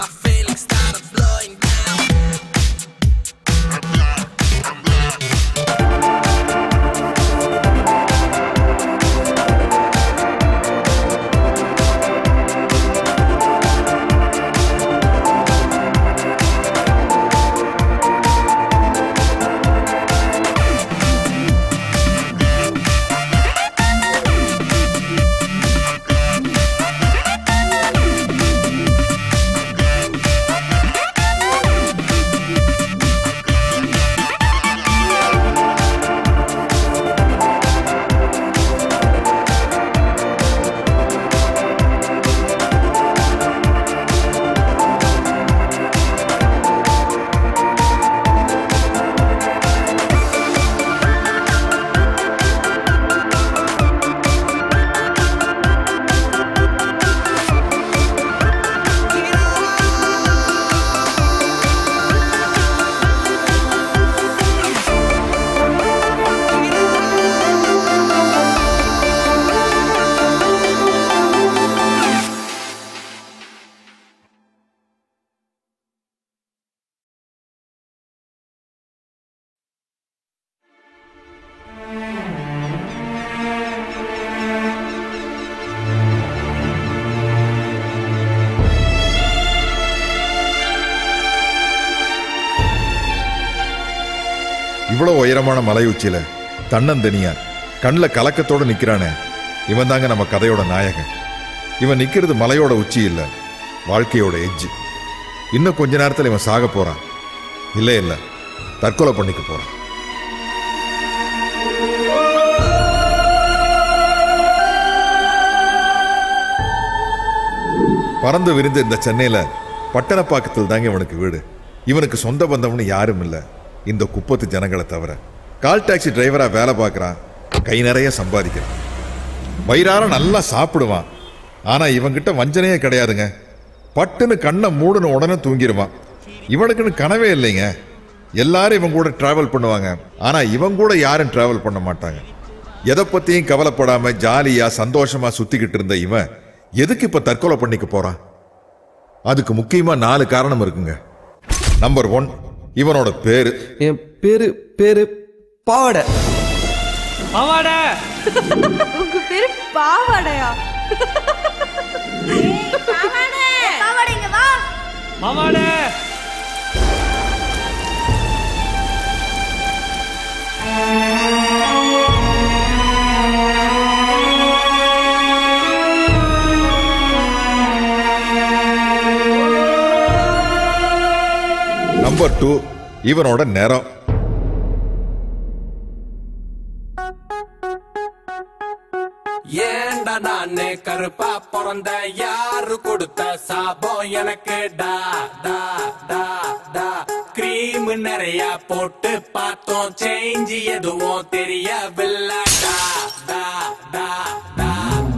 feelings started blowing down. இவ்வளவு உயரமான மலை உச்சியில தன்னந்தனியா கண்ணில் கலக்கத்தோட நிக்கிறானே இவன் தாங்க நம்ம கதையோட நாயகன் இவன் நிக்கிறது மலையோட உச்சி இல்ல வாழ்க்கையோட எட்ஜ் இன்னும் கொஞ்ச நேரத்தில் இவன் சாக போறான் இல்ல இல்ல தற்கொலை பண்ணிக்க போறான் பறந்து விரிந்த இந்த சென்னையில பட்டணப்பாக்கத்தில் தாங்க இவனுக்கு வீடு இவனுக்கு சொந்த பந்தம்னு யாரும் இல்லை இந்த குப்பத்து ஜனங்களை தவிர கால் டாக்ஸி டிரைவரா வேலை பார்க்கறான் கை நிறைய சம்பாதிக்கிறான் வயிறார நல்லா சாப்பிடுவான் ஆனா இவன்கிட்ட வஞ்சனையே கிடையாதுங்க பட்டுன்னு கண்ணை மூடுன உடனே தூங்கிடுவான் இவனுக்குன்னு கனவே இல்லைங்க எல்லாரும் இவன் கூட டிராவல் பண்ணுவாங்க ஆனா இவன் கூட யாரும் டிராவல் பண்ண மாட்டாங்க எதை பத்தியும் கவலைப்படாம ஜாலியா சந்தோஷமா சுத்திக்கிட்டு இருந்த இவன் எதுக்கு இப்ப தற்கொலை பண்ணிக்க போறான் அதுக்கு முக்கியமா நாலு காரணம் இருக்குங்க நம்பர் ஒன் இவனோட பேரு என் பேரு பேரு பாவாடை பாவாடை உங்க பேரு பாவாடையா பாவாடைங்க வா பாவாடை நம்பர் டூ இவனோட நிறம் ஏண்டா நானே கருப்பா பிறந்த யாரு கொடுத்த சாபம் எனக்கு டா டா டா டா கிரீம் நிறைய போட்டு பார்த்தோம் சேஞ்ச் எதுவும் தெரியவில்லை டா டா டா டா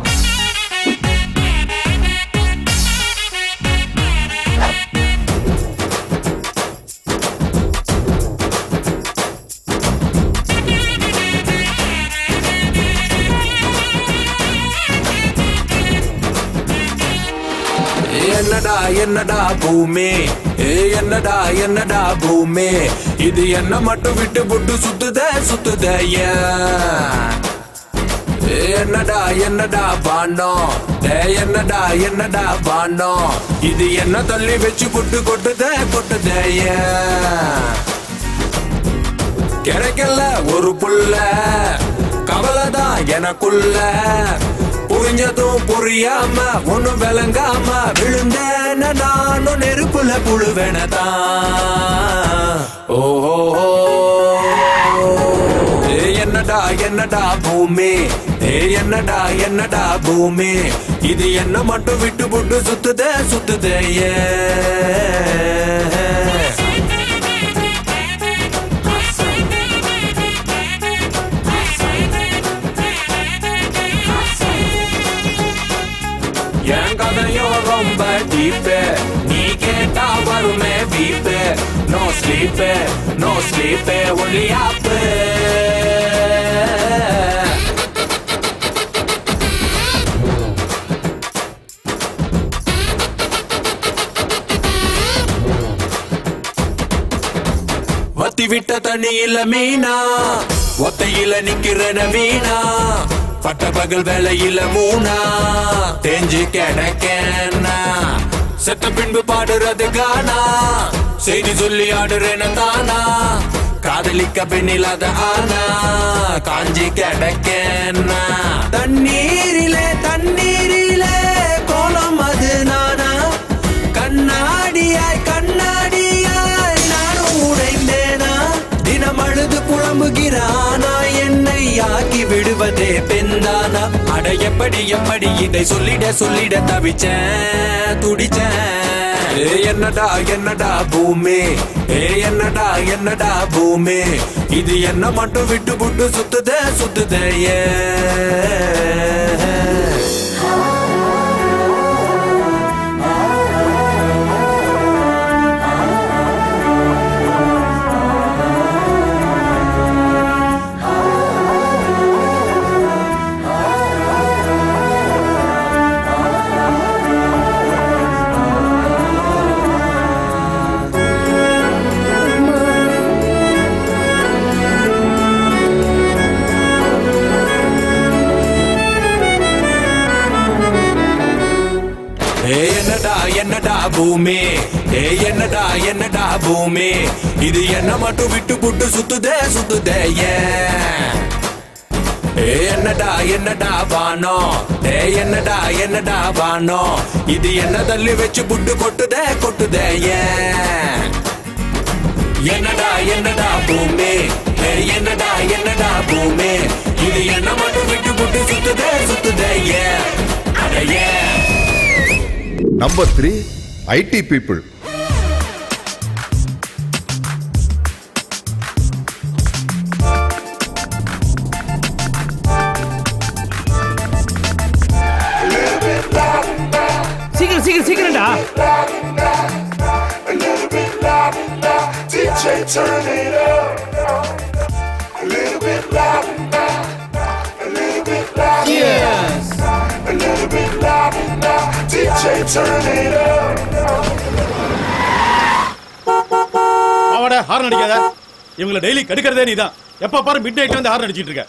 என்னடா என்னடா பூமி ஏ என்னடா என்னடா பூமி இது என்ன மட்டும் விட்டு புட்டு சுத்துத சுத்துத ஏன் ஏ என்னடா என்னடா வானம் ஏ என்னடா என்னடா வானம் இது என்ன தள்ளி வச்சு கொட்டு கொட்டுத கொட்டுத ஏன் கிடைக்கல ஒரு புள்ள கவலைதான் எனக்குள்ள புரிஞ்சதும் புரியாம ஒண்ணும் விளங்காம விழுந்தேன நானும் நெருப்புல புழுவேனதான் ஓஹோ ஏ என்னடா என்னடா பூமி ஏ என்னடா என்னடா பூமி இது என்ன மட்டும் விட்டு புட்டு சுத்துதே சுத்துதே ஏ என் கதையும் ரொம்ப டீப்பு நீ கேட்டா வருமே weep no sleep no sleep ஒளியாப்பு ஊத்தி விட்ட தண்ணியில மீனா ஒத்தையில நிக்கிற வீணா பட்ட பகல் வேலையில மூணா தெரிஞ்சு கிடக்கேன்னா செத்த பின்பு பாடுறது கானா செய்தி சொல்லி ஆடுறேன தானா காதலிக்க பெண்ணில்லாத ஆனா காஞ்சி கிடக்கேன்னா தண்ணீரிலே தண்ணீரிலே கோலம் அது நானா கண்ணாடியாய் கண்ணாடியாய் நானும் உடைந்தேனா தினம் அழுது புலம்புகிறானா என்னை ஆக்கி விடுவதே பெண்தானா அட எப்படி எப்படி இதை சொல்லிட சொல்லிட தவிச்சேன் துடிச்சேன் ஏ என்னடா என்னடா பூமி ஏ என்னடா என்னடா பூமி இது என்ன மட்டும் விட்டு புட்டு சுத்துதே சுத்துதே ஏன் ஏ என்னடா என்னடா பூமி ஏ என்னடா என்னடா பூமி இது என்ன மட்டும் விட்டு புட்டு சுத்துதே சுத்துதே ஏன் ஏ என்னடா என்னடா வானோ ஏ என்னடா என்னடா வானோ இது என்ன தள்ளி வச்சு புட்டு கொட்டுதே கொட்டுதே ஏன் என்னடா என்னடா பூமி ஏ என்னடா என்னடா பூமி இது என்ன மட்டும் விட்டு புட்டு சுத்துதே சுத்துதே ஏன் அட ஏன் நம்பர் த்ரீ ஐடி பீப்புள் சீக்கிரம் சீக்கிரம் சீக்கிரம்டா DJ turn it up. A little bit louder now. A little bit louder. Yes. A little bit louder now. DJ turn it up. அவட ஹார்ன் அடிக்காத இவங்கள டெய்லி கெடுக்கிறதே நீதான் எப்ப பாரு மிட் நைட்ல வந்து ஹார்ன் அடிச்சிட்டு இருக்க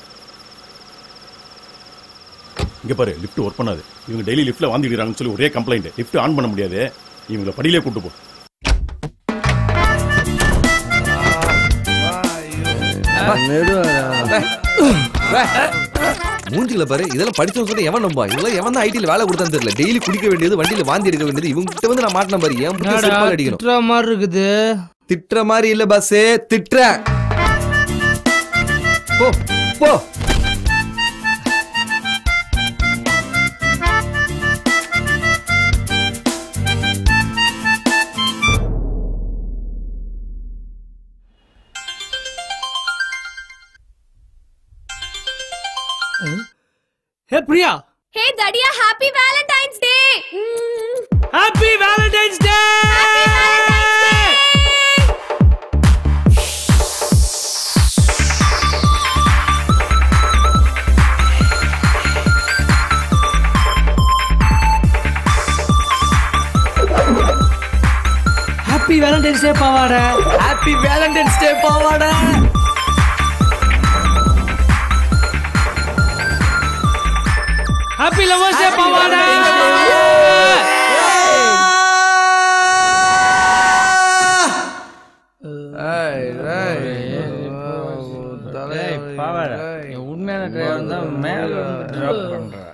இங்க பாரு லிஃப்ட் ஒர்க் பண்ணாது இவங்க டெய்லி லிஃப்ட்ல வாந்திடுறாங்கன்னு சொல்லி ஒரே கம்ப்ளைண்ட் லிஃப்ட் ஆன் பண்ண முடியாது இவங்கள படியிலே கூட்டு போ மூஞ்சில பாரு இதெல்லாம் படிச்சவங்க சொன்னா எவன் நம்பா இதெல்லாம் எவன் தான் ஐடில வேலை கொடுத்தான்னு தெரியல டெய்லி குடிக்க வேண்டியது வண்டியில வாந்தி எடுக்க வேண்டியது இவங்க கிட்ட வந்து நான் மாட்டின பாரு ஏன் புத்தி செருப்பால அடிக்கணும் திட்டுற மாதிரி இருக்குது திட்டுற மாதிரி இல்ல பஸ் திட்டுறேன் போ போ ஹே பிரியா ஹே தடியா happy Valentine's Day happy Valentine's Day happy Valentine's Day பாவாடை ஹாப்பி வேலண்டைன்ஸ் டே பாவாடா ஹாப்பி லவர்ஸ் டே பாவாடை உண்மையான டிரைவர் தான் மேல இருந்து டிராப் பண்றேன்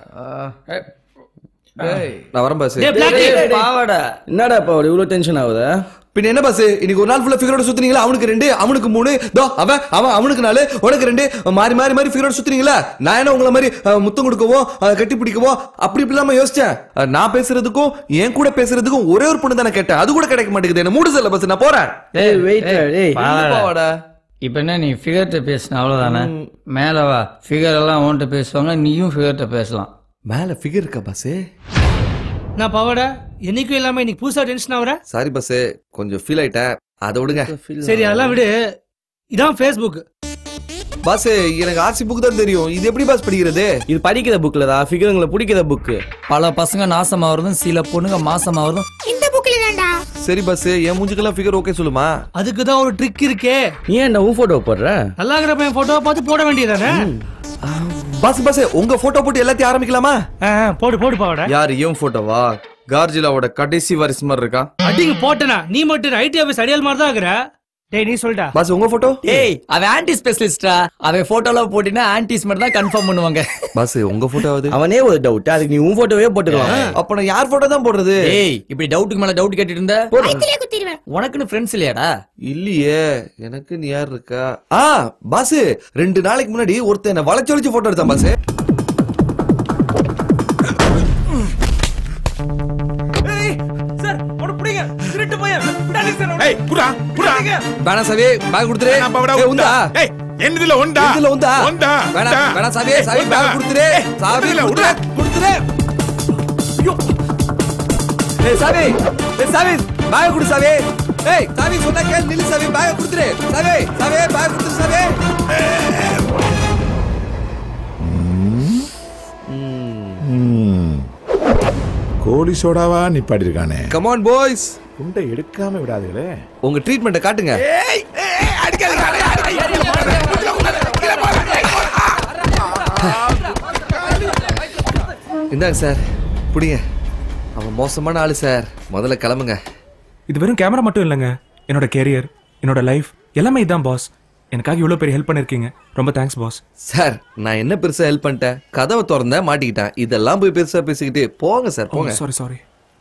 நான் வரேன் பாஸ் டேய் பிளாக் பாவாடா என்னடா பாவாடா இவ்வளவு டென்ஷன் ஆகுதா பின்ன என்ன பாஸ் இன்னைக்கு ஒரு நாள் ஃபுல்லா ஃபிகரோட சுத்துனீங்களா அவனுக்கு ரெண்டு அவனுக்கு மூணு தோ அவன் அவன் அவனுக்கு நாலு உனக்கு ரெண்டு மாறி மாறி மாறி ஃபிகரோட சுத்துனீங்களா நான் என்ன உங்களை மாதிரி அஹ், முத்தம் கொடுக்கவோ அஹ், கட்டி பிடிக்கவோ அப்படி இப்படி இல்லாம யோசிச்சேன் அஹ், நான் பேசுறதுக்கும் என் கூட பேசுறதுக்கும் ஒரே ஒரு பொண்ணு தானே கேட்டேன் அது கூட கிடைக்க மாட்டேங்குது என்ன மூடு செல்ல பஸ் நான் போறேன் ஏய் வெயிட் ஏய் பாவாடா இப்ப என்ன நீ ஃபிகர்ட்ட பேசின அவ்வளவுதானே மேல வா ஃபிகர் எல்லாம் உன்கிட்ட பேசுவாங்க நீயும் ஃபிகர்ட்ட பேசலாம் மேல ஃபிகர் இருக்கா பாஸ் நான் பாவாடை என்னைக்கும் இல்லாம இன்னைக்கு புதுசா டென்ஷன் ஆகுற சாரி பாஸ் கொஞ்சம் ஃபீல் ஆயிட்டேன் அதை விடுங்க சரி அதெல்லாம் விடு இதான் ஃபேஸ்புக் பாஸ் எனக்கு ஆர்சி புக் தான் தெரியும் இது எப்படி பாஸ் படிக்கிறது இது படிக்கிற புக்ல தான் ஃபிகருங்களை பிடிக்கிற புக்கு பல பசங்க நாசமாவதும் சில பொண்ணுங்க மாசமாவதும் இந்த புக்ல தான்டா சரி பாஸ் என் மூஞ்சுக்கெல்லாம் ஃபிகர் ஓகே சொல்லுமா அதுக்கு தான் ஒரு ட்ரிக் இருக்கே நீ ஏன் உன் போட்டோ போடுற நல்லா இருக்கிற பையன் போட்டோவை பார்த்து போட வேண்டியதானே பாஸ் பாஸ் உங்க போட்டோ போட்டு எல்லாத்தையும் ஆரம்பிக்கலாமா போடு போடு பாவட யார் இவன் போட்டோவா கார்ஜிலாவோட கடைசி வாரிசு மாதிரி இருக்கா அடிங்க போட்டனா நீ மட்டும் ஐடி ஆபீஸ் அடியால் மாதிரி தான் இருக்கிற டேய் நீ சொல்லிட்டா பாஸ் உங்க போட்டோ ஏய் அவன் ஆன்டி ஸ்பெஷலிஸ்டா அவன் போட்டோல போட்டினா ஆன்டிஸ் மட்டும் தான் கன்ஃபார்ம் பண்ணுவாங்க பாஸ் உங்க போட்டோ ஆகுது அவனே ஒரு டவுட் அதுக்கு நீ உன் போட்டோவே போட்டுக்கலாம் அப்ப நான் யார் போட்டோ தான் போடுறது ஏய் இப்படி டவுட்டுக்கு மேல டவுட் கேட்டுட்டு இருந்த வயித்திலே குத்திடுவேன் உனக்குன்னு ஃப்ரெண்ட்ஸ் இல்லையாடா இல்லையே எனக்கு நீ யார் இருக்கா ஆ பாஸ் ரெண்டு நாளைக்கு முன்னாடி ஒருத்தன் என்ன வளைச்சு வளைச்சு போட்டோ எடுத்தான் பாஸ் ஏய் புடா புடா வேணா சாவி பேக் கொடுத்துரு நான் பவடா ஏய், உண்டா உண்டா ஏய் என்னதுல உண்டா இதுல உண்டா உண்டா வேணா வேணா சாவி சாவி பேக் கொடுத்துரு சாவி இதுல கொடுத்துரு கொடுத்துரு ஐயோ ஏய் சாவி ஏய் சாவி பேக் கொடு சாவி ஏய் சாவி சொன்னா கேள் நில்லு சாவி பேக் கொடுத்துரு சாவி சாவி பேக் கொடுத்துரு சாவி கோழி சோடாவா நிப்பாடி இருக்கானே கம் ஆன் பாய்ஸ் குண்டை எடுக்காம விடாதுகளே உங்க ட்ரீட்மெண்ட்டை காட்டுங்க இந்தாங்க சார் புடிங்க அவன் மோசமான ஆளு சார் முதல்ல கிளம்புங்க இது வெறும் கேமரா மட்டும் இல்லைங்க என்னோட கேரியர் என்னோட லைஃப் எல்லாமே இதான் பாஸ் எனக்காக இவ்வளோ பெரிய ஹெல்ப் பண்ணிருக்கீங்க ரொம்ப தேங்க்ஸ் பாஸ் சார் நான் என்ன பெருசா ஹெல்ப் பண்ணிட்டேன் கதவை திறந்தேன் மாட்டிக்கிட்டேன் இதெல்லாம் போய் பெருசா பேசிக்கிட்டு போங்க சார் போங்க sorry sorry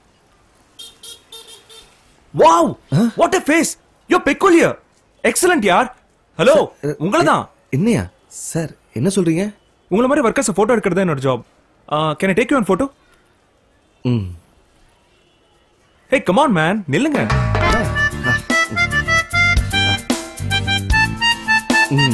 wow what a face yo peculiar excellent யார் ஹலோ உங்களை தான் என்னையா சார் என்ன சொல்றீங்க உங்களை மாதிரி ஒர்க்கர்ஸ் ஃபோட்டோ எடுக்கிறது என்னோட job can I take you one photo hmm hey come on man நில்லுங்க ம்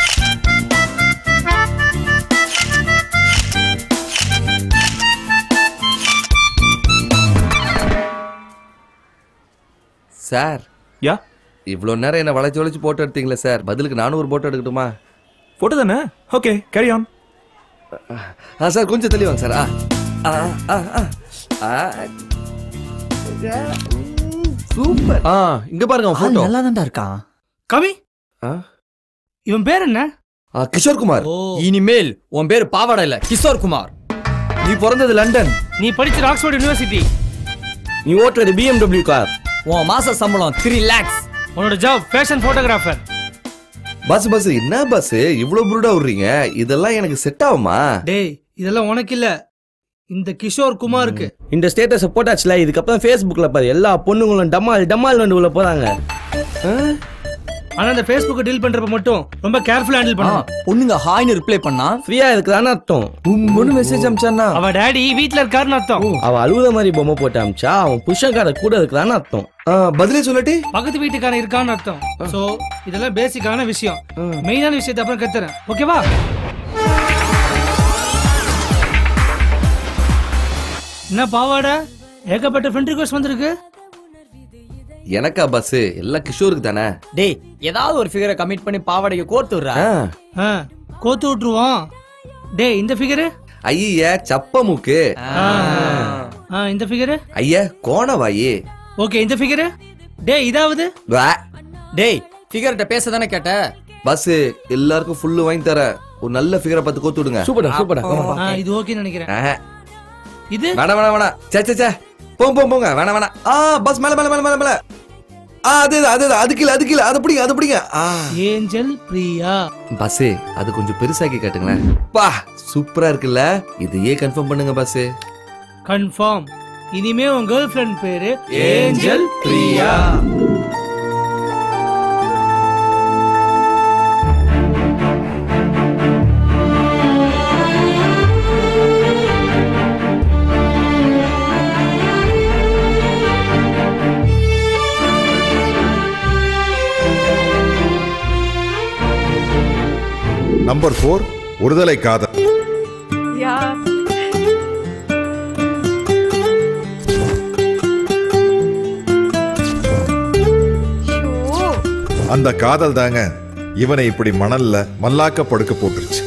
சார் யா இவ்வளோ நேரம் என்ன வளைச்சு வளைச்சு போட்டோ எடுத்தீங்களே சார் பதிலுக்கு நானும் ஒரு போட்டோ எடுக்கட்டுமா ஃபோட்டோ தானே ஓகே கேரி ஆன் ஆ சார் கொஞ்சம் தெளி வாங்க சார் ஆ ஆ ஆ ஆ ஆ சூப்பர் ஆ இங்க பாருங்க போட்டோ நல்லா தான்டா இருக்கான் கவி ஆ இவன் பேர் என்ன ஆ, கிஷோர் குமார் இனிமேல் உன் பேரு பாவாடா இல்ல கிஷோர் குமார் நீ பிறந்தது லண்டன் நீ படிச்ச ஆக்ஸ்போர்ட் யூனிவர்சிட்டி நீ ஓட்டுறது பிஎம்டபிள்யூ கார் உன் மாச சம்பளம் த்ரீ லேக்ஸ் உன்னோட ஜாப் ஃபேஷன் போட்டோகிராஃபர் பஸ் பஸ் என்ன பஸ் இவ்வளவு புருடா விடுறீங்க இதெல்லாம் எனக்கு செட் ஆகுமா டேய் இதெல்லாம் உனக்கு இல்ல இந்த கிஷோர் குமாருக்கு இந்த ஸ்டேட்டஸை போட்டாச்சுல இதுக்கப்புறம் ஃபேஸ்புக்ல பாரு எல்லா பொண்ணுங்களும் டமால் டமால் வந்து உள்ள போறாங்க ஆனா இந்த ஃபேஸ்புக் டீல் பண்றப்ப மட்டும் ரொம்ப கேர்ஃபுல்லா ஹேண்டில் பண்ணணும் பொண்ணுங்க ஹாய்னு ரிப்ளை பண்ணா ஃப்ரீயா இருக்குதான்னு அர்த்தம் பொண்ணு மெசேஜ் அமிச்சானா அவ டாடி வீட்ல இருக்காருன்னு அர்த்தம் அவ அழுகுற மாதிரி பொம்மை போட்டு அமிச்சா அவன் புருஷன்கார கூட இருக்குதான்னு அர்த்தம் பதிலே சொல்லட்டி பக்கத்து வீட்டுக்காரன் இருக்கான்னு அர்த்தம் சோ இதெல்லாம் பேசிக்கான விஷயம் மெயினான விஷயத்தை அப்புறம் கத்துறேன் ஓகேவா என்ன பாவாடா ஏகப்பட்ட ஃப்ரெண்ட் ரிக்வஸ்ட் வந்திருக்கு எனக்கா பஸ் எல்லாம் கிஷோருக்கு தானே டேய் ஏதாவது ஒரு ஃபிகரை கமிட் பண்ணி பாவாடைக்கு கோர்த்து விடுறா ஆ, கோத்து விட்டுருவோம் டேய் இந்த ஃபிகரு ஐய சப்ப மூக்கு ஆ இந்த ஃபிகரு ஐய கோணவாயி ஓகே இந்த ஃபிகரு டேய் இதாவது டேய் ஃபிகர்கிட்ட பேச தானே கேட்ட பஸ் எல்லாருக்கும் ஃபுல்லு வாங்கி தரேன் ஒரு நல்ல ஃபிகரை பார்த்து கோத்து விடுங்க சூப்பரா சூப்பரா ஆ, இது ஓகே நினைக்கிறேன் ஆஹா. இது வேணாம் வேணாம் வேணாம் சே சே சே போங்க போங்க போங்க வேணாம் வேணாம் ஆ பஸ் மேல மேல மேல மேல மேல ஆ அது அது, அது அது அது கீழ அது கீழ அது பிடிங்க அது பிடிங்க ஆ ஏஞ்சல் பிரியா பஸ் அது கொஞ்சம் பெருசாக்கி காட்டுங்களேன் பா சூப்பரா இருக்குல்ல இதையே கன்ஃபார்ம் பண்ணுங்க பஸ் கன்ஃபார்ம் இனிமே உன் கேர்ள் ஃப்ரெண்ட் பேரு ஏஞ்சல் பிரியா நம்பர் ஃபோர் ஒருதலை காதல் அந்த காதல் தாங்க இவனை இப்படி மணல்ல மல்லாக்க படுக்க போட்டுருச்சு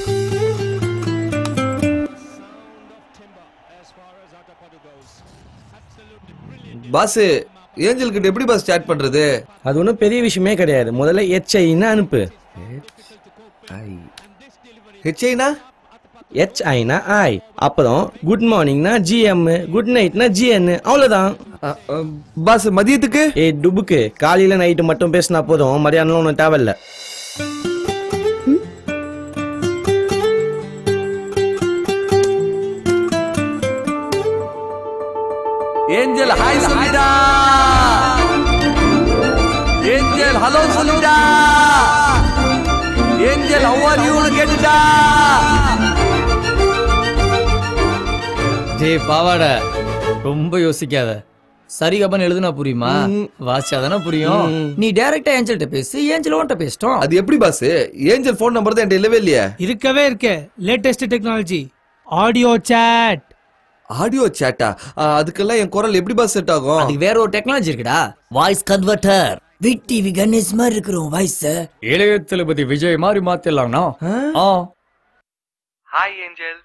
பாஸ் ஏஞ்சல் கிட்ட எப்படி பாஸ் சேட் பண்றது அது ஒன்றும் பெரிய விஷயமே கிடையாது முதல்ல ஹெச்ஐன்னு அனுப்பு ஹெச்ஐனா ஹெச்ஐனா ஐ அப்புறம் குட் மார்னிங்னா ஜிஎம் குட் நைட்னா ஜிஎன் அவ்வளோதான் பாஸ் மதியத்துக்கு ஏ டுபுக்கு காலையில நைட்டு மட்டும் பேசினா போதும் மதியானம் ஒன்றும் தேவையில்ல ஏஞ்சல் ஹாய் சொல்லிடா ஏஞ்சல் ஹலோ சொல்லிடா ஏஞ்சல் ஹவ் ஆர் யூ கேட்டுடா டேய் பாவாட ரொம்ப யோசிக்காத சரிகபன் எழுதுனா புரியுமா வாசிச்சாதானே புரியும் நீ டைரக்டா ஏஞ்சல்கிட்ட பேசு ஏஞ்சல் உன்கிட்ட பேசிட்டோம் அது எப்படி பாஸ் ஏஞ்சல் ஃபோன் நம்பர் தான் என்கிட்ட இல்லவே இல்லையே இருக்கவே இருக்கு latest technology audio chat audio சேட்டா அதுக்கெல்லாம் என் குரல் எப்படி பாஸ் செட் ஆகும் அதுக்கு வேற ஒரு டெக்னாலஜி இருக்குடா வாய்ஸ் கன்வெர்ட்டர் விக் டிவி கணேஷ் மாதிரி இருக்கிறோம் வாய்ஸ் இளைய தளபதி விஜய் மாதிரி மாத்திடலாம்னா ஆ ஹாய் ஏஞ்சல்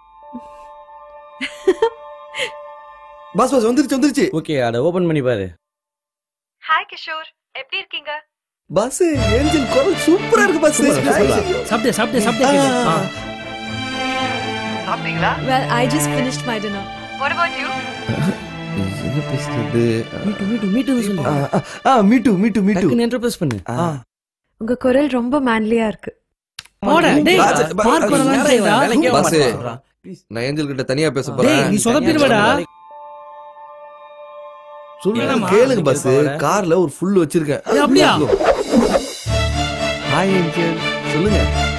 பாஸ் பாஸ் வந்துருச்சு வந்துருச்சு ஓகே அதை ஓபன் பண்ணி பாரு ஹாய் கிஷோர் எப்படி இருக்கீங்க பாஸ் ஏஞ்சல் குரல் சூப்பரா இருக்கு பாஸ் சாப்பிட்டு சாப்பிட்டு சாப்பிட்டு சாப்பிட்டீங்களா well I just finished my dinner what about you என்ன பேசுறது மீட்டு மீட்டு மீட்டு சொல்லு ஆ மீட்டு மீட்டு மீட்டு டக்குன்னு என்டர்பிரஸ் பண்ணு உங்க குரல் ரொம்ப மேன்லியா இருக்கு போடா டேய் பாஸ், பாஸ், பார்க் பண்ணலாம் செய்டா வேலைக்கே வர பாஸ் மாட்டான். நான் ஏஞ்சல் கிட்ட தனியா பேச டேய் போறேன் நீ சொதப்பிடுவடா சொல்லுங்க என்னம்மா? கேளுங்க பாஸ் கார்ல ஒரு ஃபுல் வச்சிருக்கேன் ஏய், அப்படியா? ஹாய் ஏஞ்சல் சொல்லுங்க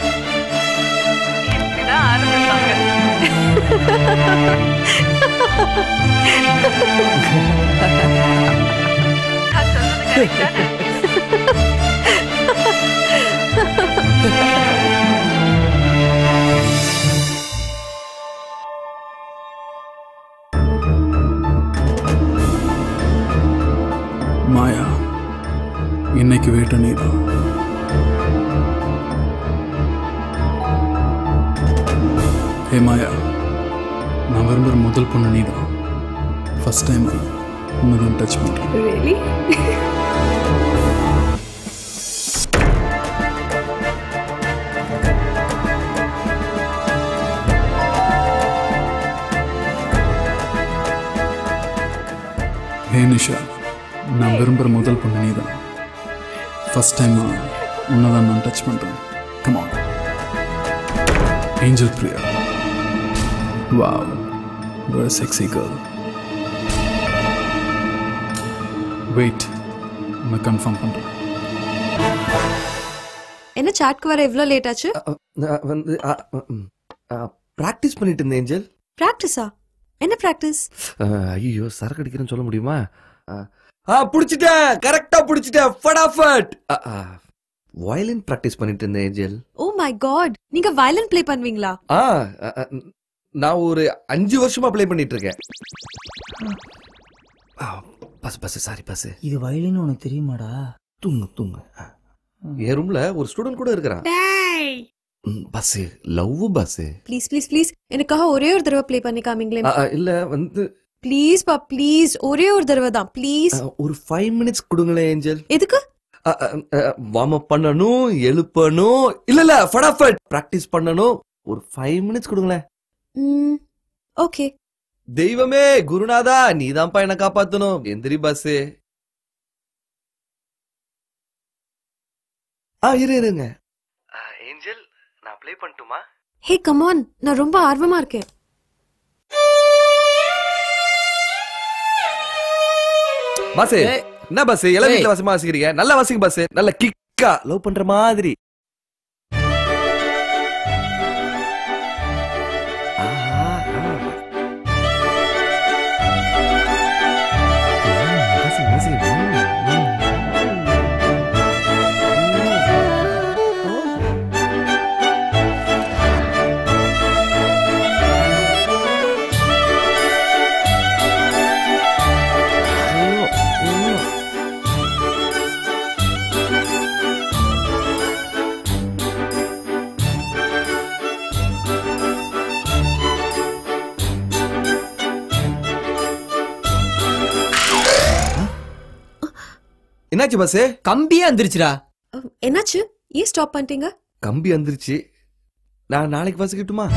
மாயா இன்னைக்கு வேட்ட நீதான் ஹே மாயா நான் விரும்புகிற முதல் பொண்ணு நீதான் ஃபர்ஸ்ட் டைம் உன்னதான் டச் பண்ணுறேன் ரியலி ஹே நிஷா நான் விரும்புகிற முதல் பொண்ணு நீதான் ஃபர்ஸ்ட் டைம் உன்னதான் நான் டச் பண்ணுறேன் கமான் ஏஞ்சல் பிரியா வாவ் ஒரு செக்ஸி கேர்ள் வெயிட் நான் கன்ஃபார்ம் பண்ணுறேன் என்ன சாட்க்கு வர இவ்ளோ லேட் ஆச்சு நான் வந்து பிராக்டிஸ் பண்ணிட்டு இருந்தேன் ஏஞ்சல் பிராக்டிஸா என்ன பிராக்டிஸ் ஐயோ சரக்கு அடிக்கிறேன்னு சொல்ல முடியுமா ஆ புடிச்சிட்டேன் கரெக்டா புடிச்சிட்டேன் ஃபடாஃபட் வயலின் பிராக்டிஸ் பண்ணிட்டு இருந்தேன் ஏஞ்சல் ஓ மை காட் நீங்க வயலின் ப்ளே பண்ணுவீங்களா ஆ அ, அ, நான் ஒரு அஞ்சு வருஷமா ப்ளே பண்ணிட்டு இருக்கேன் பஸ் பஸ் சாரி பஸ் இது வயலின்னு உனக்கு தெரியுமாடா தூங்கு தூங்கு ஆ. என் ரூம்ல ஒரு ஸ்டூடெண்ட் கூட இருக்கிறான் பஸ் லவ் பஸ் ப்ளீஸ் ப்ளீஸ் ப்ளீஸ் எனக்காக ஒரே ஒரு தடவை ப்ளே பண்ணி காமிங்களேன் இல்ல வந்து ப்ளீஸ் பா ப்ளீஸ் ஒரே ஒரு தடவை தான் ப்ளீஸ் அ, ஒரு ஃபைவ் மினிட்ஸ் கொடுங்களேன் ஏஞ்சல் எதுக்கு வார்ம் அப் பண்ணணும் எழுப்பணும் இல்ல இல்ல ஃபடாஃபட் பிராக்டிஸ் பண்ணணும் ஒரு ஃபைவ் மினிட்ஸ் கொடுங்களேன் ம் ஓகே தெய்வமே குருநாதா நீதான்ப்பா என்ன காப்பாத்தணும் எந்திரி பஸ் ஆ இரு இருங்க ஏஞ்சல் நான் ப்ளே பண்ணட்டுமா ஹே கமான் நான் ரொம்ப ஆர்வமா இருக்கேன் பஸ் ஏய். என்ன பஸ் எல்லாம் ஏய். வீட்டுல வசமா வாசிக்கிறீங்க நல்லா வாசிங்க பஸ் நல்ல கிக்கா லவ் பண்ற மாதிரி ஆஹா, ஆ. ம், வாசிங்க, வாசிங்க. ம், ம். என்னாச்சு பஸ் கம்பியே வந்துருச்சுடா அஹ், என்னாச்சு ஏன் ஸ்டாப் பண்ணிட்டீங்க கம்பி வந்துருச்சு நான் நாளைக்கு பஸ் கிட்டுமா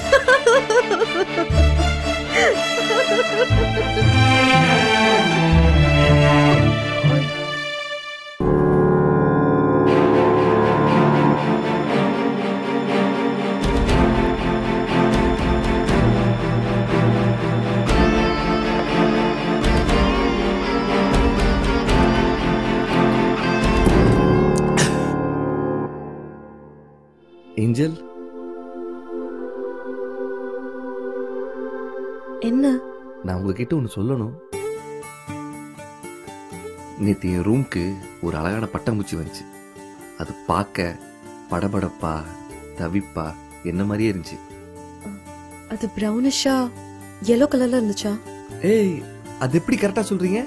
ஏஞ்சல் என்ன நான் உங்ககிட்ட ஒன்று சொல்லணும் நேற்று என் ரூம்க்கு ஒரு அழகான பட்டாம்பூச்சி வந்துச்சு அது பார்க்க படபடப்பா தவிப்பா என்ன மாதிரியே இருந்துச்சு அது ப்ரௌனிஷா yellow கலர்ல இருந்துச்சா ஏய் அது எப்படி கரெக்டா சொல்றீங்க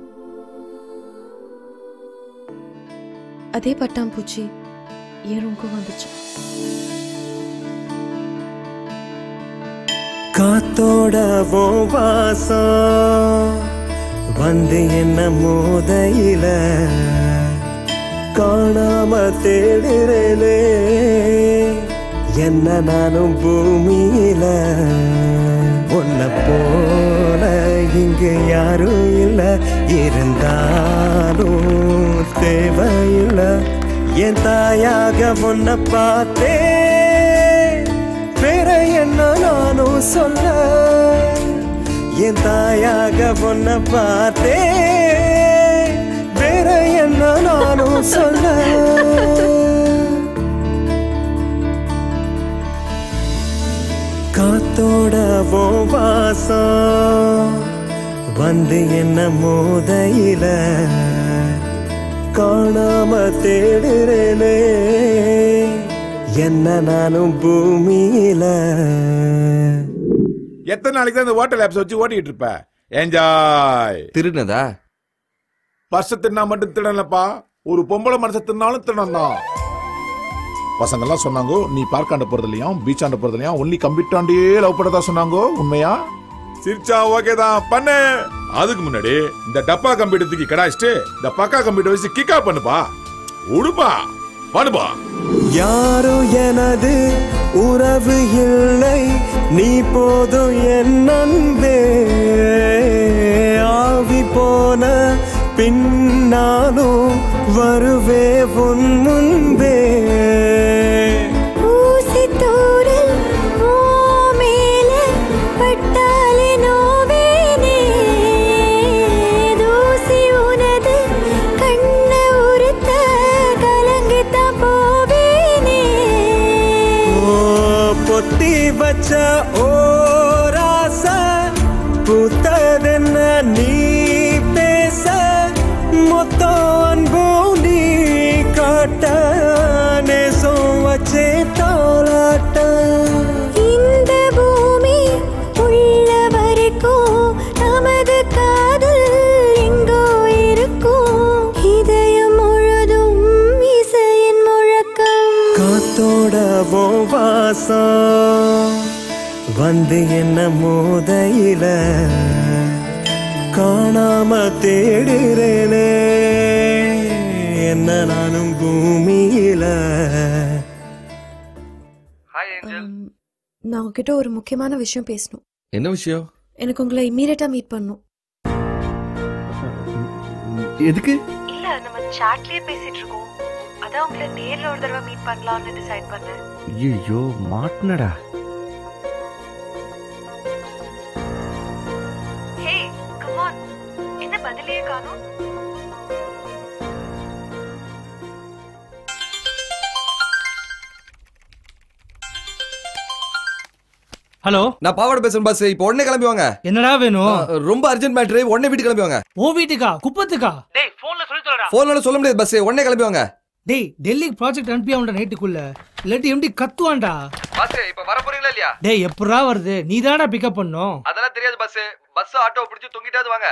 அதே பட்டாம்பூச்சி என் ரூம்க்கு வந்துச்சு காத்தோட ஓ வாசம் வந்து என்ன மோதையில காணாம தேடுறேனே என்ன நானும் பூமியில உன்னை போல இங்கு யாரும் இல்ல இருந்தாலும் தேவையில்லை என் தாயாக உன்னை பார்த்தேன் வேற என்ன நானும் சொல்ல என் தாயாக பொண்ண பார்த்தே வேற என்ன நானும் சொல்ல காத்தோட ஓ வாசம் வந்து என்ன மோதையில காணாம தேடுறேனே என்ன நானும் பூமியில எத்தனை நாளைக்கு தான் இந்த வாட்டர் லேப்ஸ் வச்சு ஓட்டிட்டு இருப்ப என்ஜாய் திருநதா பர்ச தின்னா மட்டும் திடலப்பா ஒரு பொம்பளை மனசை தின்னாலும் திடணும் பசங்கெல்லாம் சொன்னாங்க நீ பார்க்காண்ட போறதுலயும் பீச்சாண்ட போறதுலயும் ஒன்லி கம்பிட்டாண்டே லவ் பண்ணதா சொன்னாங்க உண்மையா சிரிச்சா ஓகே தான் பண்ணு அதுக்கு முன்னாடி இந்த டப்பா கம்பிட்டு தூக்கி கடாச்சிட்டு இந்த பக்கா கம்பிட்ட வச்சு கிக்கா பண்ணுப்பா உடுப்பா பண்ணுப்பா யாரும் எனது உறவு இல்லை நீ போதும் என் அன்பே ஆவி போன பின்னாலும் வருவே உன் முன்பே ஊசி தூரில் ஓ மேல பட்டாலே நோவேனே தூசி உனது கண்ண உறுத்த கலங்கித்தான் போவேனே ஓ பொத்தி வச்ச ஓராச பூத்ததென்ன நீ பேச மொத்தம் அன்பும் நீ காட்ட நேசம் வச்சே தாளாட்ட இந்த பூமி உள்ள வரைக்கும் நமது காதல் எங்கோ இருக்கும் இதயம் முழுதும் இசையின் முழக்கம் காத்தோட ஓ வாசம் வந்து என்ன மோதையில காணாம தேடுறேனே என்ன நானும் பூமியில நான் உங்ககிட்ட ஒரு முக்கியமான விஷயம் பேசணும் என்ன விஷயம் எனக்கு உங்களை இம்மீடியட்டா மீட் பண்ணணும் எதுக்கு இல்ல நம்ம சாட்லயே பேசிட்டு இருக்கோம் அதான் உங்களை நேர்ல ஒரு தடவை மீட் பண்ணலாம்னு டிசைட் பண்ணேன் ஐயோ மாட்டினடா ஹே கம் ஆன் என்ன பதிலே காணோம் ஹலோ நான் பாவாடை பேசுறேன் பாஸ் இப்போ உடனே கிளம்பி வாங்க என்னடா வேணும் ரொம்ப அர்ஜென்ட் மேட்ரு உடனே வீட்டுக்கு கிளம்பி வாங்க ஓ வீட்டுக்கா குப்பத்துக்கா போன்ல சொல்ல முடியாது பஸ் உடனே கிளம்பி வாங்க டேய் டெல்லிக்கு ப்ராஜெக்ட் அனுப்பி அவன்டா நைட்டுக்குள்ள இல்லாட்டி எம்டி கத்துவான்டா பஸ் இப்ப வர போறீங்களா இல்லையா டேய் எப்படா வருது நீ தானடா பிக்கப் பண்ணும் அதெல்லாம் தெரியாது பஸ் பஸ் ஆட்டோ பிடிச்சு தொங்கிட்டாது வாங்க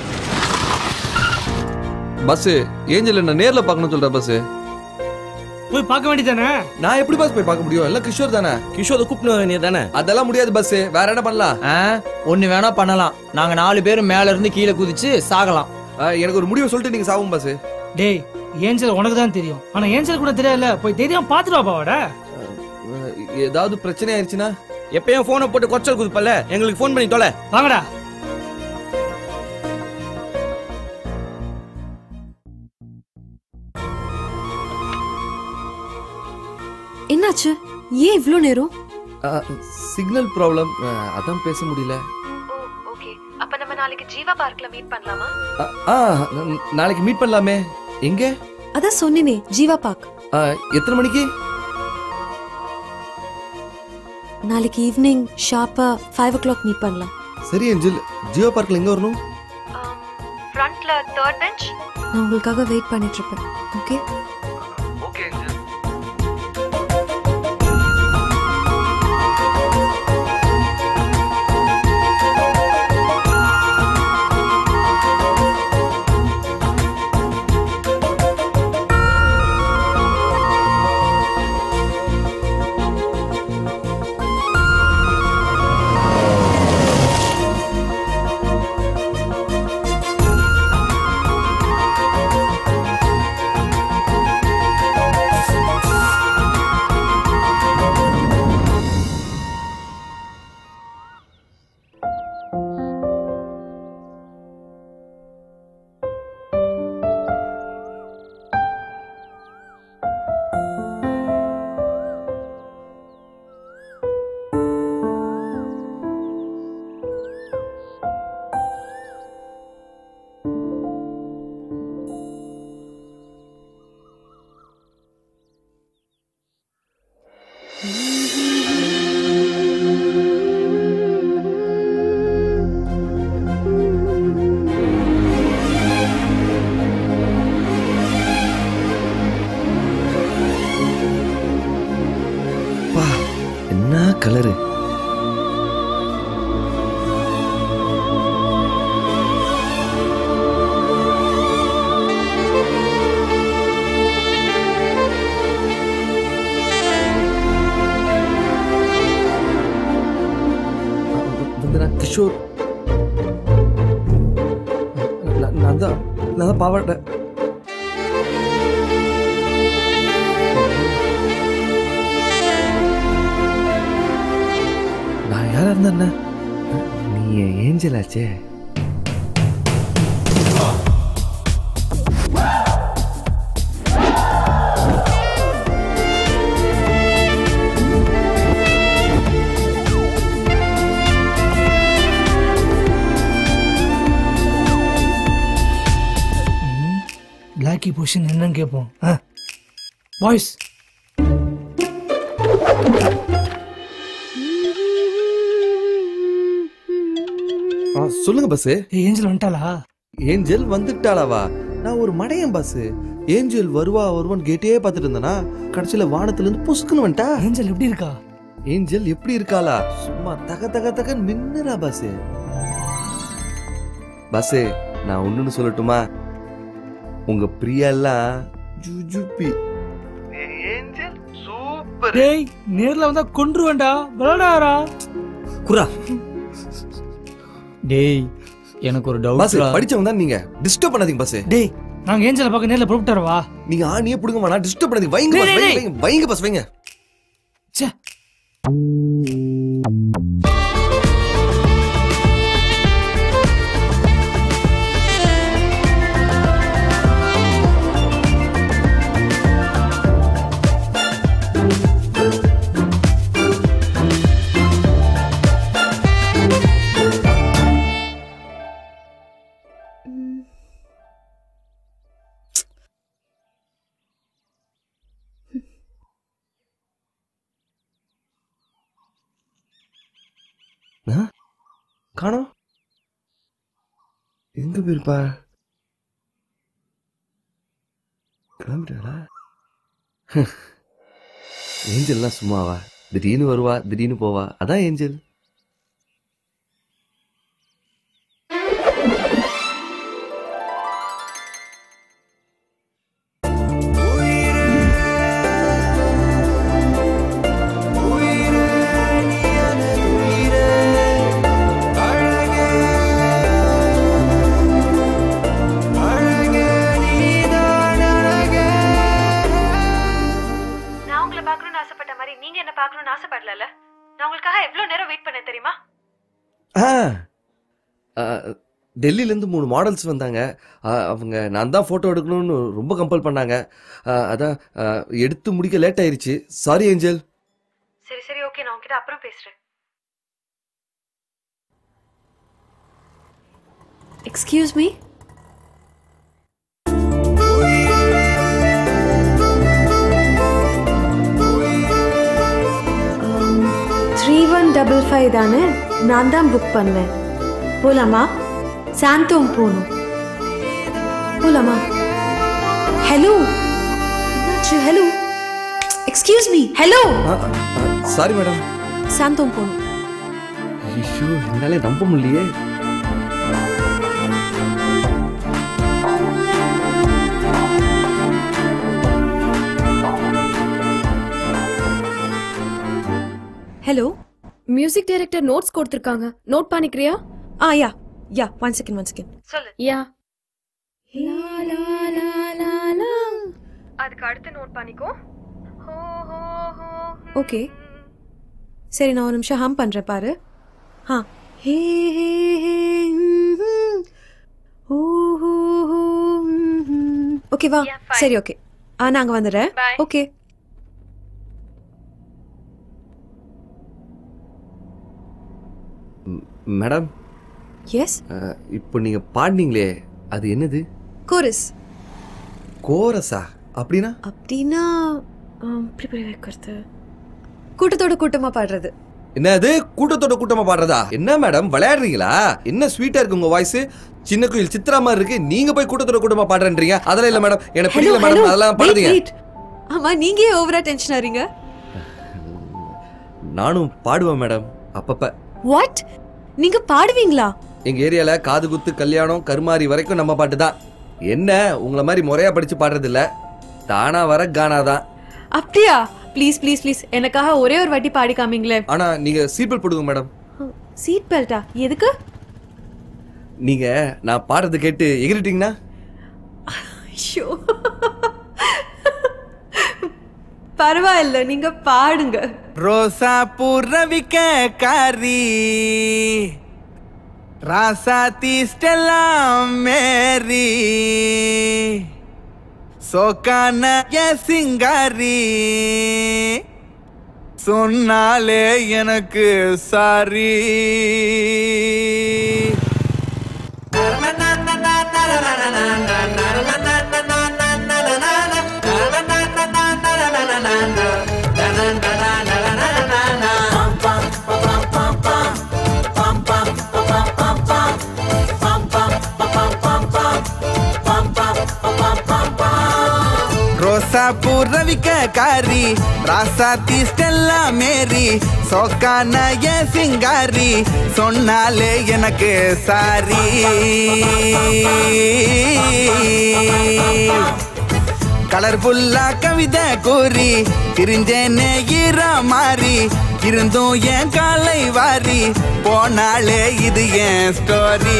பஸ் ஏஞ்சல் என்ன நேர்ல பார்க்கணும் சொல்ற பஸ் போய் பார்க்க வேண்டியதானே நான் எப்படி பாஸ் போய் பார்க்க முடியும் எல்லாம் கிஷோர் தானே கிஷோரை கூப்பிட்டு வர தானே அதெல்லாம் முடியாது பஸ் வேற என்ன பண்ணலாம் ஆ, ஒண்ணு வேணா பண்ணலாம் நாங்க நாலு பேரும் மேல இருந்து கீழே குதிச்சு சாகலாம் எனக்கு ஒரு முடிவை சொல்லிட்டு நீங்க சாவும் பஸ் டேய் ஏஞ்சல் உனக்கு தான் தெரியும் ஆனா ஏஞ்சல் கூட தெரியல போய் தெரியாம பாத்துட்டு வா பாவாடா ஏதாவது பிரச்சனை ஆயிடுச்சுன்னா எப்பயும் போனை போட்டு கொச்சல் குதிப்பல எங்களுக்கு ஃபோன் பண்ணி தொலை வாங்கடா என்னாச்சு ஏன் இவ்ளோ நேரம் சிக்னல் ப்ராப்ளம் அதான் பேச முடியல ஓகே அப்ப நம்ம நாளைக்கு ஜீவா பார்க்ல மீட் பண்ணலாமா அ, ஆ ந- நாளைக்கு மீட் பண்ணலாமே எங்க அதான் சொன்னேனே ஜீவா பார்க் ஆ, எத்தனை மணிக்கு நாளைக்கு ஈவினிங் ஷார்ப்பா ஃபைவ் ஓ கிளாக் மீட் பண்ணலாம் சரி ஏஞ்சல் ஜியோ பார்க்ல எங்க வரணும் ஃப்ரண்ட்ல தேர்ட் பெஞ்ச் நான் உங்களுக்காக வெயிட் பண்ணிட்டு இருப்பேன் ஓகே ஓகே பா என்ன கலரு வந்தனா கிஷோர் நான் நான் தான் நான் தான் பாவாட்டேன் நான் யாரா இருந்தா என்ன? நீ என் ஏஞ்சல் ஆச்சே பிளாக்கி பொசிஷன் என்னன்னு கேட்போம் வாய்ஸ் ஆ, சொல்லுங்க பஸ் ஏஞ்சல் வந்துட்டாளா ஏஞ்சல் வந்துட்டாளாவா நான் ஒரு மடையன் பஸ் ஏஞ்சல் வருவா வருவான்னு கேட்டே பார்த்துட்டு இருந்தேனா கடைசியில வானத்துல இருந்து புசுக்குன்னு வந்துட்டா ஏஞ்சல் எப்படி இருக்கா ஏஞ்சல் எப்படி இருக்காளா சும்மா தக தக தக மின்னுறா பஸ் பஸ் நான் ஒண்ணுன்னு சொல்லட்டுமா உங்க பிரியா எல்லாம் ஜுஜுப்பி ஏஞ்சல் சூப்பர் டேய் நேர்ல வந்தா கொன்றுவேன்டா விளையாடாரா குரா டேய் எனக்கு ஒரு பஸ் டவுட் படிச்சவங்க தான் நீங்க டிஸ்டர்ப் பண்ணாதீங்க பஸ் டேய் நாங்க ஏஞ்சல பார்க்க நேர்ல புறப்பட்டு வரவா நீங்க ஆணியே புடுங்க வேணாம் டிஸ்டர்ப் பண்ணாதீங்க வைங்க டேய், பஸ் டேய், வைங்க வைங்க, வைங்க பஸ் வைங்க ச்சே ஆ? காணோம் எங்க போயிருப்பா கிளம்பிட்டாளா ஏஞ்சல்லாம் சும்மாவா திடீர்னு வருவா திடீர்னு போவா அதான் ஏஞ்சல் டெல்லில இருந்து மூணு மாடல்ஸ் வந்தாங்க ஆ, அவங்க நான் தான் போட்டோ எடுக்கணும்னு ரொம்ப கம்பல் பண்ணாங்க ஆ, அதான் ஆ, எடுத்து முடிக்க லேட் ஆயிருச்சு சாரி ஏஞ்சல் சரி சரி ஓகே நான் உன்கிட்ட அப்புறம் பேசுறேன் excuse me three one double five தானே நான் தான் புக் பண்ணேன் போலாமா சாந்தோம் போகணும் போலாமா ஹலோ என்னாச்சு hello excuse me hello sorry madam Santhome போகணும் ஐயோ என்னாலே நம்ப முடியலையே ஹலோ மியூசிக் டைரக்டர் நோட்ஸ் கொடுத்துருக்காங்க நோட் பண்ணிக்கிறியா ஆ yeah yeah one second one second சொல்லு யா அதுக்கு அடுத்து நோட் பண்ணிக்கோ ஓகே சரி நான் ஒரு நிமிஷம் ஹம் பண்றேன் பாரு ஆ ஹே ஹே ஹே ம், ம். ஊ, ஹூ, ஹூ, ம், ம். ஓகேவா சரி ஓகே ஆ நாங்க வந்துடுறேன் ஓகே மேடம் எஸ் இப்போ நீங்க பாடினீங்களே அது என்னது கோரஸ் கோரஸா அப்படின்னா அப்படின்னா ஆம், இப்படி இப்படி வைக்கிறது கூட்டத்தோட கூட்டமா பாடுறது என்னது கூட்டத்தோட கூட்டமா பாடுறதா என்ன மேடம் விளையாடுறீங்களா என்ன ஸ்வீட்டா இருக்கு உங்க வாய்ஸ் சின்ன கோயில் சித்ரா மாதிரி இருக்கு நீங்க போய் கூட்டத்தோட கூட்டமா பாடுறீங்க அதெல்லாம் இல்ல மேடம் எனக்கு ஹலோ பிடிக்கல ஹலோ மேடம் அதெல்லாம் வெயிட் பாடுறீங்க வெயிட் ஆமா நீங்க ஏன் ஓவரா டென்ஷன் ஆறீங்க நானும் பாடுவேன் மேடம் அப்பப்ப வாட் நீங்க பாடுவீங்களா எங்க ஏரியால காது குத்து கல்யாணம் கருமாரி வரைக்கும் நம்ம பாட்டு தான் என்ன உங்களை மாதிரி முறையா படிச்சு பாடுறது இல்ல தானா வர கானா தான் அப்படியா ப்ளீஸ் ப்ளீஸ் ப்ளீஸ் எனக்காக ஒரே ஒரு வாட்டி பாடி காமிங்களே ஆனா நீங்க சீட் போடுங்க மேடம் சீட் பெல்ட்டா எதுக்கு நீங்க நான் பாடுறது கேட்டு எகிரிட்டீங்கன்னா ஐயோ பரவாயில்ல நீங்க பாடுங்க ரோசா ரவிக்க காரி ராசாத்தி ஸ்டெல்லா மேரி சோக்கான ஏ சிங்காரி சொன்னாலே எனக்கு சாரி ரோசா ரவிக்க காரி ராசாத்தி ஸ்டெல்லா மேரி சோக்கான ஏ சிங்காரி சொன்னாலே எனக்கு சாரி கலர்ஃபுல்லா கவிதை கூறி திரிஞ்சேனே ஈரா மாறி இருந்தும் என் காலை வாரி போனாலே இது என் ஸ்டோரி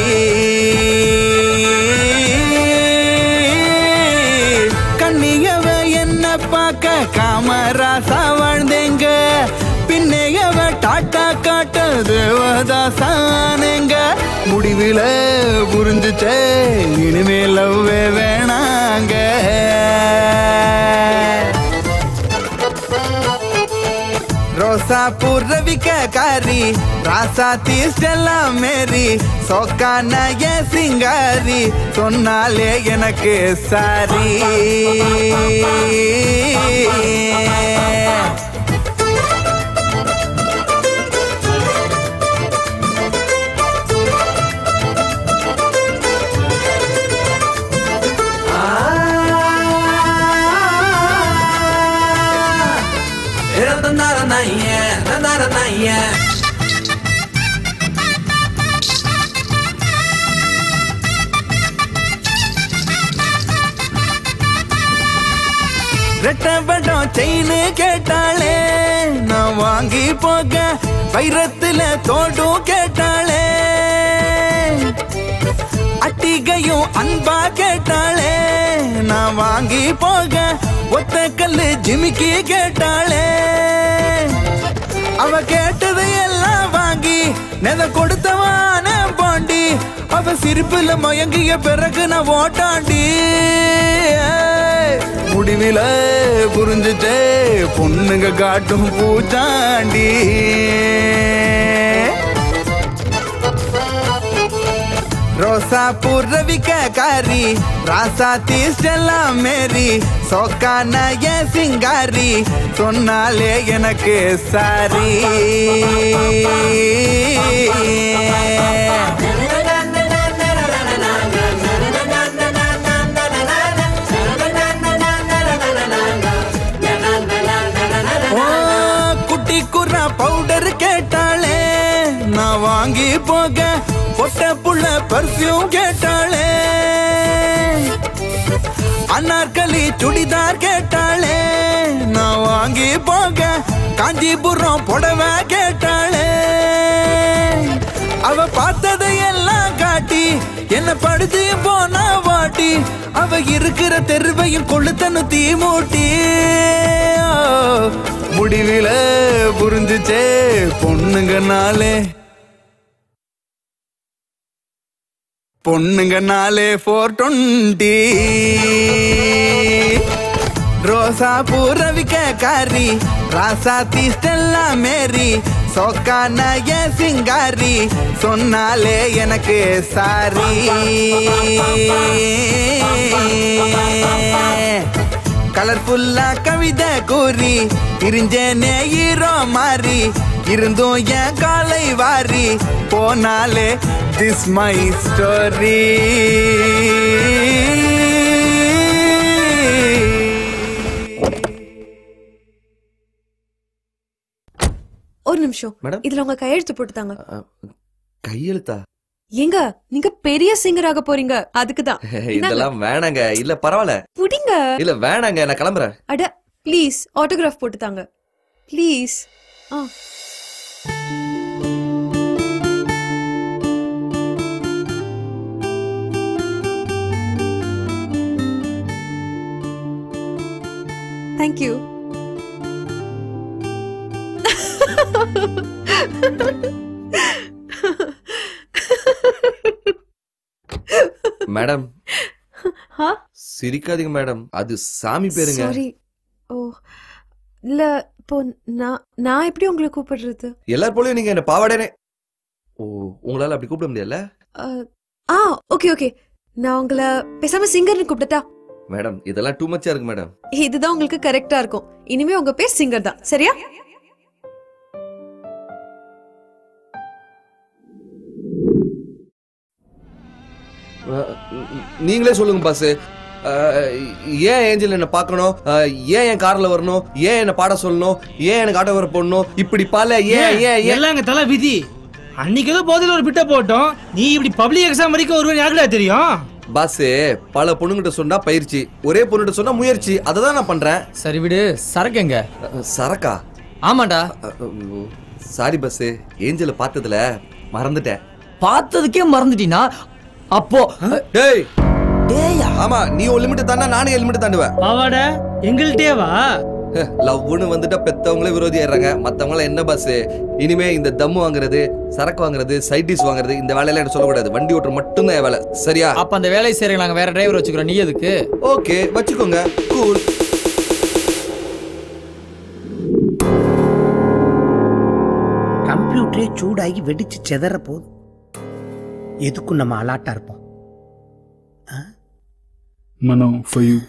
கண்ணியவ என்ன பார்க்க காமராசா வாழ்ந்தேங்க பின்னையவ டாட்டா காட்ட தேவதாசானேங்க முடிவில் புரிஞ்சுச்சே இனிமேல் லவ்வே வேணாங்க ரோசா ரவிக்க காரி ராசா ஸ்டெல்லா மேரி சோக்கான ஏ சிங்காரி சொன்னாலே எனக்கு சாரி ரெட்டபடம் செயின் கேட்டாளே நான் வாங்கி போக வைரத்துல தோடும் கேட்டாளே அட்டிகையும் அன்பா கேட்டாளே நான் வாங்கி போக ஒத்த கல்லு ஜிமிக்கி கேட்டாளே அவ கேட்டது எல்லாம் வாங்கி நெத கொடுத்தவான பாண்டி அவ சிரிப்புல மயங்கிய பிறகு நான் ஓட்டாண்டி முடிவில புரிஞ்சுச்சே பொண்ணுங்க காட்டும் பூச்சாண்டி ரோசா பூர்ரவிக்க காரி ராசா தீஸ்டெல்லாம் மேரி சோக்கான என் சிங்காரி சொன்னாலே எனக்கு சாரி ஓ, குட்டி குர்ரா பவுடர் கேட்டாளே நான் வாங்கி போக பொட்ட புள்ள பர்ஃபியூம் கேட்டாளே அன்னார்களி சுடிதார் கேட்டாளே நான் வாங்கி போக காஞ்சிபுரம் புடவை கேட்டாளே அவ பார்த்ததை எல்லாம் காட்டி என்ன படுத்து போனா வாட்டி அவ இருக்கிற தெருவையும் கொளுத்தனு தீ மூட்டி முடிவில புரிஞ்சுச்சே பொண்ணுங்கனாலே பொண்ணுங்கனாலே ஃபோர் டுவெண்ட்டி ரோசா பூரவிக்க காரி ராசா தீஸ்டெல்லா மேரி சோக்கான என் சிங்காரி சொன்னாலே எனக்கு சாரி கலர்ஃபுல்லா கவிதை கூறி இருந்தேனே ஹீரோ மாறி இருந்தும் என் காலை வாரி போனாலே திஸ் மை ஸ்டோரி ஒரு நிமிஷம் இதுல உங்க கையெழுத்து போட்டுதாங்க கையெழுத்தா ஏங்க நீங்க பெரிய சிங்கர் ஆக போறீங்க அதுக்குதான் இந்தாங்க. இதெல்லாம் வேணாங்க இல்ல பரவாயில்ல புடிங்க இல்ல வேணாங்க நான் கிளம்புறேன் அட ப்ளீஸ் ஆட்டோகிராஃப் போட்டுதாங்க ப்ளீஸ் ஆ தேங்க்யூ மேடம் ஆ சிரிக்காதீங்க மேடம் அது சாமி பேருங்க சாரி ஓ இல்ல இப்போ நான் நான் எப்படி உங்களை கூப்பிடுறது எல்லார் போலயும் நீங்க என்ன பாவாடேனே ஓ உங்களால அப்படி கூப்பிட முடியல அஹ், ஆ ஓகே ஓகே நான் உங்களை பேசாம சிங்கர்னு கூப்பிட்டா மேடம் இதெல்லாம் டூ மச்சா இருக்கு மேடம் இதுதான் உங்களுக்கு கரெக்டா இருக்கும் இனிமே உங்க பேர் சிங்கர் தான் சரியா அஹ், நீங்களே சொல்லுங்க பாஸ் ஏன் ஏஞ்சல் என்ன பார்க்கணும் அஹ், ஏன் என் கார்ல வரணும் ஏன் என்ன பாட சொல்லணும் ஏன் எனக்கு ஆட்டோ வர போடணும் இப்படி பல ஏன் ஏன் ஏன் எல்லாம் எங்க தலை விதி அன்னைக்கு ஏதோ போதையில ஒரு பிட்ட போட்டோம் நீ இப்படி பப்ளிக் எக்ஸாம் வரைக்கும் ஒருவன் யாருக்குடா தெரியும் பாஸ் பல பொண்ணுகிட்ட சொன்னா பயிற்சி ஒரே பொண்ணுகிட்ட சொன்னா முயற்சி அதை தான் நான் பண்றேன் சரி விடு சரக்கு எங்க சரக்கா ஆமாண்டா சாரி பஸ் ஏஞ்சல பார்த்ததுல மறந்துட்டேன் பார்த்ததுக்கே மறந்துட்டீனா அப்போ டேய் டேயா ஆமா நீ ஒரு லிமிட் தாண்டா நானும் லிமிட் தாண்டுவேன் பாவாட எங்கள்கிட்டே வா லவ்னு வந்துட்டா பெத்தவங்களே விரோதி ஆயிடுறாங்க மத்தவங்கள என்ன பஸ் இனிமே இந்த தம்மு வாங்குறது சரக்கு வாங்குறது சைட் டிஷ் வாங்குறது இந்த வேலையெல்லாம் எனக்கு சொல்லக்கூடாது வண்டி ஓட்டுற மட்டும்தான் என் வேலை சரியா அப்ப அந்த வேலையை செய்யறங்க நாங்க வேற டிரைவர் வச்சுக்கிறோம் நீ எதுக்கு ஓகே வச்சுக்கோங்க கூல் கம்ப்யூட்டரே சூடாகி வெடிச்சு செதற போகுது எதுக்கும் நம்ம அலாட்டா இருப்போம் Mano for you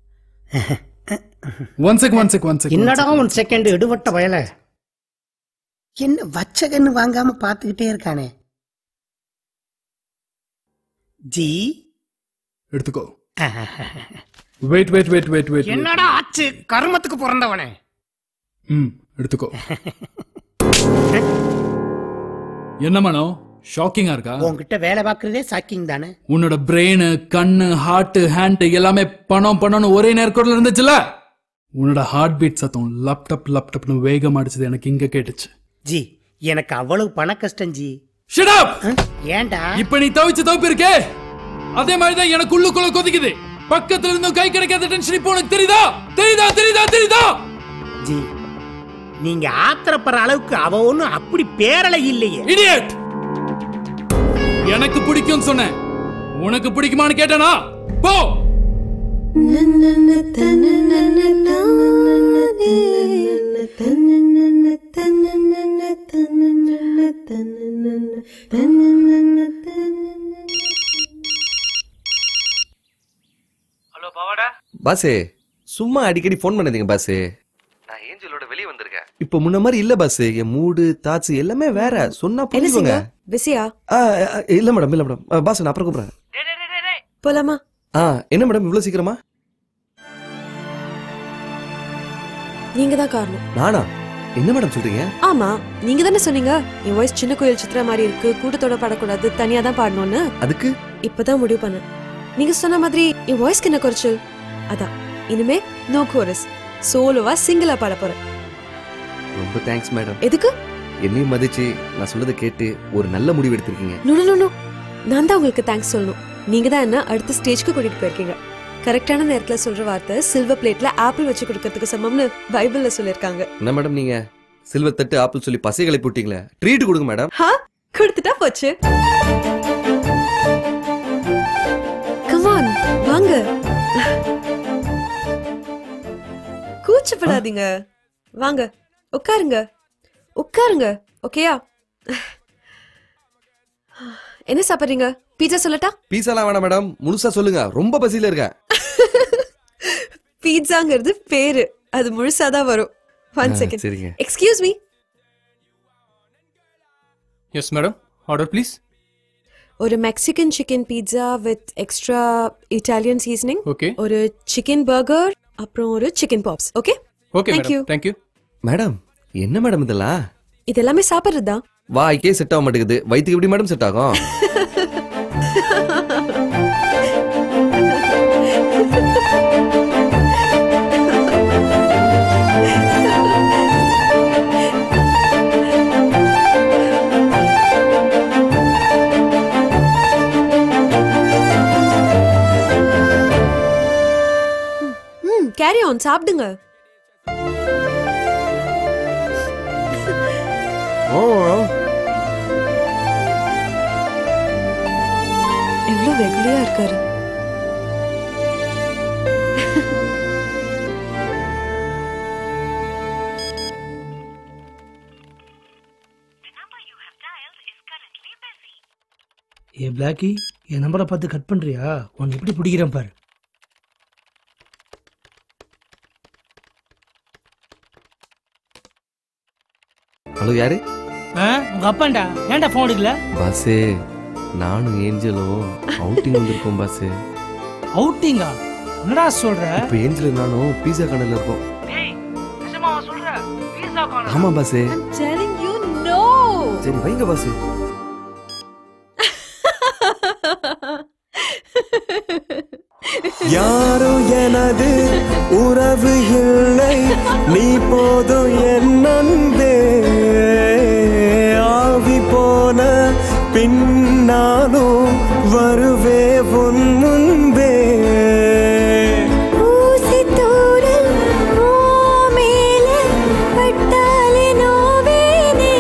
one check one check one check என்னடா ஒன் செகண்ட் எடுபட்ட வயல என்ன வச்ச கண்ணு வாங்காம பாத்துக்கிட்டே இருக்கானே ஜி எடுத்துக்கோ wait wait wait wait wait என்னடா ஆச்சு கர்மத்துக்கு பிறந்தவனே ம் எடுத்துக்கோ என்ன மனோ ஷாக்கிங்கா இருக்கா உன்கிட்ட வேலை பார்க்கறதே சாக்கிங் தானே உன்னோட பிரெயின் கண்ணு ஹார்ட் ஹேண்ட் எல்லாமே பணம் பணம்னு ஒரே நேர்கோட்டில் இருந்துச்சுல உன்னோட ஹார்ட் பீட் சத்தம் லேப்டாப் லேப்டாப்னு வேகம் அடிச்சது எனக்கு இங்க கேட்டுச்சு ஜி எனக்கு அவ்வளவு பண கஷ்டம் ஜி Shut up! ஏன்டா இப்ப நீ தவிச்ச தவிப்பு இருக்கே அதே மாதிரி தான் எனக்கு உள்ளுக்குள்ள கொதிக்குது பக்கத்துல இருந்தும் கை கிடைக்காத டென்ஷன் இப்போ உனக்கு தெரியுதா தெரியுதா தெரியுதா தெரியுதா ஜி நீங்க ஆத்திரப்படுற அளவுக்கு அவ ஒண்ணும் அப்படி பேரலை இல்லையே இடியட் எனக்கு பிடிக்கும் சொன்னேன் உனக்கு பிடிக்குமான்னு கேட்டனா போ பாசே சும்மா அடிக்கடி ஃபோன் பண்ணாதீங்க பாசே நான் ஏஞ்சலோட வெளியே வந்திருக்கேன் இப்போ முன்ன மாதிரி இல்ல பாஸ் என் மூடு தாட்ஸ் எல்லாமே வேற சொன்னா என்ன புரிஞ்சுக்கோங்க சிங்க பிஸியா ஆ, ஆ, இல்ல மேடம் இல்ல மேடம் ஆ, பாஸ் நான் அப்புறம் கூப்பிடுறேன் போலாமா ஆ என்ன மேடம் இவ்வளவு சீக்கிரமா நீங்க தான் காரணம் நானா என்ன மேடம் சொல்றீங்க ஆமா நீங்க தானே சொன்னீங்க என் வாய்ஸ் சின்ன கோயில் சித்ரா மாதிரி இருக்கு கூட்டத்தோட பாடக்கூடாது தனியா தான் பாடணும்னு அதுக்கு இப்பதான் முடிவு பண்ணேன் நீங்க சொன்ன மாதிரி என் வாய்ஸ்க்கு என்ன குறைச்சல் அதான் இனிமே நோ கோரஸ் சோலோவா சிங்கிளா பாட போறேன் ரொம்ப தேங்க்ஸ் மேடம் எதுக்கு என்னையும் மதிச்சு நான் சொல்றதை கேட்டு ஒரு நல்ல முடிவு எடுத்திருக்கீங்க நோ நோ நோ நான் தான் உங்களுக்கு தேங்க்ஸ் சொல்லணும் நீங்க தான் என்ன அடுத்த ஸ்டேஜ்க்கு கூட்டிட்டு போயிருக்கீங்க கரெக்டான நேரத்துல சொல்ற வார்த்தை சில்வர் பிளேட்ல ஆப்பிள் வச்சு கொடுக்கறதுக்கு சமம்னு பைபிள்ல சொல்லிருக்காங்க என்ன மேடம் நீங்க சில்வர் தட்டு ஆப்பிள் சொல்லி பசைகளை போட்டீங்களே ட்ரீட் கொடுங்க மேடம் ஹா கொடுத்துட்டா போச்சு கமான் வாங்க கூச்சப்படாதீங்க வாங்க உட்காருங்க உட்காருங்க ஓகேயா என்ன சாப்பிடுறீங்க பீட்சா சொல்லட்டா பீஸாலாம் வேணாம் மேடம் முழுசா சொல்லுங்க ரொம்ப பசியில இருக்கேன் பீட்சாங்கிறது பேரு அது முழுசாதான் வரும் ஒன் ஆ, செகண்ட் சரிங்க. Excuse me yes madam order please ஒரு Mexican chicken pizza with extra Italian seasoning Okay. ஒரு சிக்கன் பர்கர் அப்புறம் ஒரு chicken pops okay okay Thank you. Madam thank you madam என்ன மேடம் இதெல்லாம் இது எல்லாமே சாப்பிடுறதா வாய்க்கே செட் ஆக மாட்டேங்குது வயிற்றுக்கு எப்படி மேடம் செட் ஆகும் ம் கேரி ஆன் சாப்பிடுங்க ஓ எவ்வளவு வெகுளியா இருக்காரு ஏ பிளாக்கி என் நம்பரை பார்த்து கட் பண்றியா உன்னை எப்படி பிடிக்கிறேன் பாரு ஹலோ யாரு ஆ, உங்க அப்பாண்டா ஏன்டா ஃபோன் எடுக்கல பாஸே நானும் ஏஞ்சலும் அவுட்டிங் வந்திருக்கோம் பாஸே அவுட்டிங்கா என்னடா சொல்ற இப்போ ஏஞ்சலும் நானும் பீஸா கடையில் இருக்கோம் டேய் நிஜமாவா சொல்ற பீஸா ஆமா பாஸே telling you no சரி வைங்க பாஸே யாரோ எனது உறவு இல்லை நீ போதும் என் அன்பே ஆவி போன பின்னாலும் வருவே உன் முன்பே ஊசி தூரல் ஓ மேல பட்டாலே நோவேனே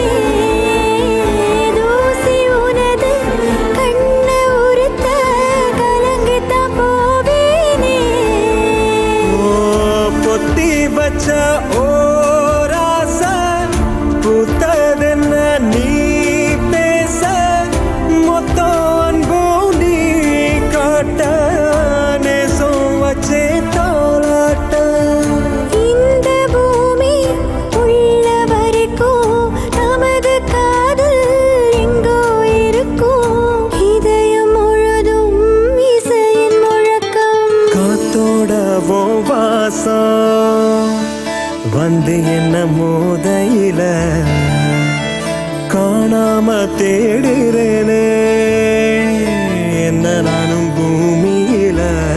தூசி உனது கண்ணு உறுத்த கலங்கித்த போவேனே ஓ பொத்தி வச்ச ஓராச பூத்ததென்ன நீ பேச மொத்தம் அன்பும் நீ காட்ட நேசம் வச்சே தாளாட்ட இந்த பூமி உள்ள வரைக்கும் நமது காதல் எங்கோ இருக்கும் இதயம் முழுதும் இசையின் முழக்கம் காத்தோட ஓ வாசம் வந்து என்ன மோதையில காணாம தேடுறேனே என்ன நானும் பூமியில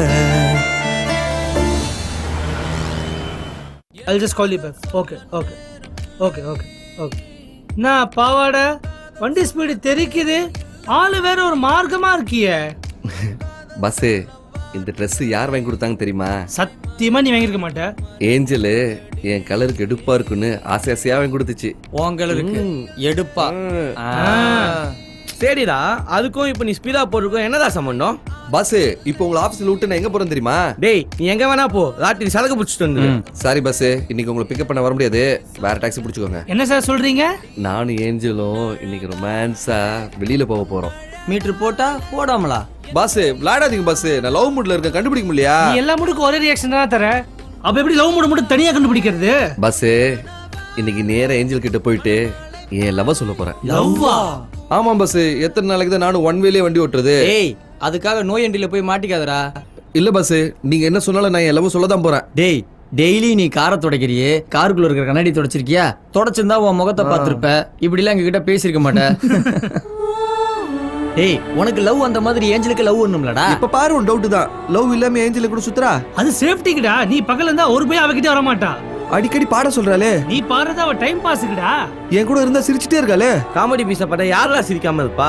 I'll just call you back. Okay, okay. Okay, okay, okay. நான் பாவாட வண்டி ஸ்பீடு தெரிக்குது ஆளு வேற ஒரு மார்க்கமா இருக்கியே பஸ்ஸு இந்த Dress யார் வாங்கி கொடுத்தாங்க தெரியுமா சத்தியமா நீ வாங்கியிருக்க மாட்ட ஏஞ்சலு என் கலருக்கு எடுப்பா இருக்குன்னு ஆசை ஆசையா வாங்கி கொடுத்துச்சு உன் கலருக்கு ம். எடுப்பா ஆ, சரிடா அதுக்கும் இப்போ நீ ஸ்பீடா போறதுக்கும் என்னடா சம்பந்தம் பாஸ் இப்போ உங்களை ஆபீஸ்ல விட்டு நான் எங்க போறேன் தெரியுமா டேய் நீ எங்க வேணா போ ராத்திரி சரக்கு பிடிச்சிட்டு வந்து சாரி பாஸ் இன்னைக்கு உங்களை பிக்கப் பண்ண வர முடியாது வேற டாக்ஸி பிடிச்சுக்கோங்க என்ன சார் சொல்றீங்க நானும் ஏஞ்சலும் இன்னைக்கு ரொமான்ஸா வெளியில போக போறோம் மீட்டர் போட்டா போடாமலா பாஸ் விளையாடாதீங்க பாஸ் நான் லவ் மூட்ல இருக்கேன் கண்டுபிடிக்க முடியலையா நீ எல்லா மூடுக்கும் ஒரே ரியாக்ஷன் தான் தர அப்ப எப்படி லவ் மூடு மட்டும் தனியா கண்டுபிடிக்கிறது பாஸ் இன்னைக்கு நேரா ஏஞ்சல் கிட்ட போயிட்டு என் லவ் சொல்ல போறேன் லவ்வா ஆமா பாஸ் எத்தனை நாளைக்கு தான் நானும் ஒன் வேலயே வண்டி ஓட்டுறது ஏய் அதுக்காக நோய் அண்டில போய் மாட்டிக்காதடா இல்ல பாஸ் நீங்க என்ன சொன்னாலும் நான் என் லவ் சொல்ல தான் போறேன் டேய் டெய்லி நீ காரை துடைக்கிறியே காருக்குள்ள இருக்கிற கண்ணாடி துடைச்சிருக்கியா தொடச்சிருந்தா உன் முகத்தை பார்த்திருப்ப இப்படிலாம் எங்க கிட்ட பேசியிருக்க மாட்டேன் டேய் உனக்கு லவ் அந்த மாதிரி ஏஞ்சலுக்கு லவ் ஒண்ணும்லடா இப்ப பாரு உன் டவுட் தான் லவ் இல்லாம ஏஞ்சல கூட சுத்துறா அது சேஃப்டிக்குடா நீ பகல்ல இருந்தா ஒரு போய் அவகிட்ட வர மாட்டா அடிக்கடி பாட சொல்றாளே நீ பாடுறது அவ டைம் பாஸுக்குடா என் கூட இருந்தா சிரிச்சிட்டே இருக்காளே காமெடி பீஸ பட்ட யாரெல்லாம் சிரிக்காம இருப்பா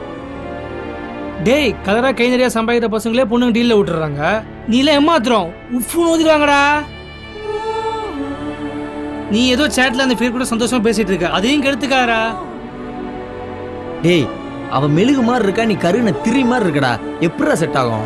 டேய் கலரா கை நிறைய சம்பாதிக்கிற பசங்களே பொண்ணுங்க டீல்ல விட்டுறாங்க நீ எல்லாம் ஏமாத்துறோம் உஃப்னு ஓதிடுவாங்கடா நீ ஏதோ சேட்ல அந்த பேர் கூட சந்தோஷமா பேசிட்டு இருக்க அதையும் கெடுத்துக்காரா டேய் அவ மெழுகு மாதிரி இருக்கா நீ கருன திரி மாதிரி இருக்கடா எப்படிடா செட் ஆகும்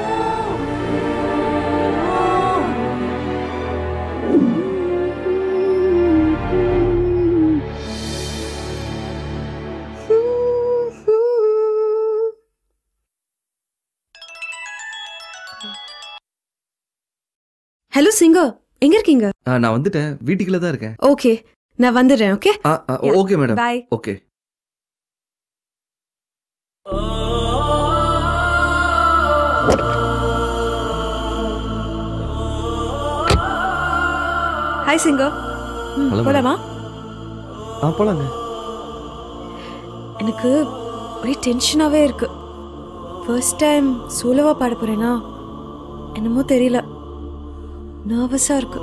ஹலோ சிங்கர் எங்க இருக்கீங்க ஆ, நான் வந்துட்டேன் வீட்டுக்குள்ள தான் இருக்கேன் ஓகே நான் வந்துடுறேன் okay okay madam Bye. Okay hi singer Hello, madam. போலாமா ஆ போலாங்க எனக்கு ஒரே டென்ஷனாவே இருக்கு ஃபர்ஸ்ட் டைம் சோலோவா பாட போறேனா என்னமோ தெரியல நர்வஸா இருக்கு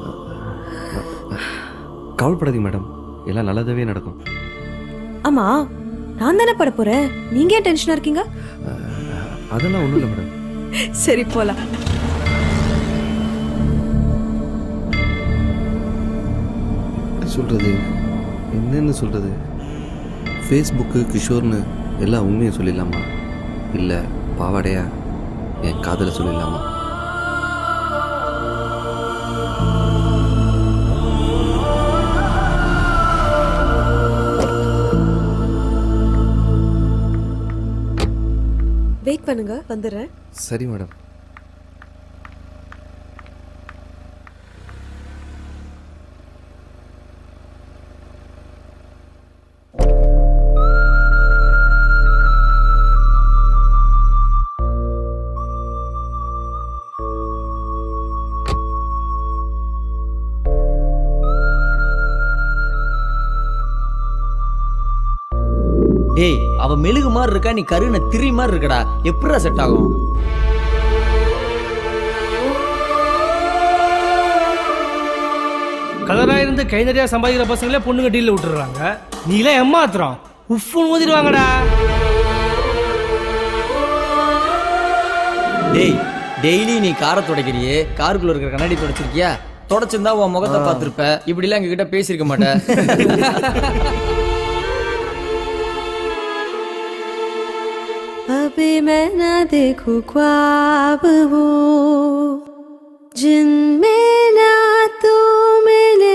கவலைப்படாதீங்க மேடம் எல்லாம் நல்லதாவே நடக்கும் ஆமா நான் தானே பாட போறேன் நீங்க ஏன் டென்ஷனா இருக்கீங்க அதெல்லாம் ஒண்ணும் இல்லை மேடம் சரி போலாம் சொல்றது என்னன்னு சொல்றது ஃபேஸ்புக்கு கிஷோர்னு எல்லாம் உண்மையை சொல்லிடலாமா இல்லை பாவாடையா என் காதலை சொல்லிடலாமா வெயிட் பண்ணுங்க வந்துடுறேன் சரி மேடம் டேய் அவ மெழுகு மாதிரி இருக்கா நீ கருன திரி மாதிரி இருக்கடா எப்படிடா செட் ஆகும் கலரா இருந்து கை நிறைய சம்பாதிக்கிற பசங்களே பொண்ணுங்க டீல்ல விட்டுறாங்க நீ எல்லாம் ஏமாத்துறோம் உஃப்னு ஓதிடுவாங்கடா டேய் டெய்லி நீ காரை துடைக்கிறியே காருக்குள்ள இருக்கிற கண்ணாடி துடைச்சிருக்கியா தொடச்சிருந்தா உன் முகத்தை பார்த்திருப்ப இப்படிலாம் எங்க கிட்ட பேசியிருக்க மாட்டேன் अभी मैं ना देखूं ख्वाब वो जिनमें ना तू मिले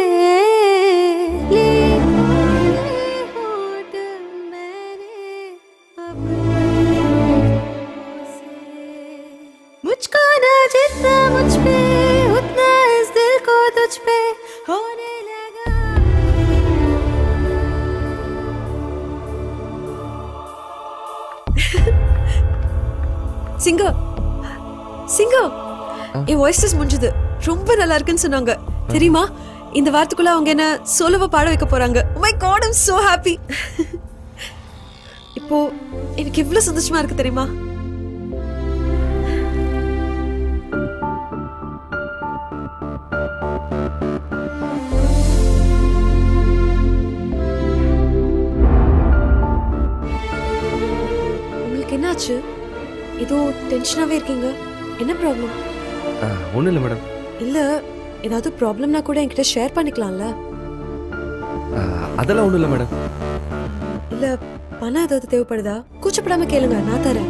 मुझको ना जितना मुझ पे उतना इस दिल को तुझ पे होने लगा சிங்கர் சிங்கர் என் வாய்ஸ் டெஸ்ட் முடிஞ்சது ரொம்ப நல்லா இருக்குன்னு சொன்னாங்க தெரியுமா இந்த வாரத்துக்குள்ள அவங்க என்ன சோலோவா பாட வைக்க போறாங்க my God I'm so happy இப்போ எனக்கு எவ்வளவு சந்தோஷமா இருக்கு தெரியுமா உங்களுக்கு என்னாச்சு ஏதோ டென்ஷனாவே இருக்கீங்க என்ன ப்ராப்ளம் ஒன்றும் இல்லை மேடம் இல்ல ஏதாவது ப்ராப்ளம்னா கூட என்கிட்ட ஷேர் பண்ணிக்கலாம்ல அதெல்லாம் ஒன்றும் இல்லை மேடம் இல்ல பணம் ஏதாவது தேவைப்படுதா கூச்சப்படாம கேளுங்க நான் தரேன்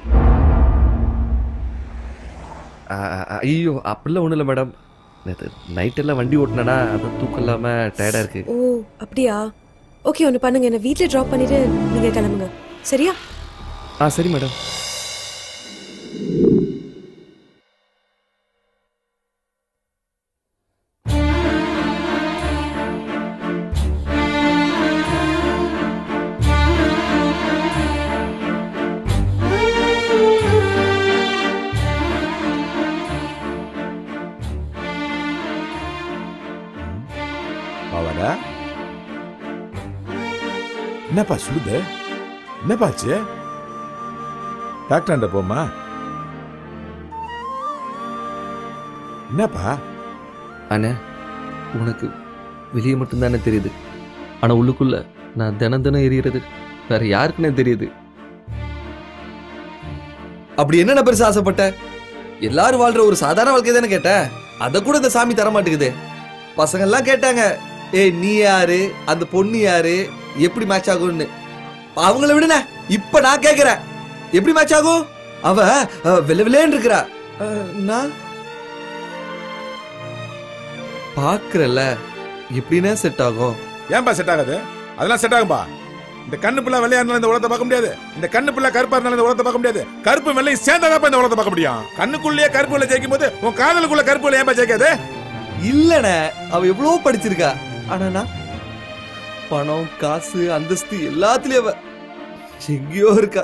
ஆ, ஆ, ஐயோ அப்படிலாம் ஒன்றும் இல்லை மேடம் நேற்று நைட்டெல்லாம் வண்டி ஓட்டினேன்னா அது தூக்கம் இல்லாமல் டயர்டாக இருக்கு ஓ அப்படியா ஓகே ஒன்று பண்ணுங்க என்ன வீட்டில் ட்ராப் பண்ணிட்டு நீங்க கிளம்புங்க சரியா ஆ சரி மேடம் பாவாடா என்னப்பா சுடுது என்னப்பா ஆச்சு டாக்டர் போமா என்னப்பா அண்ணே உனக்கு வெளியே மட்டும்தானே தெரியுது ஆனால் உள்ளுக்குள்ள நான் தினம் தினம் எரியறது வேற யாருக்குன்னே தெரியுது அப்படி என்னென்ன பெருசா ஆசைப்பட்ட எல்லாரும் வாழ்ற ஒரு சாதாரண வாழ்க்கை தானே கேட்டேன் அத கூட இந்த சாமி தர மாட்டேங்குது பசங்க எல்லாம் கேட்டாங்க ஏய் நீ யாரு அந்த பொண்ணு யாரு எப்படி மேட்ச் ஆகும்னு அவங்கள விடுன இப்ப நான் கேக்குறேன் எப்படி மேட்ச் ஆகும் அவ அஹ், வெள்ளை வெள்ளேன்னு இருக்கிறா அஹ், நான் பாக்குறல எப்படின்னா செட் ஆகும் ஏன்பா செட் ஆகாது அதெல்லாம் செட் ஆகும்பா இந்த கண்ணு பிள்ளை வெள்ளையா இருந்தாலும் இந்த உலகத்தை பார்க்க முடியாது இந்த கண்ணு பிள்ளை கருப்பா இருந்தாலும் இந்த உலகத்தை பார்க்க முடியாது கருப்பு வெள்ளையும் சேர்ந்தாதான் இந்த உலகத்தை பார்க்க முடியும் கண்ணுக்குள்ளேயே கருப்பு வெள்ளை ஜெயிக்கும் போது உன் காதலுக்குள்ள கருப்பு வெள்ளை ஏன்பா ஜெயிக்காது இல்லனே அவ எவ்வளவு படிச்சிருக்கா ஆனா நான் பணம் காசு அந்தஸ்து எல்லாத்துலயும் அவ எங்கேயோ இருக்கா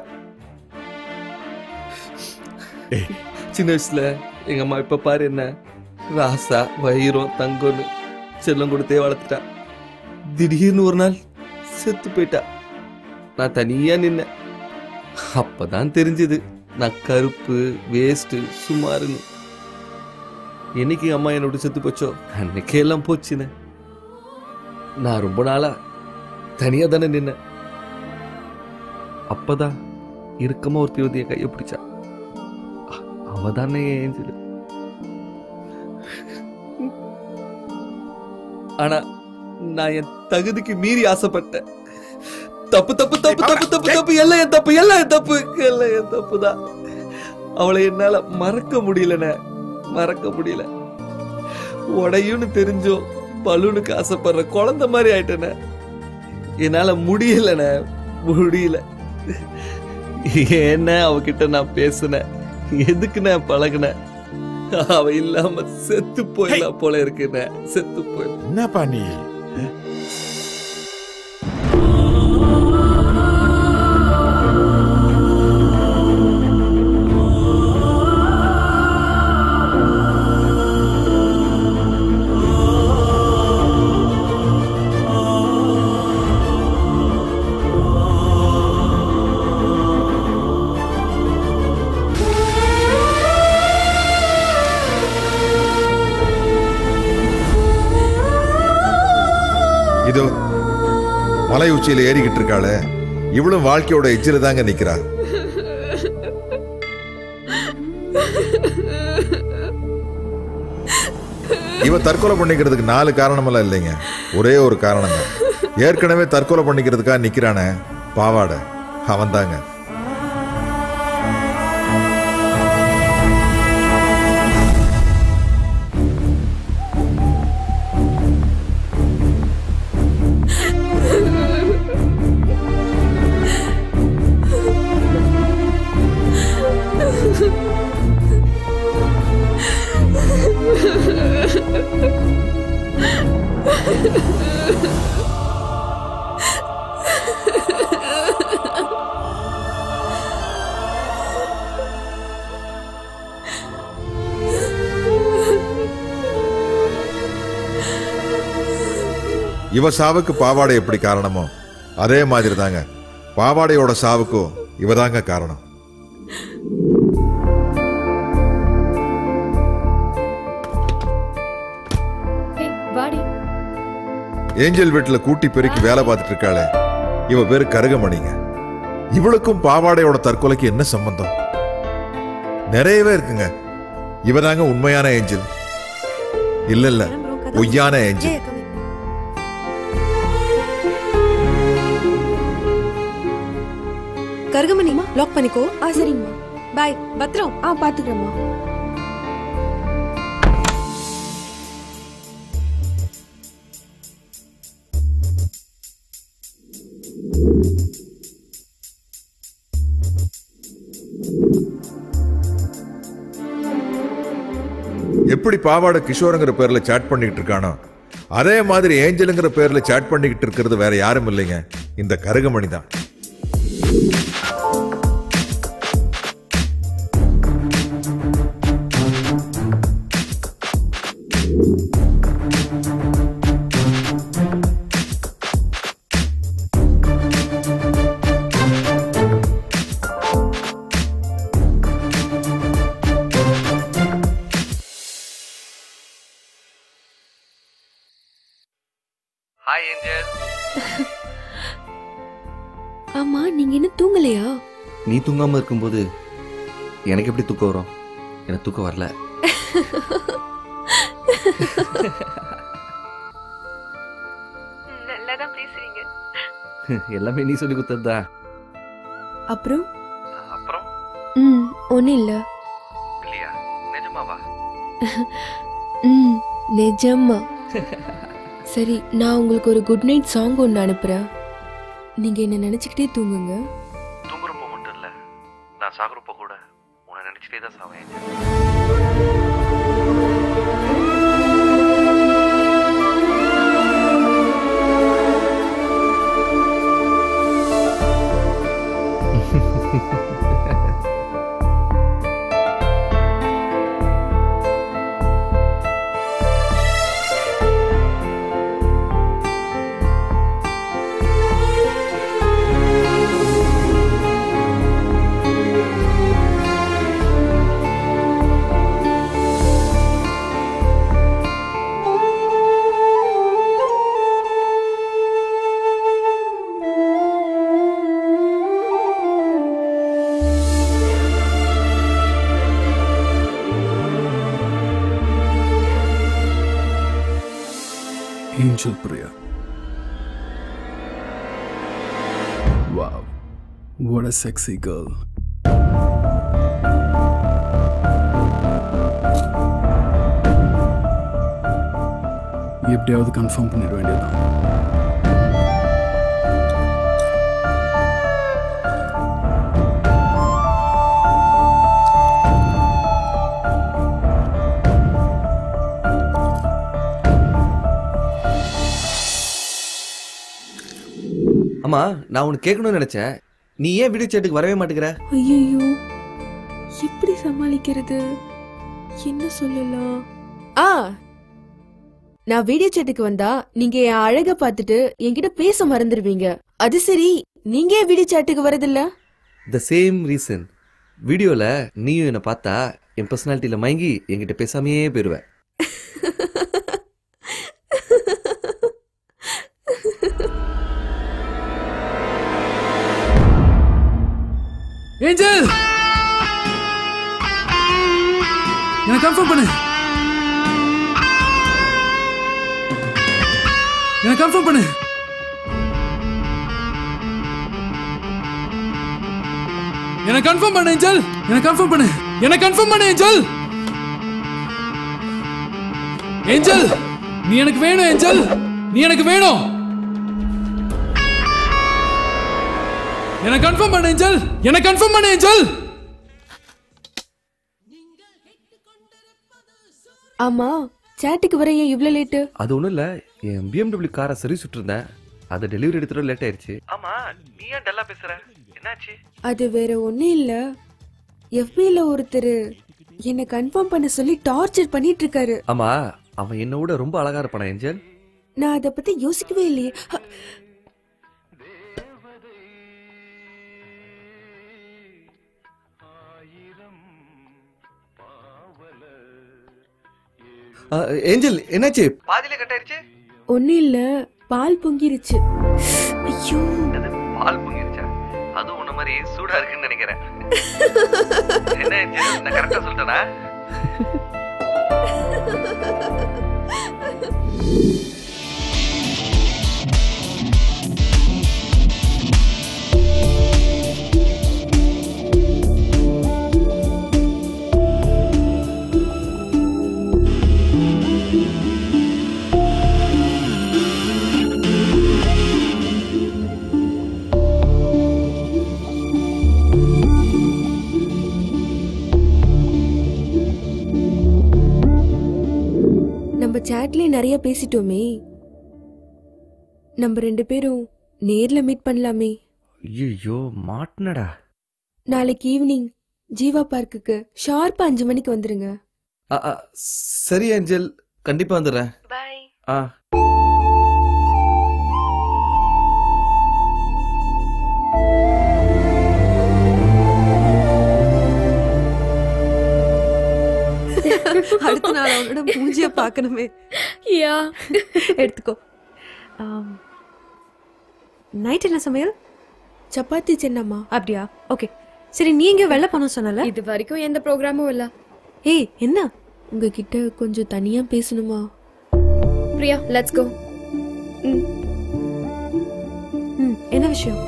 சின்ன வயசுல எங்க அம்மா இப்ப பாரு என்ன ராசா வைரம் தங்கம்னு செல்லம் கொடுத்தே வளர்த்துட்டா திடீர்னு ஒரு நாள் செத்து போயிட்டா நான் தனியா நின்னேன் அப்பதான் தெரிஞ்சது நான் கருப்பு வேஸ்ட் சுமாருன்னு என்னைக்கு அம்மா என்னோட செத்து போச்சோ அன்னைக்கே எல்லாம் போச்சுன்னு நான் ரொம்ப நாளா தனியா தானே நின்னேன் அப்பதான் இறுக்கமா ஒருத்தி வந்து என் கையை பிடிச்சா அ- அவ தானே என் ஏஞ்சல் ஆனா நான் என் தகுதிக்கு மீறி ஆசைப்பட்டேன் தப்பு தப்பு தப்பு தப்பு தப்பு தப்பு எல்லாம் என் தப்பு எல்லாம் என் தப்பு எல்லாம் என் தப்பு தான் அவளை என்னால மறக்க முடியலண்ணே மறக்க முடியல உடையும்னு தெரிஞ்சும் பலூனுக்கு ஆசைப்படுற குழந்தை மாதிரி ஆயிட்டேனே என்னால முடியலண்ணே முடியல என்ன அவகிட்ட நான் பேசினேன் எதுக்கு நான் பழகினேன் அவ இல்லாம செத்து போயிடலாம் போல இருக்குண்ணே செத்து போய் என்னப்பா நீ இதோ மலை உச்சியில ஏறிக்கிட்டு இருக்காளே இவளும் வாழ்க்கையோட எச்சில தாங்க நிக்கிறா இவ தற்கொலை பண்ணிக்கிறதுக்கு நாலு காரணமெல்லாம் இல்லைங்க ஒரே ஒரு காரணம் தான் ஏற்கனவே தற்கொலை பண்ணிக்கிறதுக்காக நிக்கிறானே பாவாடை அவன் தாங்க இவ சாவுக்கு பாவாடை எப்படி காரணமோ அதே மாதிரி தாங்க பாவாடையோட சாவுக்கும் இவதாங்க காரணம் வாடி ஏஞ்சல் வீட்டுல கூட்டி பெருக்கி வேலை பார்த்துட்டு இருக்காளே இவ பேரு கருகமணிங்க இவளுக்கும் பாவாடையோட தற்கொலைக்கு என்ன சம்பந்தம் நிறையவே இருக்குங்க இவதாங்க உண்மையான ஏஞ்சல் இல்ல இல்ல பொய்யான ஏஞ்சல் கருகமணி லாக் பண்ணிக்கோ ஆ சரிங்கம்மா பாய் பத்திரம் ஆ பாத்துக்கிறேம்மா எப்படி பாவாடை கிஷோருங்கிற பேர்ல சாட் பண்ணிக்கிட்டு இருக்கானோ அதே மாதிரி ஏஞ்சலுங்கிற பேர்ல சாட் பண்ணிக்கிட்டு இருக்கிறது வேற யாரும் இல்லைங்க இந்த கருகமணி தான் ஹாய் ஏஞ்சல் ஆமா நீங்க இன்னும் தூங்கலையா நீ தூங்காம இருக்கும்போது எனக்கு எப்படி தூக்கம் வரும் எனக்கு தூக்கம் வரல நல்லா தான் பேசுறீங்க எல்லாமே நீ சொல்லி கொடுத்ததுதான் அப்புறம் அப்புறம் ம் ஒன்றும் இல்லை இல்லையா நிஜமாவா ம் நிஜமா சரி நான் உங்களுக்கு ஒரு குட் நைட் சாங் ஒன்று அனுப்புகிறேன் நீங்கள் என்ன நினச்சிக்கிட்டே தூங்குங்க தூங்குறப்போ மட்டும் இல்ல நான் சாகுறப்போ கூட உன்னை நினைச்சிட்டே தான் சாவேன் Angel Priya. Wow. What a sexy girl. எப்படியாவது கன்ஃபார்ம் பண்ணிட வேண்டியதுதான் ஆமா நான் உனக்கு கேட்கணும்னு நினைச்சேன் நீ ஏன் வீடியோ சேட்டுக்கு வரவே மாட்டேங்கிற ஐயோ எப்படி சமாளிக்கிறது என்ன சொல்லலாம் ஆ நான் வீடியோ சேட்டுக்கு வந்தா நீங்க என் அழக பார்த்துட்டு என்கிட்ட பேச மறந்துடுவீங்க அது சரி நீங்க ஏன் வீடியோ சேட்டுக்கு வரதில்ல த சேம் ரீசன் வீடியோல நீயும் என்னை பார்த்தா என் பர்சனாலிட்டியில மயங்கி என்கிட்ட பேசாமையே போயிருவேன் ஏஞ்சல் எனக்கு கன்ஃபார்ம் பண்ணு எனக்கு கன்ஃபார்ம் பண்ணு எனக்கு கன்ஃபார்ம் பண்ணு ஏஞ்சல் எனக்கு கன்ஃபார்ம் பண்ணு எனக்கு கன்ஃபார்ம் பண்ணு ஏஞ்சல் ஏஞ்சல் நீ எனக்கு வேணும் ஏஞ்சல் நீ எனக்கு வேணும் எனக்கு கன்ஃபார்ம் பண்ணு ஏஞ்சல் எனக்கு கன்ஃபார்ம் பண்ணு ஏஞ்சல் ஆமா சேட்டுக்கு வர ஏன் இவ்ளோ லேட்டு அது ஒண்ணும் இல்ல என் பிஎம்டபிள்யூ காரை சர்வீஸ் விட்டுருந்தேன் அதை டெலிவரி எடுத்துட்டு லேட் ஆயிருச்சு ஆமா நீ ஏன் டல்லா பேசுற என்னாச்சு அது வேற ஒண்ணும் இல்ல எஃபில ஒருத்தர் என்ன கன்ஃபார்ம் பண்ண சொல்லி டார்ச்சர் பண்ணிட்டு இருக்காரு ஆமா அவன் என்னை விட ரொம்ப அழகா இருப்பானா ஏஞ்சல் நான் அத பத்தி யோசிக்கவே இல்லையே ஹ, ஏஞ்சல் என்னாச்சு பாதியில கட் ஆயிருச்சு ஒண்ணும் இல்ல பால் பொங்கிருச்சு ஐயோ பால் பொங்கிருச்சா அதுவும் உன்ன மாதிரி சூடா இருக்குன்னு நினைக்கிறேன் என்ன ஏஞ்சல் நான் கரெக்டா சொல்லிட்டேனா சாட்லயே நிறைய பேசிட்டோமே நம்ம ரெண்டு பேரும் நேர்ல மீட் பண்ணலாமே ஐயோ மாட்டினடா நாளைக்கு ஈவினிங் ஜீவா பார்க்குக்கு ஷார்ப்பா அஞ்சு மணிக்கு வந்துருங்க ஆ, ஆ, சரி ஏஞ்சல் கண்டிப்பா வந்துடுறேன் ஆ அடுத்த நாள் அவனோட மூஞ்சிய பார்க்கணுமே யா எடுத்துக்கோ நைட் என்ன சமையல் சப்பாத்தி சின்னம்மா அப்படியா ஓகே சரி நீங்க வெள்ள பணம் சொன்னல இது வரைக்கும் எந்த ப்ரோக்ராமும் இல்ல ஏய் என்ன உங்ககிட்ட கொஞ்சம் தனியா பேசணுமா பிரியா லெட்ஸ் கோ ம் என்ன விஷயம்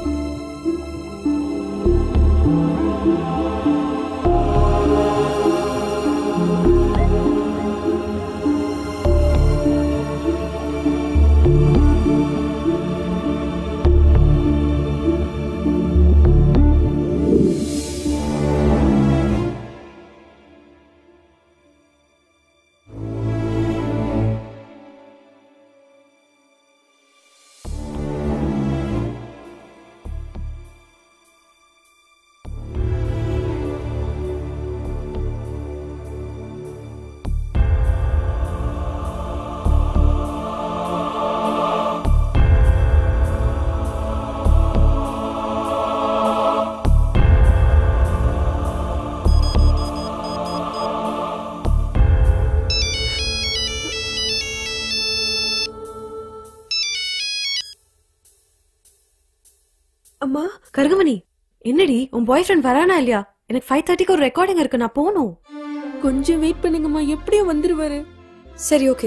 அம்மா கருகமணி என்னடி உன் பாய் ஃப்ரெண்ட் வரானா இல்லையா எனக்கு ஃபைவ் தேர்ட்டிக்கு ஒரு ரெக்கார்டிங் இருக்கு நான் போகணும் கொஞ்சம் வெயிட் பண்ணுங்கம்மா எப்படியும் வந்துருவாரு சரி ஓகே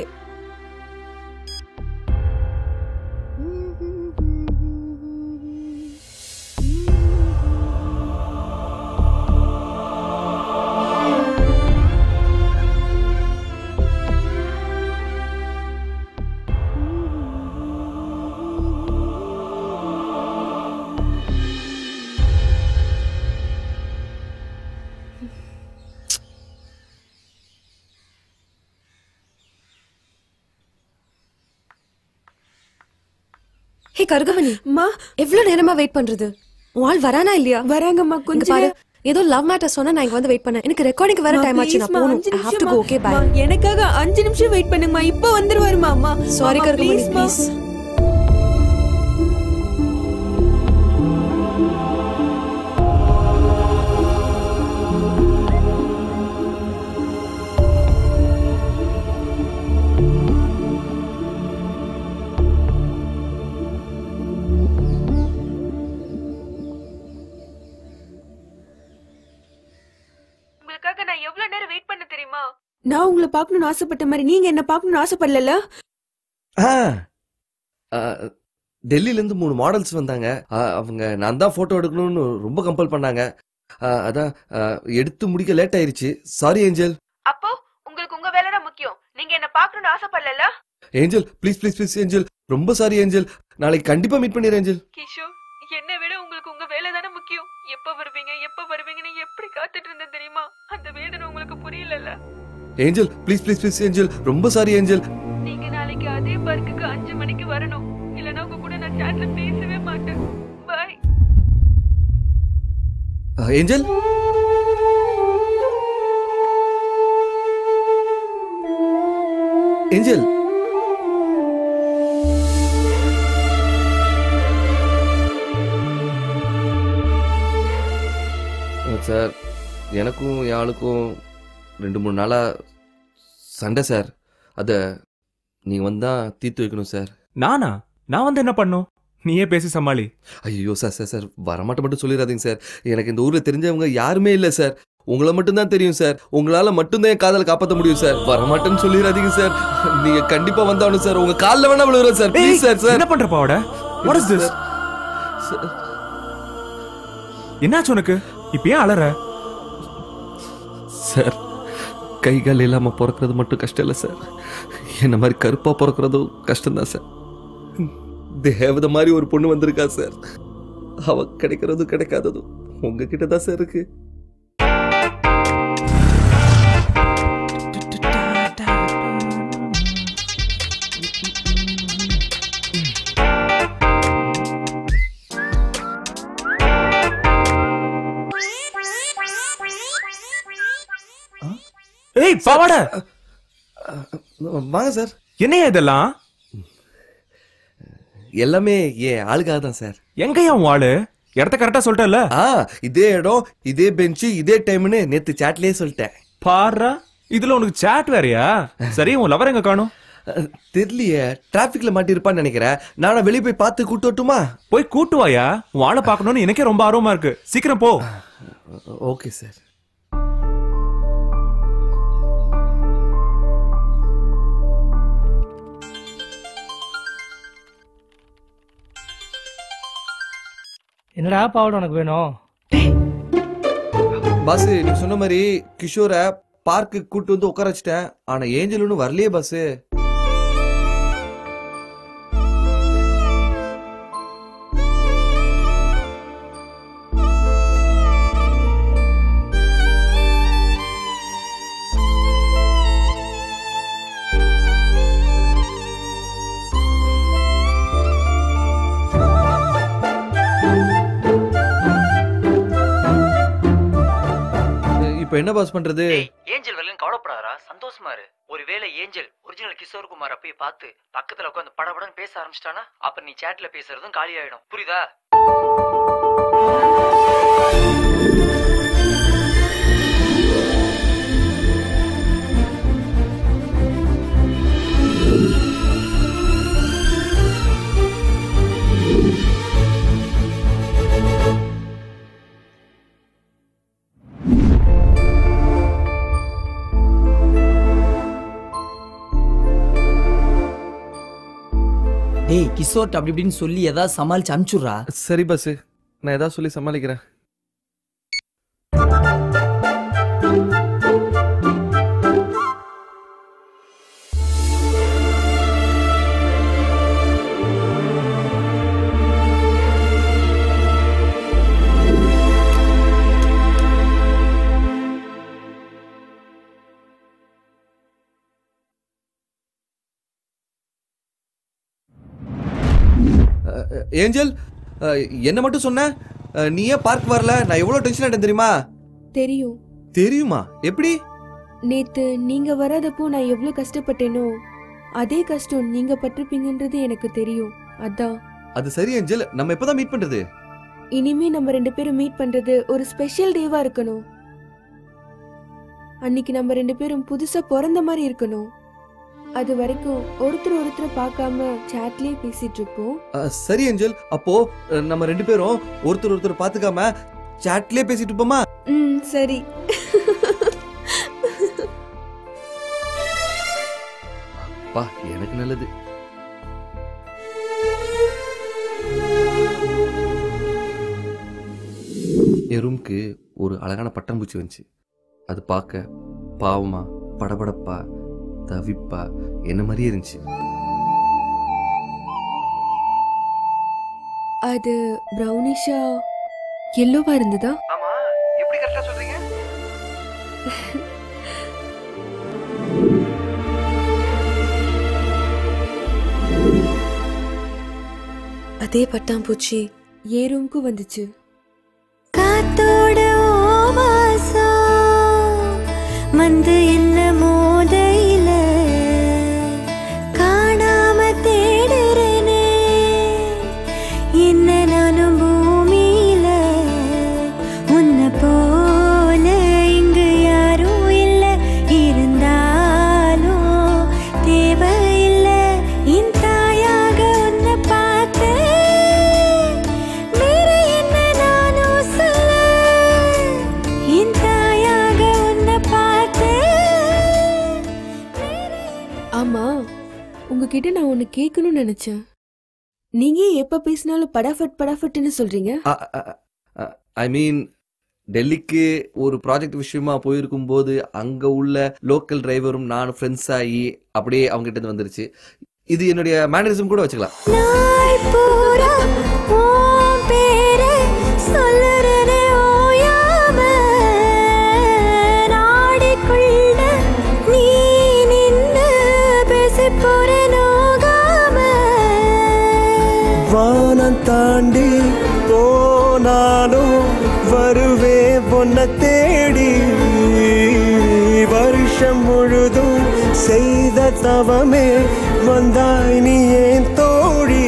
ஹே கருகமணி அம்மா எவ்வளவு நேரமா வெயிட் பண்றது உன் ஆள் வரானா இல்லையா வராங்கம்மா கொஞ்சம் பாரு ஏதோ லவ் மேட்டர் சொன்னா நான் இங்க வந்து வெயிட் பண்ணேன் எனக்கு ரெக்கார்டிங் வர டைம் ஆச்சு நான் போகணும் I have to go okay bye எனக்காக அஞ்சு நிமிஷம் வெயிட் பண்ணுங்கம்மா இப்போ வந்துருவாருமா அம்மா சாரி அம்மா, கருகமணி please, மா. ப்ளீஸ் உங்களுக்காக நான் எவ்வளவு நேரம் வெயிட் பண்ண தெரியுமா நான் உங்களை பார்க்கணும்னு ஆசைப்பட்ட மாதிரி நீங்க என்ன பார்க்கணும்னு ஆசைப்படல ஆ ஆ, டெல்லில இருந்து மூணு மாடல்ஸ் வந்தாங்க ஆ, அவங்க நான் தான் போட்டோ எடுக்கணும்னு ரொம்ப கம்பல் பண்ணாங்க ஆ, அதான் ஆ, எடுத்து முடிக்க லேட் ஆயிருச்சு சாரி ஏஞ்சல் அப்போ உங்களுக்கு உங்க வேலை தான் முக்கியம் நீங்க என்ன பார்க்கணும்னு ஆசைப்படல Angel please please please Angel ரொம்ப சாரி ஏஞ்சல் நாளைக்கு கண்டிப்பா மீட் பண்ணிடுறேன் ஏஞ்சல் கிஷோர் என்னை விட உங்களுக்கு உங்க வேலை தானே முக்கியம் எப்ப வருவீங்க எப்ப வருவீங்கன்னு எப்படி காத்துட்டு இருந்தேன் தெரியுமா அந்த வேதனை உங்களுக்கு புரியலல்ல Angel please please please Angel ரொம்ப சாரி ஏஞ்சல் நீங்க நாளைக்கு அதே பார்க்குக்கு அஞ்சு மணிக்கு வரணும் இல்லனா உங்க கூட நான் சாட்ல பேசவே மாட்டேன் பாய் ஆ, ஏஞ்சல் ஏஞ்சல் சார் எனக்கும் என் ஆளுக்கும் ரெண்டு மூணு நாளா சண்டை சார் அத நீங்க வந்தா தீர்த்து வைக்கணும் சார் நானா நான் வந்து என்ன பண்ணும் நீயே பேசி சமாளி ஐயோ சார் சார் சார் வரமாட்ட மட்டும் சொல்லிடாதீங்க சார் எனக்கு இந்த ஊர்ல தெரிஞ்சவங்க யாருமே இல்லை சார் உங்களை மட்டும்தான் தெரியும் சார் உங்களால மட்டும்தான் என் காதலை காப்பாற்ற முடியும் சார் வரமாட்டேன்னு சொல்லிடாதீங்க சார் நீங்க கண்டிப்பா வந்தாகணும் சார் உங்க காலில் வேணா விழுகிறேன் சார் ப்ளீஸ் சார் சார் என்ன பண்ற பாவட வாட் இஸ் திஸ் என்னாச்சு உனக்கு இப்ப ஏன் அலற சார் கை கால் இல்லாம பிறக்கிறது மட்டும் கஷ்டம் இல்லை சார் என்ன மாதிரி கருப்பா பிறக்கிறதும் கஷ்டம்தான் சார் தேவத மாதிரி ஒரு பொண்ணு வந்திருக்கா சார் அவ கிடைக்கிறதும் கிடைக்காததும் உங்ககிட்ட தான் சார் இருக்கு பாவாடை வாங்க சார் என்னையா இதெல்லாம் எல்லாமே என் ஆளுக்காக தான் சார் எங்கயா உன் ஆளு இடத்த கரெக்டா சொல்லிட்டல ஆ இதே இடம் இதே பெஞ்சு இதே டைம்னு நேத்து சாட்லயே சொல்லிட்டேன் பாருடா இதுல உனக்கு சாட் வேறயா சரி உன் லவர் எங்க காணும் தெரியலையே டிராபிக்ல மாட்டிருப்பான்னு நினைக்கிறேன் நானா வெளியே போய் பார்த்து கூட்டு வரட்டுமா போய் கூட்டு வாயா உன் ஆளை பார்க்கணும்னு எனக்கே ரொம்ப ஆர்வமா இருக்கு சீக்கிரம் போ ஓகே சார் என்னடா பாவாடை உனக்கு வேணும் பாஸ் நீ சொன்ன மாதிரி கிஷோரை பார்க்கு கூட்டு வந்து உட்கார வச்சிட்டேன் ஆனா ஏஞ்சல் ஒன்றும் வரலையே பாஸ் இப்போ என்ன பாஸ் பண்றது ஏஞ்சல் வரலன்னு கவலைப்படாதடா சந்தோஷமா இரு ஒருவேளை ஏஞ்சல் ஒரிஜினல் கிஷோர் குமார் போய் பார்த்து பக்கத்துல உட்காந்து படபடன்னு பேச ஆரம்பிச்சிட்டானா அப்ப நீ சேட்ல பேசுறதும் காலி ஆயிடும் புரியுதா டேய் கிஷோர்ட் அப்படி இப்படின்னு சொல்லி ஏதாவது சமாளிச்சு அனுப்பிச்சுடுறா சரி பாஸ் நான் ஏதாவது சொல்லி சமாளிக்கிறேன் அஹ், அஹ், ஏஞ்சல் அஹ், என்ன மட்டும் சொன்ன அஹ், நீ ஏன் பார்க் வரல நான் எவ்வளவு டென்ஷன் ஆயிட்டேன் தெரியுமா தெரியும் தெரியுமா எப்படி நேத்து நீங்க வராதப்போ நான் எவ்வளவு கஷ்டப்பட்டேனோ அதே கஷ்டம் நீங்க பட்டிருப்பீங்கன்றது எனக்கு தெரியும் அதான் அது சரி ஏஞ்சல் நம்ம எப்பதான் மீட் பண்றது இனிமே நம்ம ரெண்டு பேரும் மீட் பண்றது ஒரு ஸ்பெஷல் டேவா இருக்கணும் அன்னைக்கு நம்ம ரெண்டு பேரும் புதுசா பிறந்த மாதிரி இருக்கணும் அது வரைக்கும் ஒருத்தர் ஒருத்தர் பார்க்காம சாட்லயே பேசிட்டு இருப்போம் அஹ், சரி ஏஞ்சல் அப்போ அஹ், நம்ம ரெண்டு பேரும் ஒருத்தர் ஒருத்தர் பாத்துக்காம சாட்லயே பேசிட்டு இருப்போமா ம் சரி பா எனக்கு நல்லது என் ரூம்க்கு ஒரு அழகான பட்டாம்பூச்சி வந்துச்சு அது பார்க்க பாவமா படபடப்பா தவிப்பா என்ன மாதிரியே இருந்துச்சு அது ப்ரௌனிஷா எல்லோவா இருந்ததா ஆமா எப்படி கரெக்டா சொல்றீங்க அதே பட்டாம்பூச்சி ஏ ரூம்க்கு வந்துச்சு காத்தோட வாசம் வந்து என்ன மோதையில காணாம தேடுறேனே என்ன நானும் பூமியில உன்னை போல இங்கு யாரும் இல்ல இருந்தாலும் தேவையில்ல என் தாயாக உன்னை பார்த்தேன் வேற என்ன நானும் சொல்ல என் தாயாக உன்னை பார்த்தேன் ஆமா உங்ககிட்ட நான் ஒன்னு கேட்கணும்னு நினைச்சேன் நீங்க ஏன் எப்ப பேசினாலும் படாஃபட் படாஃபட்னு சொல்றீங்க ஐ மீன் டெல்லிக்கு ஒரு ப்ராஜெக்ட் விஷயமா போயிருக்கும் போது அங்க உள்ள லோக்கல் டிரைவரும் நானும் ஃப்ரெண்ட்ஸ் ஆகி அப்படியே அவங்க கிட்ட இருந்து வந்துருச்சு இது என்னுடைய மேனரிசம் கூட வச்சுக்கலாம் நாள் பூரா உன் பேரை சொல்லுறதே ஓயாம. நாடிக்குள்ள நீ நின்னு பேசப் போற நோகாம. வானம் தாண்டி போனாலும் வருவே பொன்ன தேடி வருஷம் முழுதும் செய்த தவமே வந்தாய் நீ ஏன் தோழி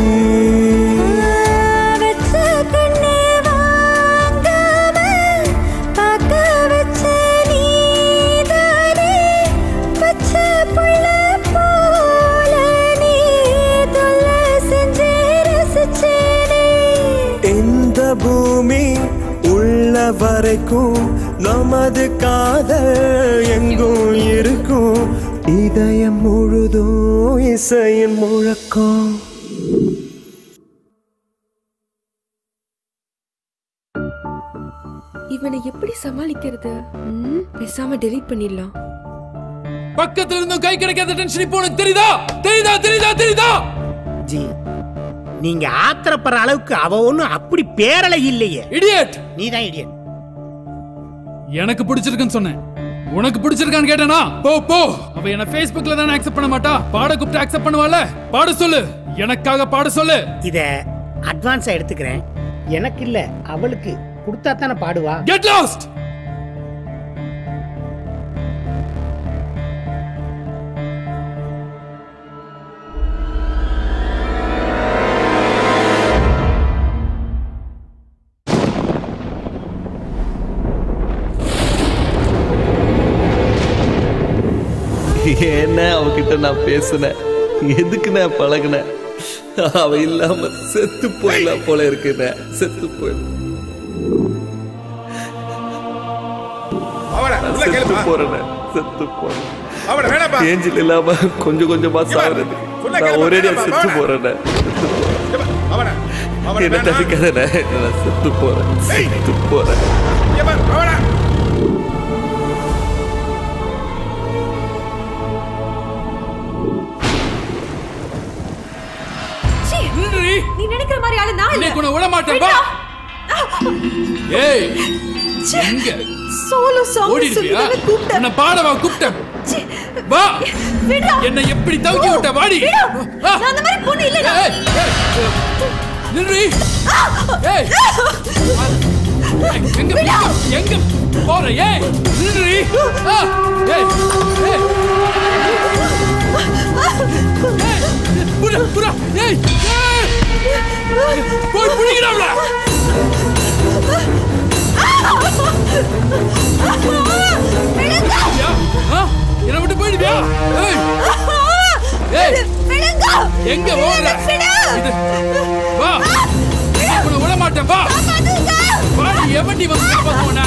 வச்ச கண்ணே வாங்காம பார்க்க வச்ச நீதானே பச்ச புள்ள போல நீ தொல்லை செஞ்சு ரசிச்சேனே இந்த பூமி உள்ள வரைக்கும் நமது காதல் எங்கும் இருக்கும் இதயம் முழுதும் இசையின் முழக்கம் இவனை எப்படி சமாளிக்கிறது ம், பேசாம டெலீட் பண்ணிடலாம் பக்கத்துல இருந்தும் கை கிடைக்காத டென்ஷன் இப்போ உனக்கு தெரியுதா தெரியுதா தெரியுதா தெரியுதா ஜி நீங்க ஆத்திரப்படுற அளவுக்கு அவ ஒண்ணும் அப்படி பேரலை இல்லையே இடியட் நீ தான் இடியட் எனக்கு பிடிச்சிருக்குன்னு சொன்னேன் உனக்கு பிடிச்சிருக்கான்னு கேட்டேனா போ போ அவ என்ன Facebookல தானே அக்செப்ட் பண்ண மாட்டா பாட கூப்பிட்டு அக்செப்ட் பண்ணுவால பாட சொல்லு எனக்காக பாட சொல்லு இத அட்வான்ஸா எடுத்துக்கிறேன் எனக்கு இல்ல அவளுக்கு கொடுத்தா தானே பாடுவா கெட் லாஸ்ட் ஏன்னா அவகிட்ட நான் பேசினேன் எதுக்கு நான் பழகினேன் அவ இல்லாம செத்து போயிடலாம் போல இருக்குண்ணே செத்து போயிடலாம் அவன நான் உள்ள செத்து கேளுப்பா போறேனே செத்து போறேன் அவன வேணாப்பா ஏஞ்சில் இல்லாம கொஞ்சம் கொஞ்சமா சாகுறதுக்கு உள்ள நான் கேளுப்பா, ஒரேடியா வேணாப்பா, செத்து வேணாம். போறேனே அவன அவன என்ன வேணாம். தடுக்காதே நான் செத்து போறேன் செத்து போறேன் இங்க பாரு, அவன சீ, நீ நினைக்கிற மாதிரி ஆளு நான் இல்ல இன்னைக்கு உன்னை விட மாட்டேன் வா ஏய் எங்க சோலோ சாங் ஓடி இருப்பியா உன்னை பாடவா கூப்பிட்டேன் வா என்னை எப்படி தவிக்கி விட்ட வாடி வா. நான் அந்த மாதிரி பொண்ணு இல்ல ஏய், ஏய், நில்றி ஏய் எங்க எங்க போற ஏய் நில்றி ஆ, ஏய் ஏய் ஏய், புடா புடா ஏய் ஏய் போய் புடிங்கடா என்ன விட்டு போயிடுவியா ஏய் ஏய் எங்க ஓடுற இது வா உன்னை விட மாட்டேன் வா வா நீ எவன்டி வந்து காப்பாத்துவனா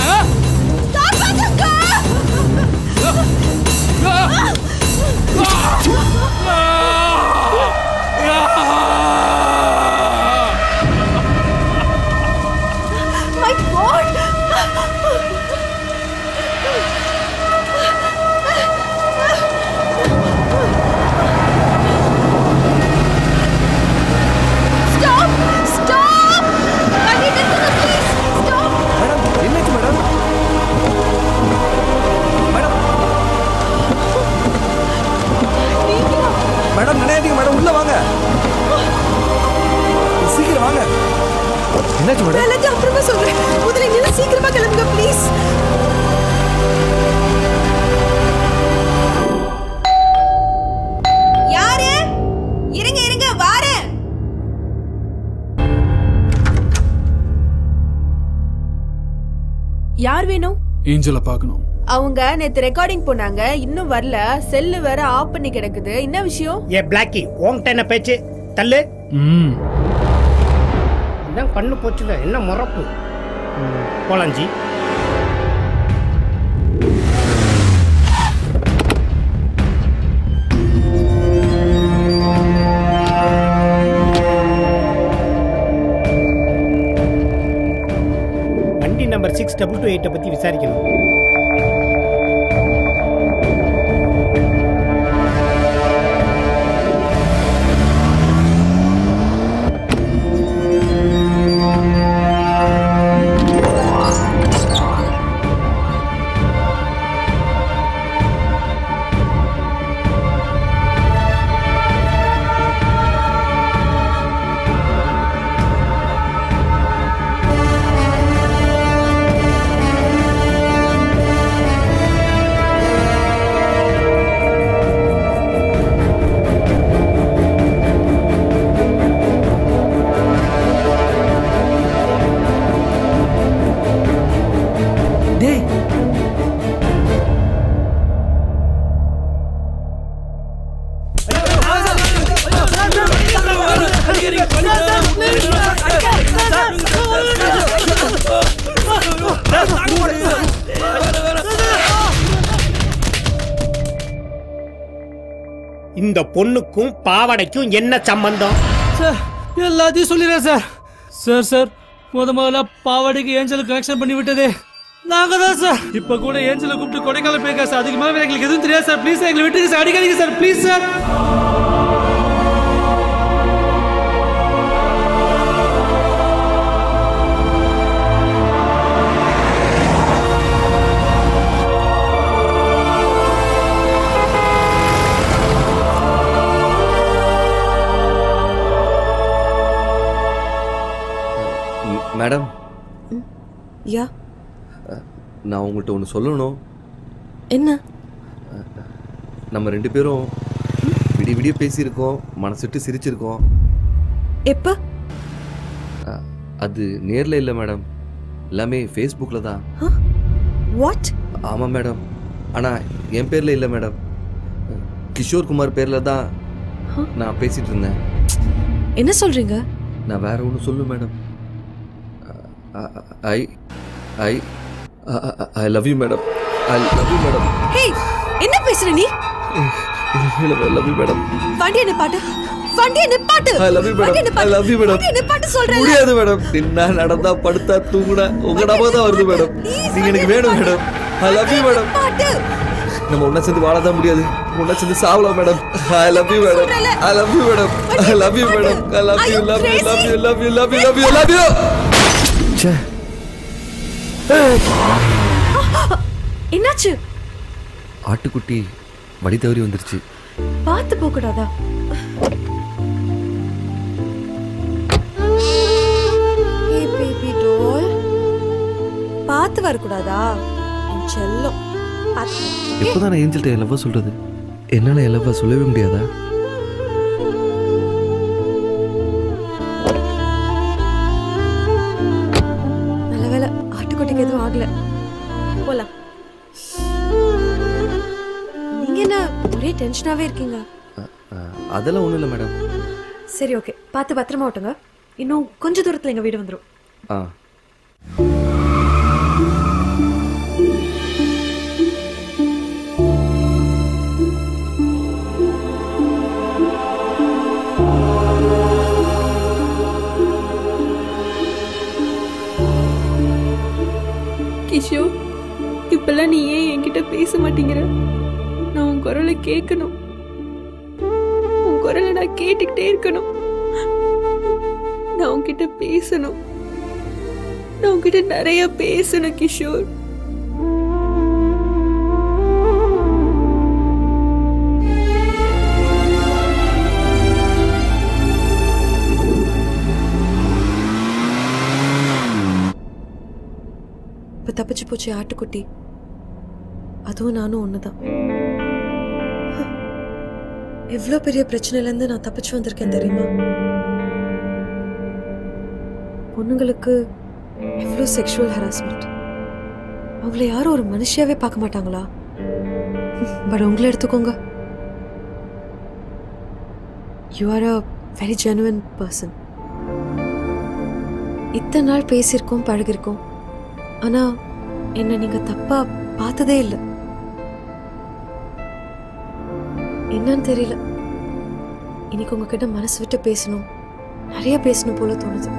மை காட் ஸ்டாப் ஸ்டாப் வண்டி நிறுத்துங்க ப்ளீஸ் ஸ்டாப் மேடம் என்னாச்சு மேடம் மேடம் மேடம் நினையாதீங்க மேடம் உள்ள வாங்க சீக்கிரம் வாங்க என்னாச்சு மேடம் நான் எல்லாத்தையும் அப்புறமா சொல்றேன் முதல்ல நீங்க சீக்கிரமா கிளம்புங்க ப்ளீஸ் யாரு இருங்க இருங்க வாரேன் யார் வேணும் ஏஞ்சல பார்க்கணும் அவங்க நேத்து ரெக்கார்டிங் போனாங்க இன்னும் வரல செல்லு வேற ஆஃப் பண்ணி கிடக்குது என்ன விஷயம் ஏ பிளாக்கி உன்கிட்ட என்ன பேச்சு தள்ளு ம் இதான் கண்ணு போச்சுல என்ன முறப்பு ம், போலாம் ஜி வண்டி நம்பர் சிக்ஸ் டபுள் டூ எயிட்டை பற்றி விசாரிக்கணும் இந்த பொண்ணுக்கும் பாவாடைக்கும் என்ன சம்பந்தம் சார் எல்லாத்தையும் சொல்லிடுறேன் சார் சார் சார் முத முதல்ல பாவாடைக்கு ஏஞ்சலுக்கு கனெக்ஷன் பண்ணி விட்டதே நாங்க தான் சார் இப்ப கூட ஏஞ்சலை கூப்பிட்டு கொடைக்கானல் போயிருக்கா சார் அதுக்கு மேல எங்களுக்கு எதுவும் தெரியாது சார் ப்ளீஸ் எங்களை விட்டுருங்க சார் அடிக்காதீங்க சார் ப்ளீஸ் சார் ம், மேடம் யா நான் உங்கள்கிட்ட ஒன்று சொல்லணும் என்ன நம்ம ரெண்டு பேரும் விடிய விடிய பேசியிருக்கோம் மனசுட்டு சிரிச்சிருக்கோம் எப்ப அ- அது நேரில் இல்லை மேடம் எல்லாமே ஃபேஸ்புக்கில் தான் வாட் ஆமாம் மேடம் ஆனால் என் பேரில் இல்லை மேடம் கிஷோர் குமார் பேரில் தான் நான் பேசிகிட்டு இருந்தேன் என்ன சொல்றீங்க நான் வேற ஒன்று சொல்லு madam I I I love you madam I love you madam hey என்ன பேசுற நீ லவ் யூ மேடம் வண்டி என்ன பாட்டு வண்டி என்ன பாட்டு ஐ லவ் யூ வண்டி என்ன madam I love you madam வண்டி என்ன பாட்டு சொல்றேன் முடியாது மேடம் நின்னா நடந்தா படுத்தா தூங்குனா உங்க ஞாபகம் தான் வருது மேடம் நீங்க எனக்கு வேணும் madam I love you madam பாட்டு நம்ம ஒண்ணா சேர்ந்து வாழதான் முடியாது ஒண்ணா சேர்ந்து சாவலாம் madam I love you madam I love you madam I love you madam I love you love you love you love you love you love you love you ச்சே என்னாச்சு ஆட்டுக்குட்டி வழி தவறி வந்துருச்சு பார்த்து போக கூடாதா Hey, baby doll. பார்த்து வரக்கூடாதா என் செல்லம் பார்த்து போ. எப்போதான் நான் ஏஞ்சல்ட்ட என் லவ்வை சொல்றது என்னால என் லவ்வை சொல்லவே முடியாதா நல்ல வேலை ஆட்டுக்குட்டிக்கு எதுவும் ஆகல போலாம் நீங்க என்ன ஒரே டென்ஷனாவே இருக்கீங்க அஹ், அதெல்லாம் ஒண்ணும் இல்லை மேடம் சரி ஓகே பார்த்து பத்திரமா ஓட்டுங்க இன்னும் கொஞ்ச தூரத்துல எங்க வீடு வந்துரும் ஆ கிஷோர் இப்பெல்லாம் நீ ஏன் என்கிட்ட பேச மாட்டேங்கிற நான் உன் குரலை கேட்கணும் உன் குரலை நான் கேட்டுக்கிட்டே இருக்கணும் நான் உன்கிட்ட பேசணும் நான் உன்கிட்ட நிறைய பேசணும் கிஷோர் இப்ப தப்பிச்சு போச்சு ஆட்டுக்குட்டி அதுவும் நானும் ஒண்ணுதான் எவ்வளோ பெரிய பிரச்சனையில இருந்து நான் தப்பிச்சு வந்திருக்கேன் தெரியுமா பொண்ணுங்களுக்கு எவ்வளோ செக்ஷுவல் ஹராஸ்மெண்ட் அவங்கள யாரும் ஒரு மனுஷியாவே பார்க்க மாட்டாங்களா பட் உங்களை எடுத்துக்கோங்க you are a very genuine person இத்தனை நாள் பேசியிருக்கோம் பழகிருக்கோம் ஆனா என்ன நீங்க தப்பா பார்த்ததே இல்லை என்னன்னு தெரியல இன்னைக்கு உங்ககிட்ட மனசு விட்டு பேசணும் நிறைய பேசணும் போல தோணுது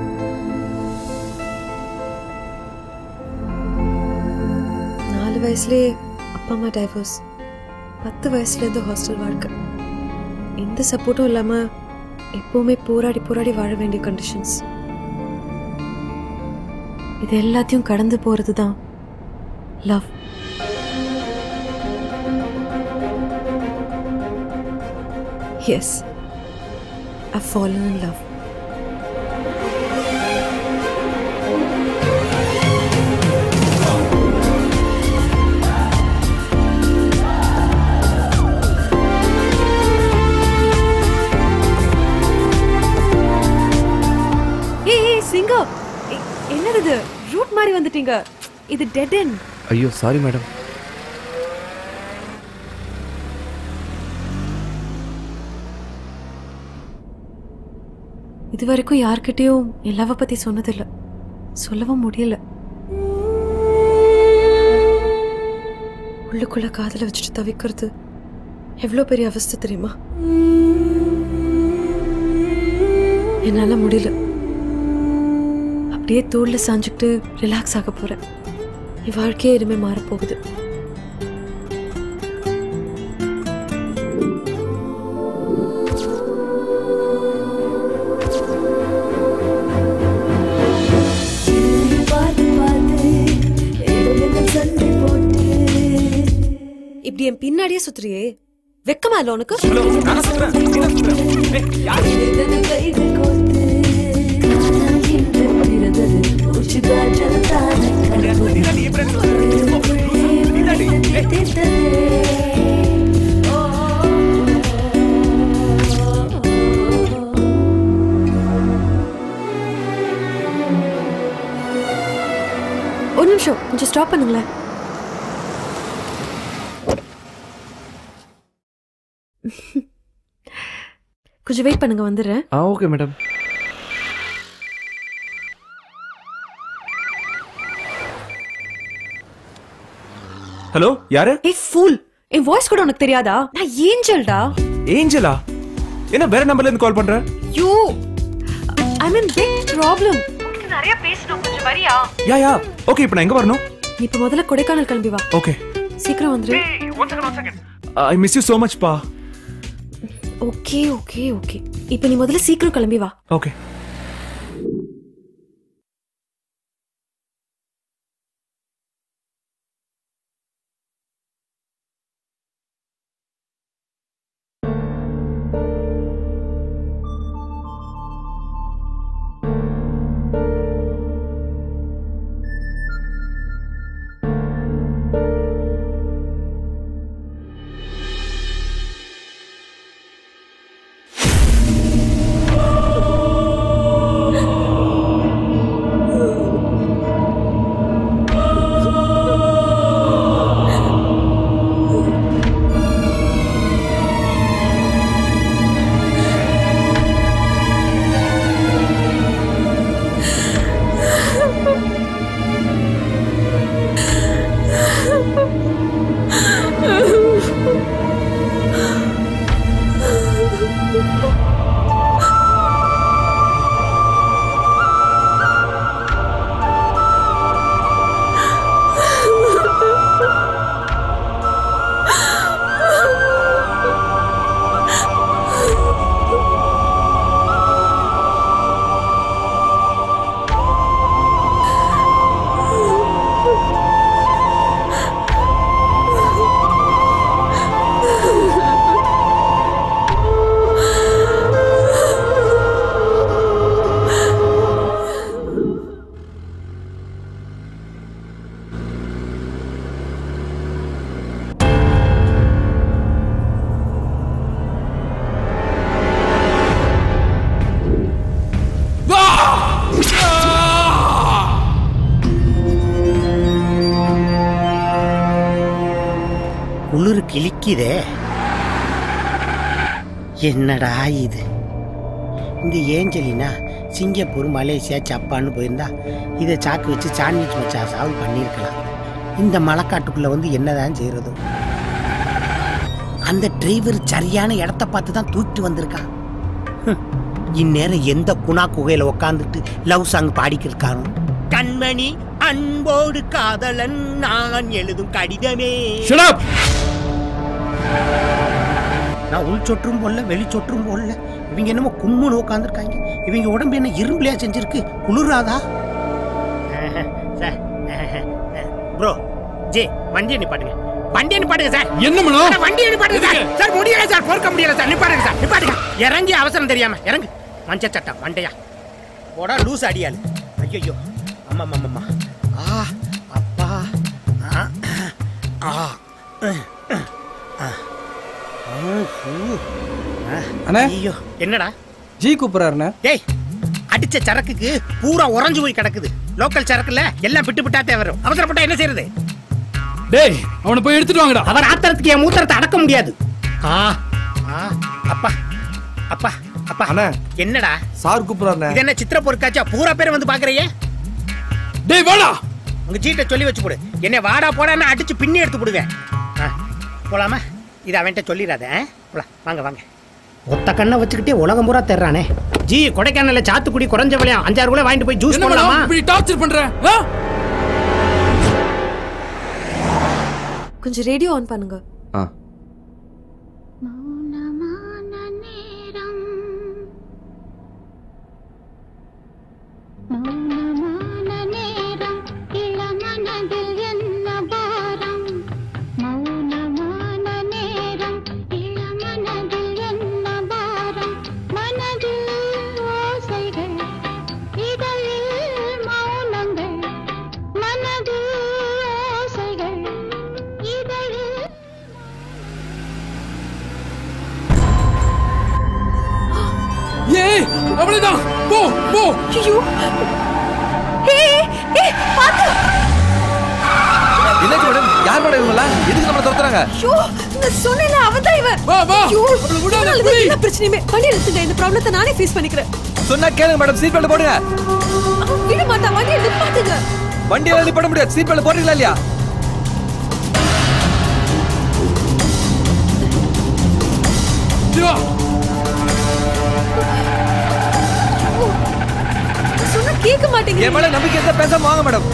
நாலு வயசுலயே அப்பா அம்மா டைவர்ஸ் பத்து வயசுலேருந்து ஹாஸ்டல் வாழ்க்கை எந்த சப்போர்ட்டும் இல்லாம எப்பவுமே போராடி போராடி வாழ வேண்டிய கண்டிஷன்ஸ் இது எல்லாத்தையும் கடந்து போறது தான் love yes I fallen in love ஏய் ஏய் சிங்கம் ஏய், என்னது இது ரூட் மாதிரி வந்துட்டீங்க இது டெட் எண்ட் ஐயோ சாரி மேடம் இது வரைக்கும் யார்கிட்டயும் என் லவ் பத்தி சொன்னதில்ல சொல்லவும் முடியல உள்ளுக்குள்ள காதல வச்சுட்டு தவிக்கிறது எவ்வளோ பெரிய அவஸ்தை தெரியுமா என்னால முடியல அப்படியே தோல்ல சாஞ்சுக்கிட்டு ரிலாக்ஸ் ஆக போறேன் என் வாழ்க்கையே இனிமே மாறப்போகுது இப்படி என் பின்னாடியே சுத்துறியே வெக்கமா இல்ல உனக்கு ஒரு நிமிஷம் கொஞ்சம் ஸ்டாப் பண்ணுங்களேன் கொஞ்சம் வெயிட் பண்ணுங்க வந்துடுறேன் ஆ ஓகே மேடம் ஹலோ யாரு ஏய் ஃபூல் என் வாய்ஸ் கூட உனக்கு தெரியாதா நான் ஏஞ்சல்டா ஏஞ்சலா என்ன வேற நம்பர்ல இருந்து கால் பண்ற you I mean big problem உனக்கு நிறைய பேசணும் கொஞ்சம் வரியா யா யா ஓகே இப்போ நான் எங்க வரணும் நீ இப்ப முதல்ல கொடைக்கானல் கிளம்பி வா ஓகே சீக்கிரம் வந்துரு I miss you so much பா ஓகே ஓகே ஓகே இப்போ நீ முதல்ல சீக்கிரம் கிளம்பி வா ஓகே குளிர் கிழிக்குதே என்னடா இது இந்த ஏஞ்சலினா சிங்கப்பூர் மலேசியா ஜப்பான்னு போயிருந்தா இதை சாக்கு வச்சு சாண்ட்விச் மச்சாசாவது பண்ணியிருக்கலாம் இந்த மலைக்காட்டுக்குள்ள வந்து என்னதான் செய்யறதோ அந்த டிரைவர் சரியான இடத்த பார்த்து தான் தூக்கிட்டு வந்திருக்கான் ஹம், இந்நேரம் எந்த குணா குகையில உக்காந்துட்டு லவ் சாங் பாடிக்கிருக்கானோ கண்மணி அன்போடு காதலன் நான் எழுதும் கடிதமே நான் உள் சொற்றும் போடல வெளி சொற்றும் போடல இவங்க என்னமோ கும்முன்னு உட்காந்துருக்காங்க இவங்க உடம்பு என்ன இரும்புலையா செஞ்சிருக்கு குளிராதா ப்ரோ ஜே வண்டியை நிப்பாட்டுங்க வண்டியை நிப்பாட்டுங்க சார் என்ன மனோ? அட, வண்டியை நிப்பாட்டுங்க சார் எதுக்கு? சார் முடியல சார் பொறுக்க முடியல சார் நிப்பாட்டுங்க சார் நிப்பாட்டுங்க இறங்கி அவசரம் தெரியாம இறங்கு மஞ்ச சட்டம் மண்டையா போடா லூஸ் அடியாளு ஐயோ அம்மா அம்மா அம்மா ஆ அப்பா ஆ ஆ ஆ அண்ணே. ஐயோ என்னடா ஜி கூப்பிடுறாருண்ணே டேய் அடிச்ச சரக்குக்கு பூரா உறைஞ்சு போய் கிடக்குது லோக்கல் சரக்குல எல்லாம் பிட்டு பிட்டாத்தே வரும் அவசரப்பட்டா என்ன செய்யறது டேய் அவனை போய் எடுத்துட்டு வாங்கடா அவர் ஆத்திரத்துக்கு என் மூத்திரத்தை அடக்க முடியாது ஆ ஆ அப்பா அப்பா அப்பா அண்ணா என்னடா சார் கூப்பிடுறாருண்ணே இது என்ன சித்திர பொருட்காட்சியா பூரா பேர் வந்து பாக்குறீங்க டேய் வாடா உங்க சீட்டை சொல்லி வச்சு கொடு என்ன வாடா போடான்னு அடிச்சு பின்னி எடுத்து போடுங்க ஆ, போலாமா இது அவன்கிட்ட சொல்லிடாத ஆ? போலாம் வாங்க வாங்க ஒத்த கண்ணை வச்சுக்கிட்டே உலகம் பூரா தெர்றானே ஜி கொடைக்கானல்ல சாத்துக்குடி குறைஞ்ச விலையா அஞ்சாறு கூட வாங்கிட்டு போய் ஜூஸ் என்ன போடலாமா மேடம் இப்படி டார்ச்சர் பண்ற ஆ? கொஞ்சம் ரேடியோ ஆன் பண்ணுங்க ஆ ஏய் அவ்வளவுதான் போ போ ஐயோ ஏய் ஏய் பாத்து என்னாச்சு மேடம் யார் மேடம் இவங்கலாம் எதுக்கு நம்மள துரத்துறாங்க ஐயோ நான் சொன்னேன்ல அவன் தான் இவன் வா வா ஐயோ அவளை விடாத, இவனால தான் புடி. எல்லா பிரச்சனையுமே வண்டி எடுத்துங்க இந்த ப்ராப்ளத்தை நானே ஃபேஸ் பண்ணிக்கிறேன் சொன்னா கேளுங்க மேடம் சீட் பெல்ட் போடுங்க அவன் விட மாட்டான் வண்டியை நிப்பாட்டுங்க வண்டி எல்லாம் பண்ண முடியாது சீட் பெல்ட் போடுறீங்களா இல்லையா சிவா நான் சொன்னா கேட்க மாட்டேங்க என் மேல நம்பிக்கை இருந்தா பேசாம வாங்க மேடம்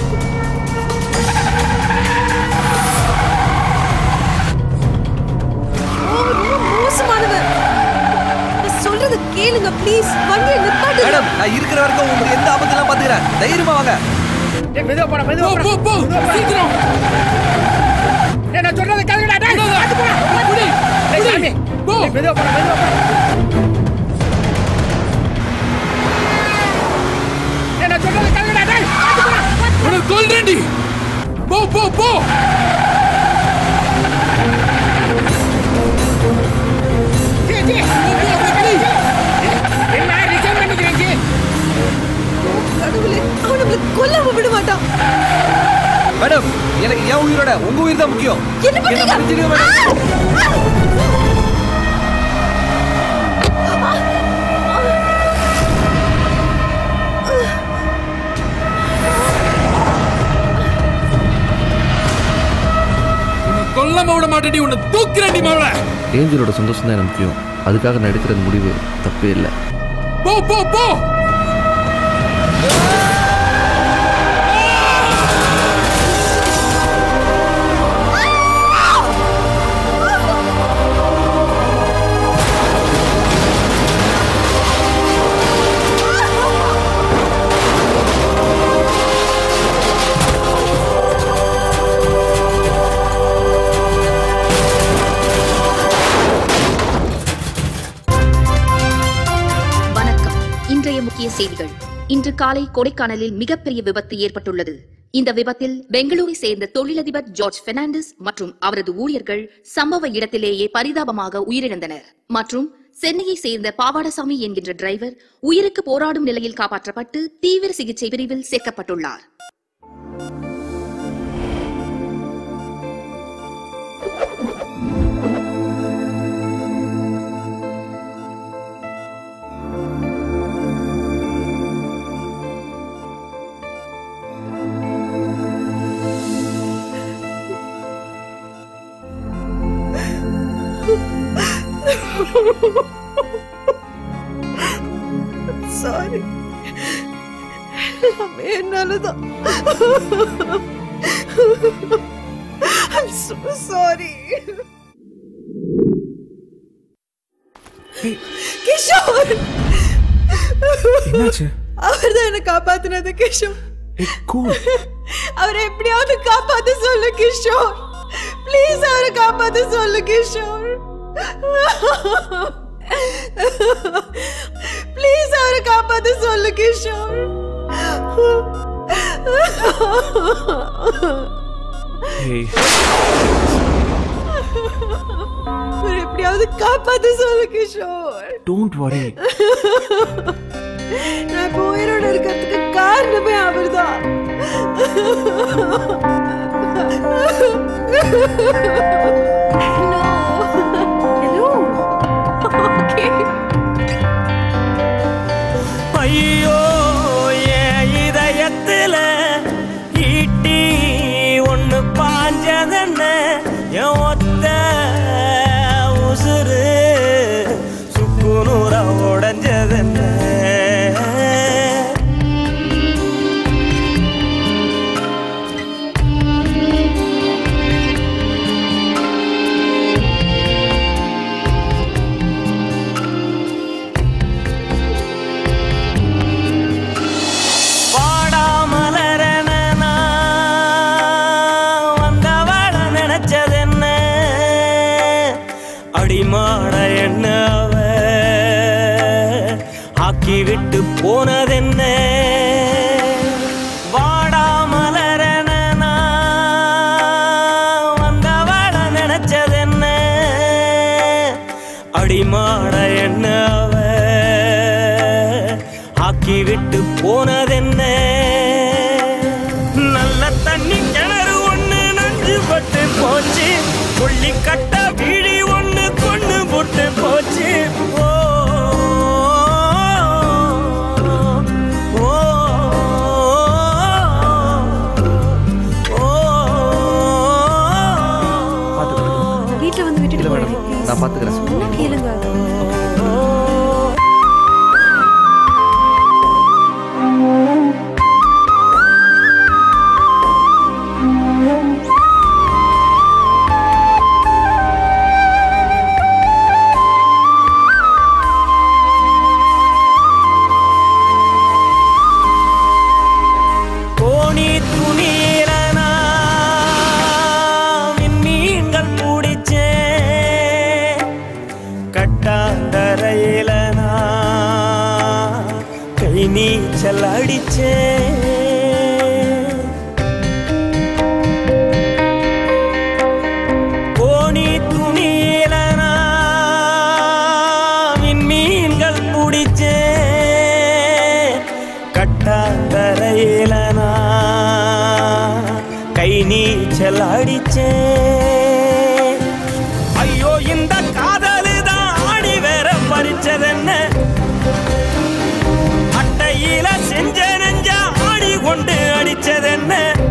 ரொம்ப மோசமானவன் நான் சொல்றத கேளுங்க ப்ளீஸ் வண்டியை நிப்பாட்டுங்க மேடம் நான் இருக்கிற வரைக்கும் உங்களுக்கு எந்த ஆபத்து எல்லாம் பாத்துக்கிறேன் தைரியமா வாங்க ஏய், மெதுவா போடா மெதுவா போ போடா போ போ சீக்கிரம் ஏய், நான் சொல்றதை கேளுங்கடா டேய் விடாத. பாத்து போடா புடி, டேய் புடி. சாமி போ. ஏய், மெதுவா போடா மெதுவா போடா ஏய், நான் சொல்றதை கேளுங்கடா டேய் பாத்து போடா உனக்கு கொல்றேன்டி போ போ போ ஜி ஜி என்ன ரிசைன் பண்ணிக்கிறேன் ஜி கடவுளே அவன் நம்மள கொல்லாம விட மாட்டான் மேடம் எனக்கு என் உயிரோட உங்க உயிர் தான் முக்கியம் என்ன என்ன பண்றீங்க மன்னிச்சிடுங்க மேடம் உன்னை கொல்லாம விட மாட்டேடி உன்னை தூக்குறேன்டி மாவள ஏஞ்சலோட சந்தோஷம் தான் எனக்கு முக்கியம் அதுக்காக நான் எடுக்கிற இந்த முடிவு தப்பே இல்லை போ போ போ வணக்கம் இன்றைய முக்கிய செய்திகள் இன்று காலை கொடைக்கானலில் மிகப்பெரிய விபத்து ஏற்பட்டுள்ளது இந்த விபத்தில் பெங்களூரை சேர்ந்த தொழிலதிபர் ஜார்ஜ் பெர்னாண்டஸ் மற்றும் அவரது ஊழியர்கள் சம்பவ இடத்திலேயே பரிதாபமாக உயிரிழந்தனர் மற்றும் சென்னையை சேர்ந்த பாவாடசாமி என்கின்ற டிரைவர் உயிருக்கு போராடும் நிலையில் காப்பாற்றப்பட்டு தீவிர சிகிச்சை பிரிவில் சேர்க்கப்பட்டுள்ளார் சாரி எல்லாமே என்னாலதான் I'm so sorry. கிஷோர் என்னாச்சு அவர் தான் என்ன காப்பாத்தினது கிஷோர் கூல் அவரை எப்படியாவது காப்பாத்த சொல்லு கிஷோர் ப்ளீஸ் அவரை காப்பாத்த சொல்லு கிஷோர் ப்ளீஸ் அவரை காப்பாத்த சொல்லு கிஷோர் ஏய் அவரை எப்படியாவது காப்பாத்த சொல்லு கிஷோர் டோன்ட் வரி நான் இப்போ உயிரோட இருக்கிறதுக்கு காரணமே அவர்தான் No. Hello. Okay. அடிமாட என்ன அவ ஆக்கி விட்டு போனதென்ன வாடா மலரென நான் வந்தவள நினைச்சதென்ன அடிமாட என்ன அவ ஆக்கி விட்டு போனதென்ன நல்ல தண்ணி கிணறு ஒண்ணு நஞ்சு பட்டு போச்சு புள்ளி கட்ட வீழி ஒண்ணு கொண்டு போட்டு போச்சு ஓ ஓ, வீட்டுல வந்து விட்டுட்டு போறேன் நான் பாத்துக்கிறேன் சொன்னா கேளுங்க கோணி துணியில நான் மீன்கள் பிடிச்சேன் கட்டாந்தரையில நான் கை நீச்சல் அடிச்சேன் கோணி துணியில நான் மீன்கள் பிடிச்சேன் கட்டாந்தரையில நான் கை நீச்சல் அடிச்சேன் ஐயோ இந்த காதலு தான் ஆடி வேற பறிச்சதென்ன அட்டையில செஞ்ச நெஞ்ச ஆடி கொண்டு அடிச்சதென்ன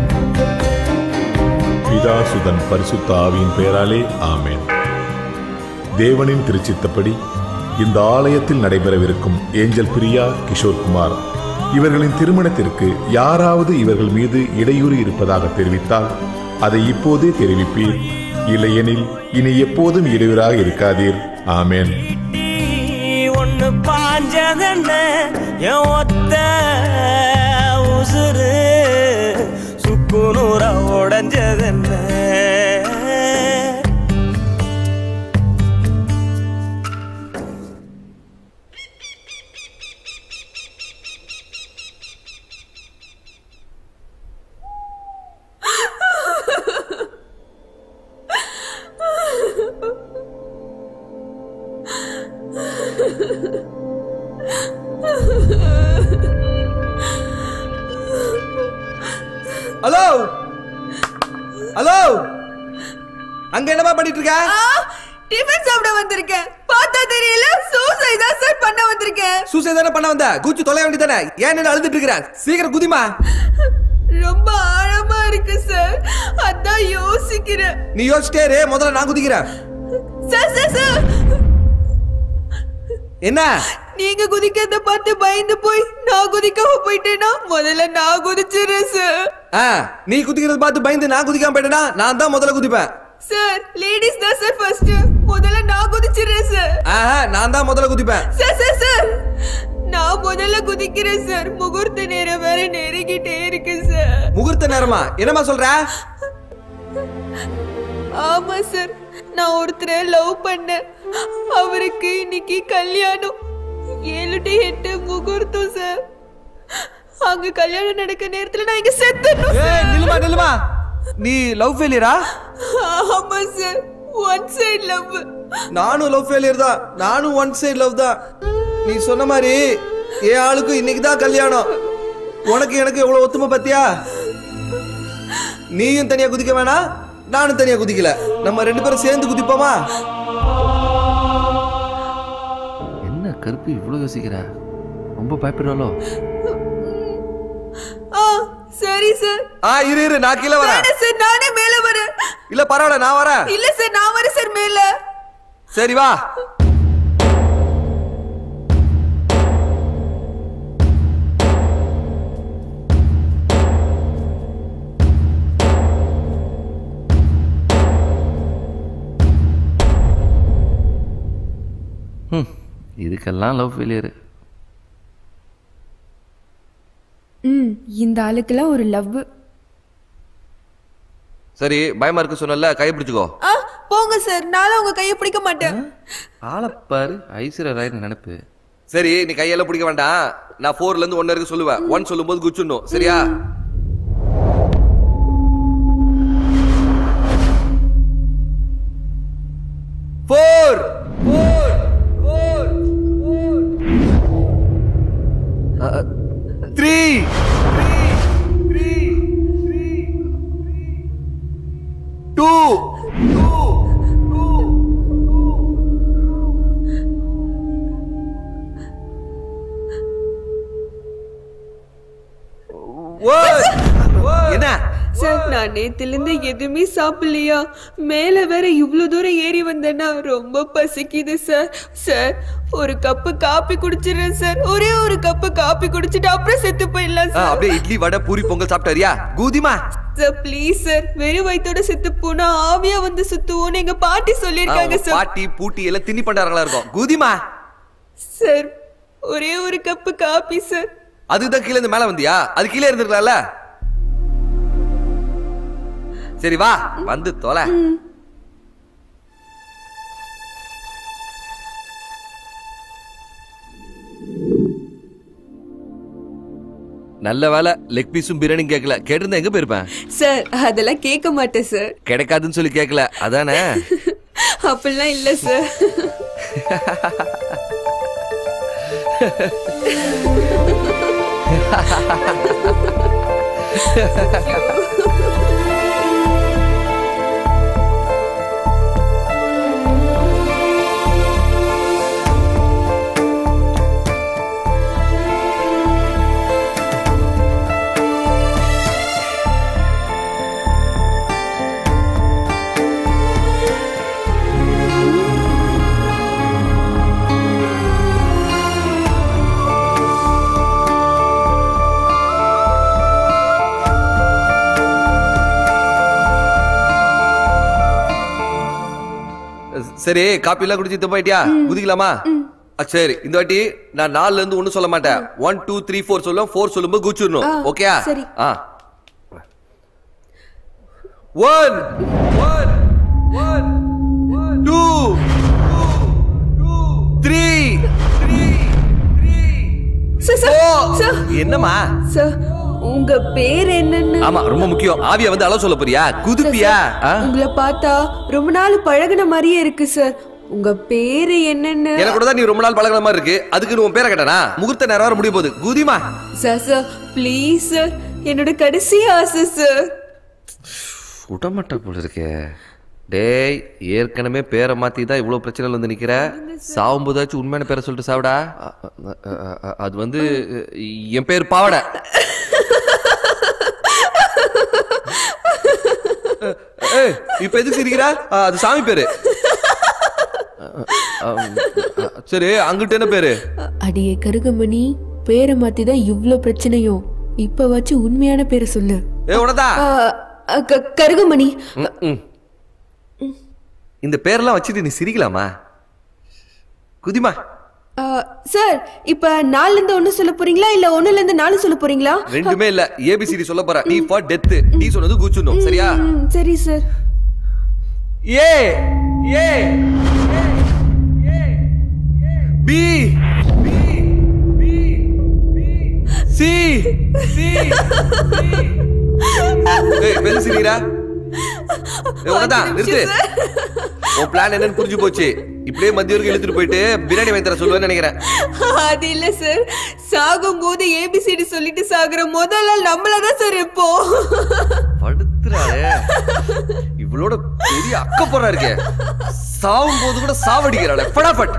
பிதாசுதன் பரிசுத்த ஆவியின் பெயராலே ஆமென் தேவனின் திருச்சித்தப்படி இந்த ஆலயத்தில் நடைபெறவிருக்கும் ஏஞ்சல் பிரியா கிஷோர் குமார் இவர்களின் திருமணத்திற்கு யாராவது இவர்கள் மீது இடையூறு இருப்பதாக தெரிவித்தால் அதை இப்போதே தெரிவிப்பீர் இல்லையெனில் இனி எப்போதும் இடையூறாக இருக்காதீர் ஆமென் ஒண்ணு பாஞ்சதென்ன என் ஒத்த உசுறு சுக்குநூற உடஞ்சதென்ன ஹலோ ஹலோ அங்க என்னமா பண்ணிட்டு இருக்க டிஃபன் சாப்பிட வந்திருக்கேன் பார்த்தா தெரியல சூசைட் தான் சார் பண்ண வந்திருக்கேன் சூசைட் தானே பண்ண வந்த கூச்சு தொலைய வேண்டியதானே ஏன் என்ன அழுதுட்டு இருக்கிற சீக்கிரம் குதிமா ரொம்ப ஆழமா இருக்கு சார் அதான் யோசிக்கிறேன் நீ யோசிச்சிட்டே இரு, முதல்ல நான் குதிக்கிறேன் சார் சார் சார் என்ன நீங்க குதிக்கிறத பார்த்து பயந்து போய் நான் குதிக்காம போயிட்டேன்னா முதல்ல நான் குதிச்சிடுறேன் சார் ஆ நீ குதிக்கிறத பார்த்து பயந்து நான் குதிக்காம போயிட்டேனா நான் தான் முதல்ல குதிப்பேன் சார் லேடிஸ் தான் சார் ஃபர்ஸ்ட் முதல்ல நான் குதிச்சிடுறேன் சார் ஆஹா நான் தான் முதல்ல குதிப்பேன் சார் சார் சார் நான் முதல்ல குதிக்கிறேன் சார் முகூர்த்த நேரம் வேற நெருங்கிட்டே இருக்கு சார் முகூர்த்த நேரமா என்னமா சொல்ற ஆமா சார் நான் ஒருத்தரை லவ் பண்ணேன் அவருக்கு இன்னைக்கு கல்யாணம் ஏழு டு எட்டு முகூர்த்தம் சார் அங்க கல்யாணம் நடக்க நேரத்துல நான் இங்க செத்துடணும் ஏய் நில்லுமா நில்லுமா நீ லவ் ஃபெயிலியரா ஆமா சார் ஒன் சைடு லவ் நானும் லவ் ஃபெயிலியர் தான் நானும் ஒன் சைடு லவ் தான் நீ சொன்ன மாதிரி என் ஆளுக்கும் இன்னைக்கு தான் கல்யாணம் உனக்கு எனக்கு எவ்வளவு ஒத்துமை பத்தியா நீயும் தனியா குதிக்க வேணாம் நானும் தனியா குதிக்கல நம்ம ரெண்டு பேரும் சேர்ந்து குதிப்போமா என்ன கருப்பு இவ்வளோ யோசிக்கிற ரொம்ப பயப்படுறாளோ ஆ சரி சார் ஆ இரு இரு நான் கீழே வரேன் வேணாம் சார் நானே மேல வரேன் இல்ல பரவாயில்ல நான் வரேன் இல்ல சார் நான் வரேன் சார் மேல சரி வா ம் இதுக்கெல்லாம் லவ் ஃபெயிலியரு ம் இந்த ஆளுக்கெல்லாம் ஒரு லவ் சரி பயமா இருக்கு சொன்னல கை பிடிச்சுக்கோ ஆ போங்க சார் நானும் உங்க கையை பிடிக்க மாட்டேன் ஆளப்பாரு ஐஸ்வர்யா ராய் நினைப்பு சரி நீ கையெல்லாம் பிடிக்க வேண்டாம் நான் ஃபோர்ல இருந்து ஒன்னு வரைக்கும் சொல்லுவேன் ஒன் சொல்லும்போது குச்சிடணும் சரியா ஃபோர் த்ரீ டூ என்ன சார் நான் நேத்துல இருந்து எதுவுமே சாப்பிடலையா மேல வேற இவ்வளவு தூரம் ஏறி வந்தேன்னா ரொம்ப பசிக்குது சார் சார் ஒரு கப்பு காப்பி குடிச்சிடுறேன் சார் ஒரே ஒரு கப்பு காப்பி குடிச்சிட்டு அப்புறம் செத்து போயிடலாம் ஆ, சார் அப்படியே இட்லி வடை பூரி பொங்கல் சாப்பிட்டாரியா கூதிமா சார் ப்ளீஸ் சார் வெறும் வயித்தோட செத்து போனா ஆவியா வந்து சுத்துவோம்னு எங்க பாட்டி சொல்லியிருக்காங்க சார் பாட்டி பூட்டி எல்லாம் தின்னி பண்டாரங்களா இருக்கும் கூதிமா சார் ஒரே ஒரு கப்பு காப்பி சார் அதுதான் கீழே இருந்து மேல வந்தியா அது கீழே இருந்திருக்கலாம்ல சரி வா வந்து தொலை நல்ல வேலை லெக் பீஸும் பிரியாணியும் கேட்கல கேட்டிருந்தா எங்க போயிருப்பேன் சார் அதெல்லாம் கேட்க மாட்டேன் சார் கிடைக்காதுன்னு சொல்லி கேட்கல அதானே அப்படிலாம் இல்ல சார் சரி காப்பி எல்லாம் குடிச்சு போயிட்டியா குதிக்கலாமா ஆ, சரி இந்த வாட்டி நான் நாலுல இருந்து ஒண்ணும் சொல்ல மாட்டேன் ஒன் டூ த்ரீ ஃபோர் சொல்லுவேன் ஃபோர் சொல்லும்போது குச்சிடணும் ஆ, ஓகேயா சரி. ஆ one one one two three sir sir sir என்னம்மா சார் உங்க பேர் என்னன்னு ஆமா ரொம்ப முக்கியம் ஆவியா வந்து அளவு சொல்ல போறியா குதிப்பியா ஆ? உங்களை பார்த்தா ரொம்ப நாள் பழகுன மாதிரியே இருக்கு சார் உங்க பேரு என்னன்னு எனக்கு கூட தான் நீ ரொம்ப நாள் பழகுற மாதிரி இருக்கு அதுக்கு நீ உன் பேரை கேட்டானா முகூர்த்த நேரம் வர முடிய போகுது குதிமா சார் சார் ப்ளீஸ் சார் என்னோட கடைசி ஆசை சார் விடமாட்டா போல இருக்கே டேய் ஏற்கனவே பேரை மாத்தி தான் இவ்வளவு பிரச்சனைல வந்து நிக்கிற சாவும்போதாச்சும் உண்மையான பேரை சொல்லிட்டு சாவிடா அ, அ, அ, அ, அது வந்து என் பேர் பாவடை ஏய், இப்ப எதுக்கு சிரிக்கிறா அ, அது சாமி பேரு அ, அ, அ, சரி அங்கிட்ட என்ன பேரு அடியே கருகமணி பேரை மாத்தி தான் இவ்ளோ பிரச்சனையும் இப்ப வச்சு உண்மையான பேரை சொல்லு ஏ உனதா ஆ, அ, க- கருகமணி ம். இந்த பேரெல்லாம் வச்சுட்டு நீ சிரிக்கலாமா குதிமா ஆ, சார் இப்ப நாலுல இருந்து ஒண்ணு சொல்ல போறீங்களா இல்ல ஒண்ணுல இருந்து நாலு சொல்ல போறீங்களா ரெண்டுமே இல்ல ஏபிசிடி சொல்ல போற டி ஃபார் டெத் டி சொன்னது கூச்சுடணும் சரியா ம், சரி sir A A B C C ஏய் பெல் சிரிடா ஏய் உனதா நிறுத்து உன் பிளான் என்னன்னு புரிஞ்சு போச்சு இப்படியே மத்திய வரைக்கும் இழுத்துட்டு போயிட்டு பிரியாணி வாங்கி தர சொல்லுவேன்னு நினைக்கிறேன் அது இல்ல சார் சாகும் போது ஏபிசிடி சொல்லிட்டு சாகுற முதல் நாள் நம்மளதான் சார் இப்போ படுத்துறாளே இவளோட பெரிய அக்கப்போறா இருக்கே சாவும் போது கூட சாவடிக்கிறாளே படாபட்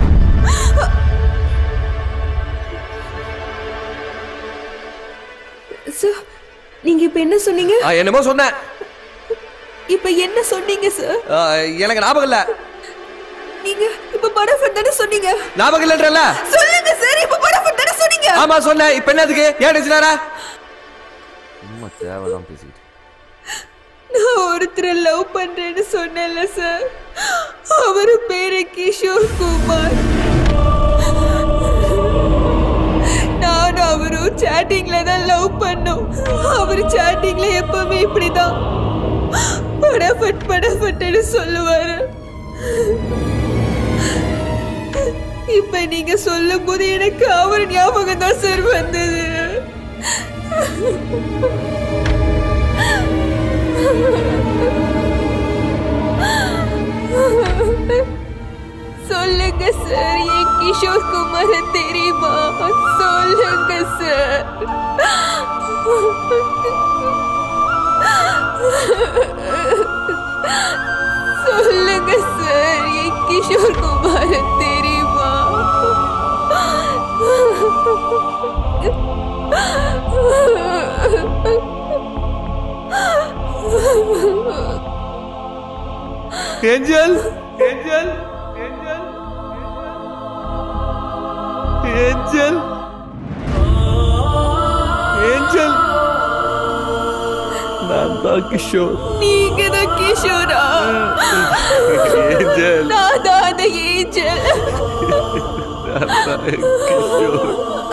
சார் நீங்க இப்ப என்ன சொன்னீங்க ஆ, என்னமோ சொன்னேன் இப்ப என்ன சொன்னீங்க சார் ஆ, எனக்கு ஞாபகம் இல்ல நீங்க இப்ப படஃபட் தானே சொன்னீங்க ஞாபகம் இல்லன்றல சொல்லுங்க சார் இப்ப படஃபட் தானே சொன்னீங்க ஆமா சொன்னேன் இப்ப என்ன அதுக்கு ஏன் டென்ஷனாரா சும்மா தேவைதான் பேசிக்கிட்டு நான் ஒருத்தரை லவ் பண்றேன்னு சொன்னேன்ல சார் அவரு பேரு கிஷோர் குமார் நானும் அவரும் சேட்டிங்ல தான் லவ் பண்ணோம் அவர் சேட்டிங்ல எப்பவுமே இப்படிதான் படாபட் படாபட்டுன்னு சொல்லுவாரு இப்ப நீங்க சொல்லும் போது எனக்கு அவர் ஞாபகம் தான் சார் வந்தது சொல்லுங்க சார் என் கிஷோர் குமார தெரியுமா சொல்லுங்க சார் சொல்லுங்க சார் என் கிஷோர் குமார தெரியுமா angel angel angel angel angel நான் தான் கிஷோர் நீங்க தான் கிஷோரா ஏஞ்சல் நான் தான் அந்த ஏஞ்சல் நான் தான் கிஷோர்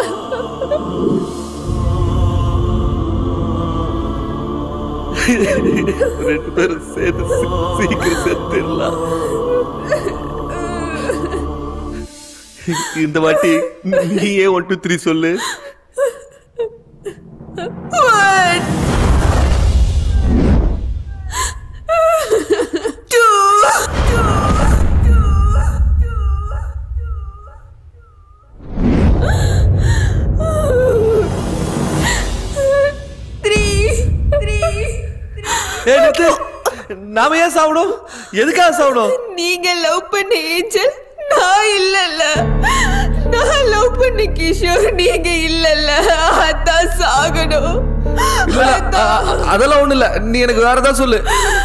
ரெண்டு பேரும் சேர்ந்து சீ- சீக்கிரம் செத்துடலாம் இந்த வாட்டி நீயே ஒன் டூ த்ரீ சொல்லு One. Two. Three. Three. ஏய், நிறுத்து. நாம ஏன் சாப்பிடும் எதுக்காக சாப்பிடும் நீங்க லவ் பண்ண ஏஞ்சல் நான் இல்லல்ல நான் லவ் பண்ண கிஷோர் நீங்க இல்லல்ல அதான் சாகணும் இல்ல அ- அ- அதெல்லாம் ஒண்ணு இல்ல நீ எனக்கு வேற ஏதாவது சொல்லு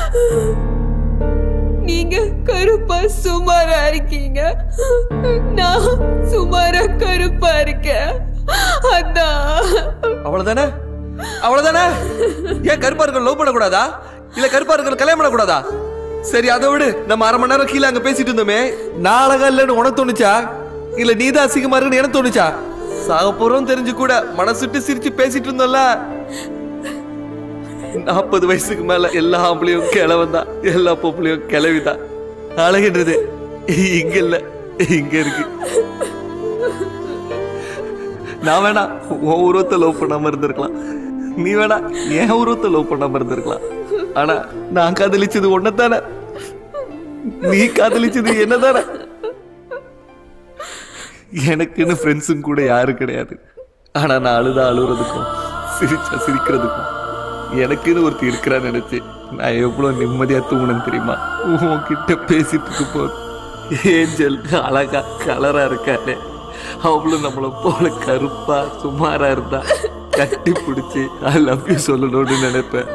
நீங்க கருப்பா சுமாரா இருக்கீங்க நான் சுமாரா கருப்பா இருக்கேன் அதான் அவ்வளவுதானே அவ்வளவுதானே ஏன் கருப்பா இருக்க லவ் பண்ணக்கூடாதா இல்ல கருப்பா இருக்க கல்யாணம் பண்ணக்கூடாதா சரி அதை விடு நம்ம அரை மணி நேரம் கீழே அங்க பேசிட்டு இருந்தோமே நான் அழகா இல்லைன்னு உனக்கு தோணுச்சா இல்ல நீதான் அசிங்கமா இருக்குன்னு எனக்கு தோணுச்சா சாக போறோம் தெரிஞ்சு கூட மனசுட்டு சிரிச்சு பேசிட்டு இருந்தோம்ல நாற்பது வயசுக்கு மேல எல்லா ஆம்பளையும் கிழவன் தான் எல்லா பொம்பளையும் கிளவிதான் அழகுன்றது இங்க இல்ல இங்க இருக்கு நான் வேணா உன் உருவத்தை லவ் பண்ணாம இருந்திருக்கலாம் நீ வேணா என் உருவத்தை லவ் பண்ணாம இருந்திருக்கலாம் ஆனா நான் காதலிச்சது ஒன்னதானே நீ காதலிச்சது என்னதானே எனக்குன்னு ஃப்ரெண்ட்ஸும் கூட யாரும் கிடையாது ஆனா நான் அழுதா அழுகுறதுக்கும் சிரிச்சா சிரிக்கிறதுக்கும் எனக்குன்னு ஒருத்தி இருக்கிறான்னு நினைச்சு நான் எவ்வளவு நிம்மதியா தூங்கினேன் தெரியுமா உன்கிட்ட பேசிட்டு இருக்கும் போது ஏஞ்சல் அழகா கலரா இருக்காளே அவளும் நம்மள போல கருப்பா சுமாரா இருந்தா கட்டி பிடிச்சி ஐ லவ் யூ சொல்லணும்னு நினைப்பேன்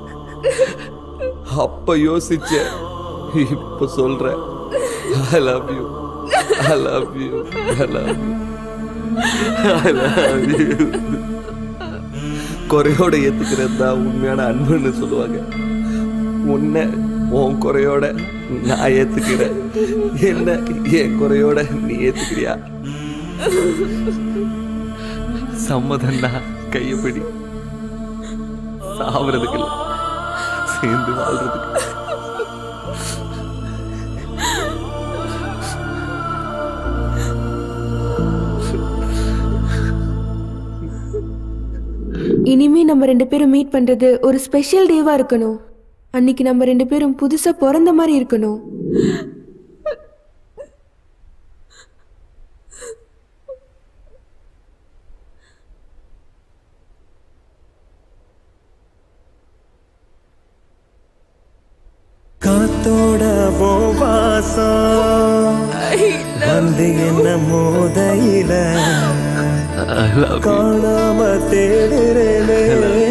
அப்ப யோசிச்சேன் இப்ப சொல்றேன் I love you I love you I love you I love you குறையோட ஏத்துக்கிறது தான் உண்மையான அன்புன்னு சொல்லுவாங்க உன்னை உன் குறையோட நான் ஏத்துக்கிறேன் என்ன என் குறையோட நீ ஏத்துக்கிறியா சம்மதம்னா கையப்படி சாவறதுக்கு இல்ல சேர்ந்து வாழ்றதுக்கு இனிமே நம்ம ரெண்டு பேரும் மீட் பண்றது ஒரு ஸ்பெஷல் டேவா இருக்கணும் அன்னைக்கு நம்ம ரெண்டு பேரும் புதுசா பிறந்த மாதிரி இருக்கணும் காத்தோட ஓ வாசம் வந்து என்ன மோதையில காணாம தேடுறேனே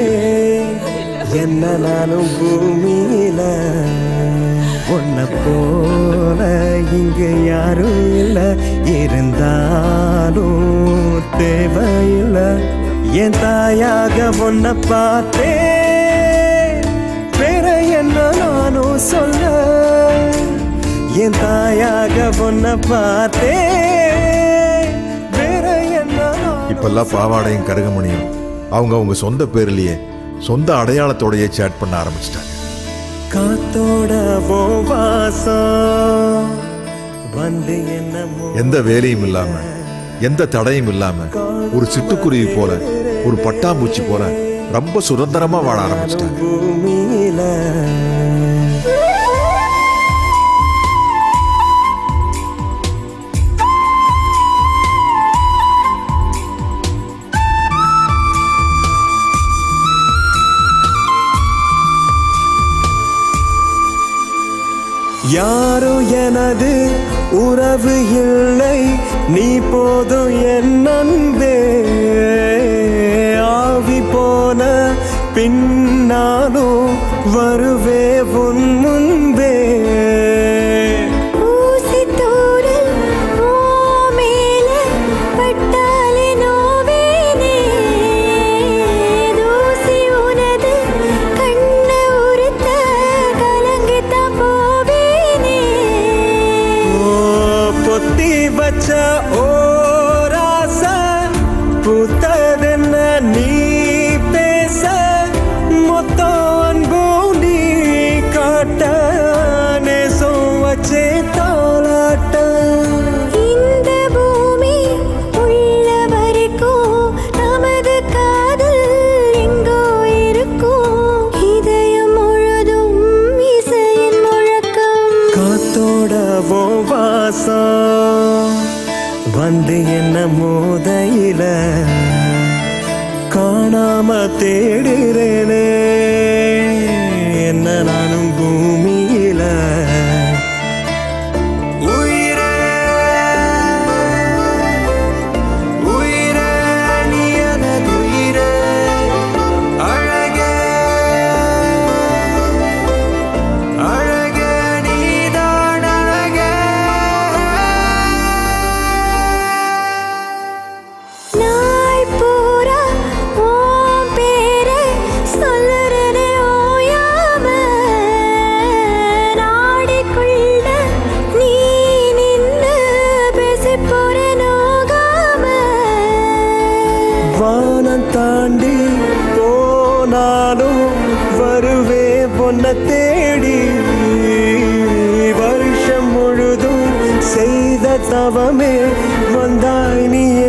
என்ன நானும் பூமியில உன்னை போல இங்க யாரும் இல்ல இருந்தாலும் தேவையில்லை என் தாயாக உன்னை பார்த்தேன் வேற என்ன நானும் சொல்ல என் தாயாக உன்னை பார்த்தேன் வேற என்ன நானும் இப்பெல்லாம் பாவாடையும் கருகமணியும் அவங்க அவங்க சொந்த பேர்லயே சொந்த அடையாளத்தோடயே சேட் பண்ண ஆரம்பிச்சிட்டாங்க காத்தோட ஓ வாசம் வந்து என்ன எந்த வேலையும் இல்லாம எந்த தடையும் இல்லாம ஒரு சிட்டுக்குருவி போல ஒரு பட்டாம்பூச்சி போல ரொம்ப சுதந்திரமா வாழ ஆரம்பிச்சிட்டாங்க பூமியில யாரோ எனது உறவு இல்லை நீ போதும் என் அன்பே ஆவி போன பின்னாலும் வருவே உன் முன்பே ஊசி தூரல் ஓ மேல பட்டாலே நோவேனே தூசி உனது கண்ணு உறுத்த கலங்கித்தான் போவேனே ஓ, பொத்தி வச்ச ஓராச பூத்ததென்ன நீ பேச மொத்த அன்பும் நீ காட்ட நேசம் வச்சே தாளாட்ட இந்த பூமி உள்ள வரைக்கும் நமது காதல் எங்கோ இருக்கும் இதயம் முழுதும் இசையின் முழக்கம் காத்தோட ஓ வாசம் வந்து என்ன மோதையில காணாம தேடுறேனே என்ன நானும் பூமியில உயிரே உயிரே நீ எனது உயிரே அழகே அழகே நீதான் அழகே நாள் பூரா உன் பேரை சொல்லுறதே ஓயாம நாடிக்குள்ள நீ நின்னு பேசிப் போற நோகாம வானம் தாண்டி போனாலும் வருவே பொன்ன தேடி வருஷம் முழுதும் செய்த தவமே வந்தாய் நீ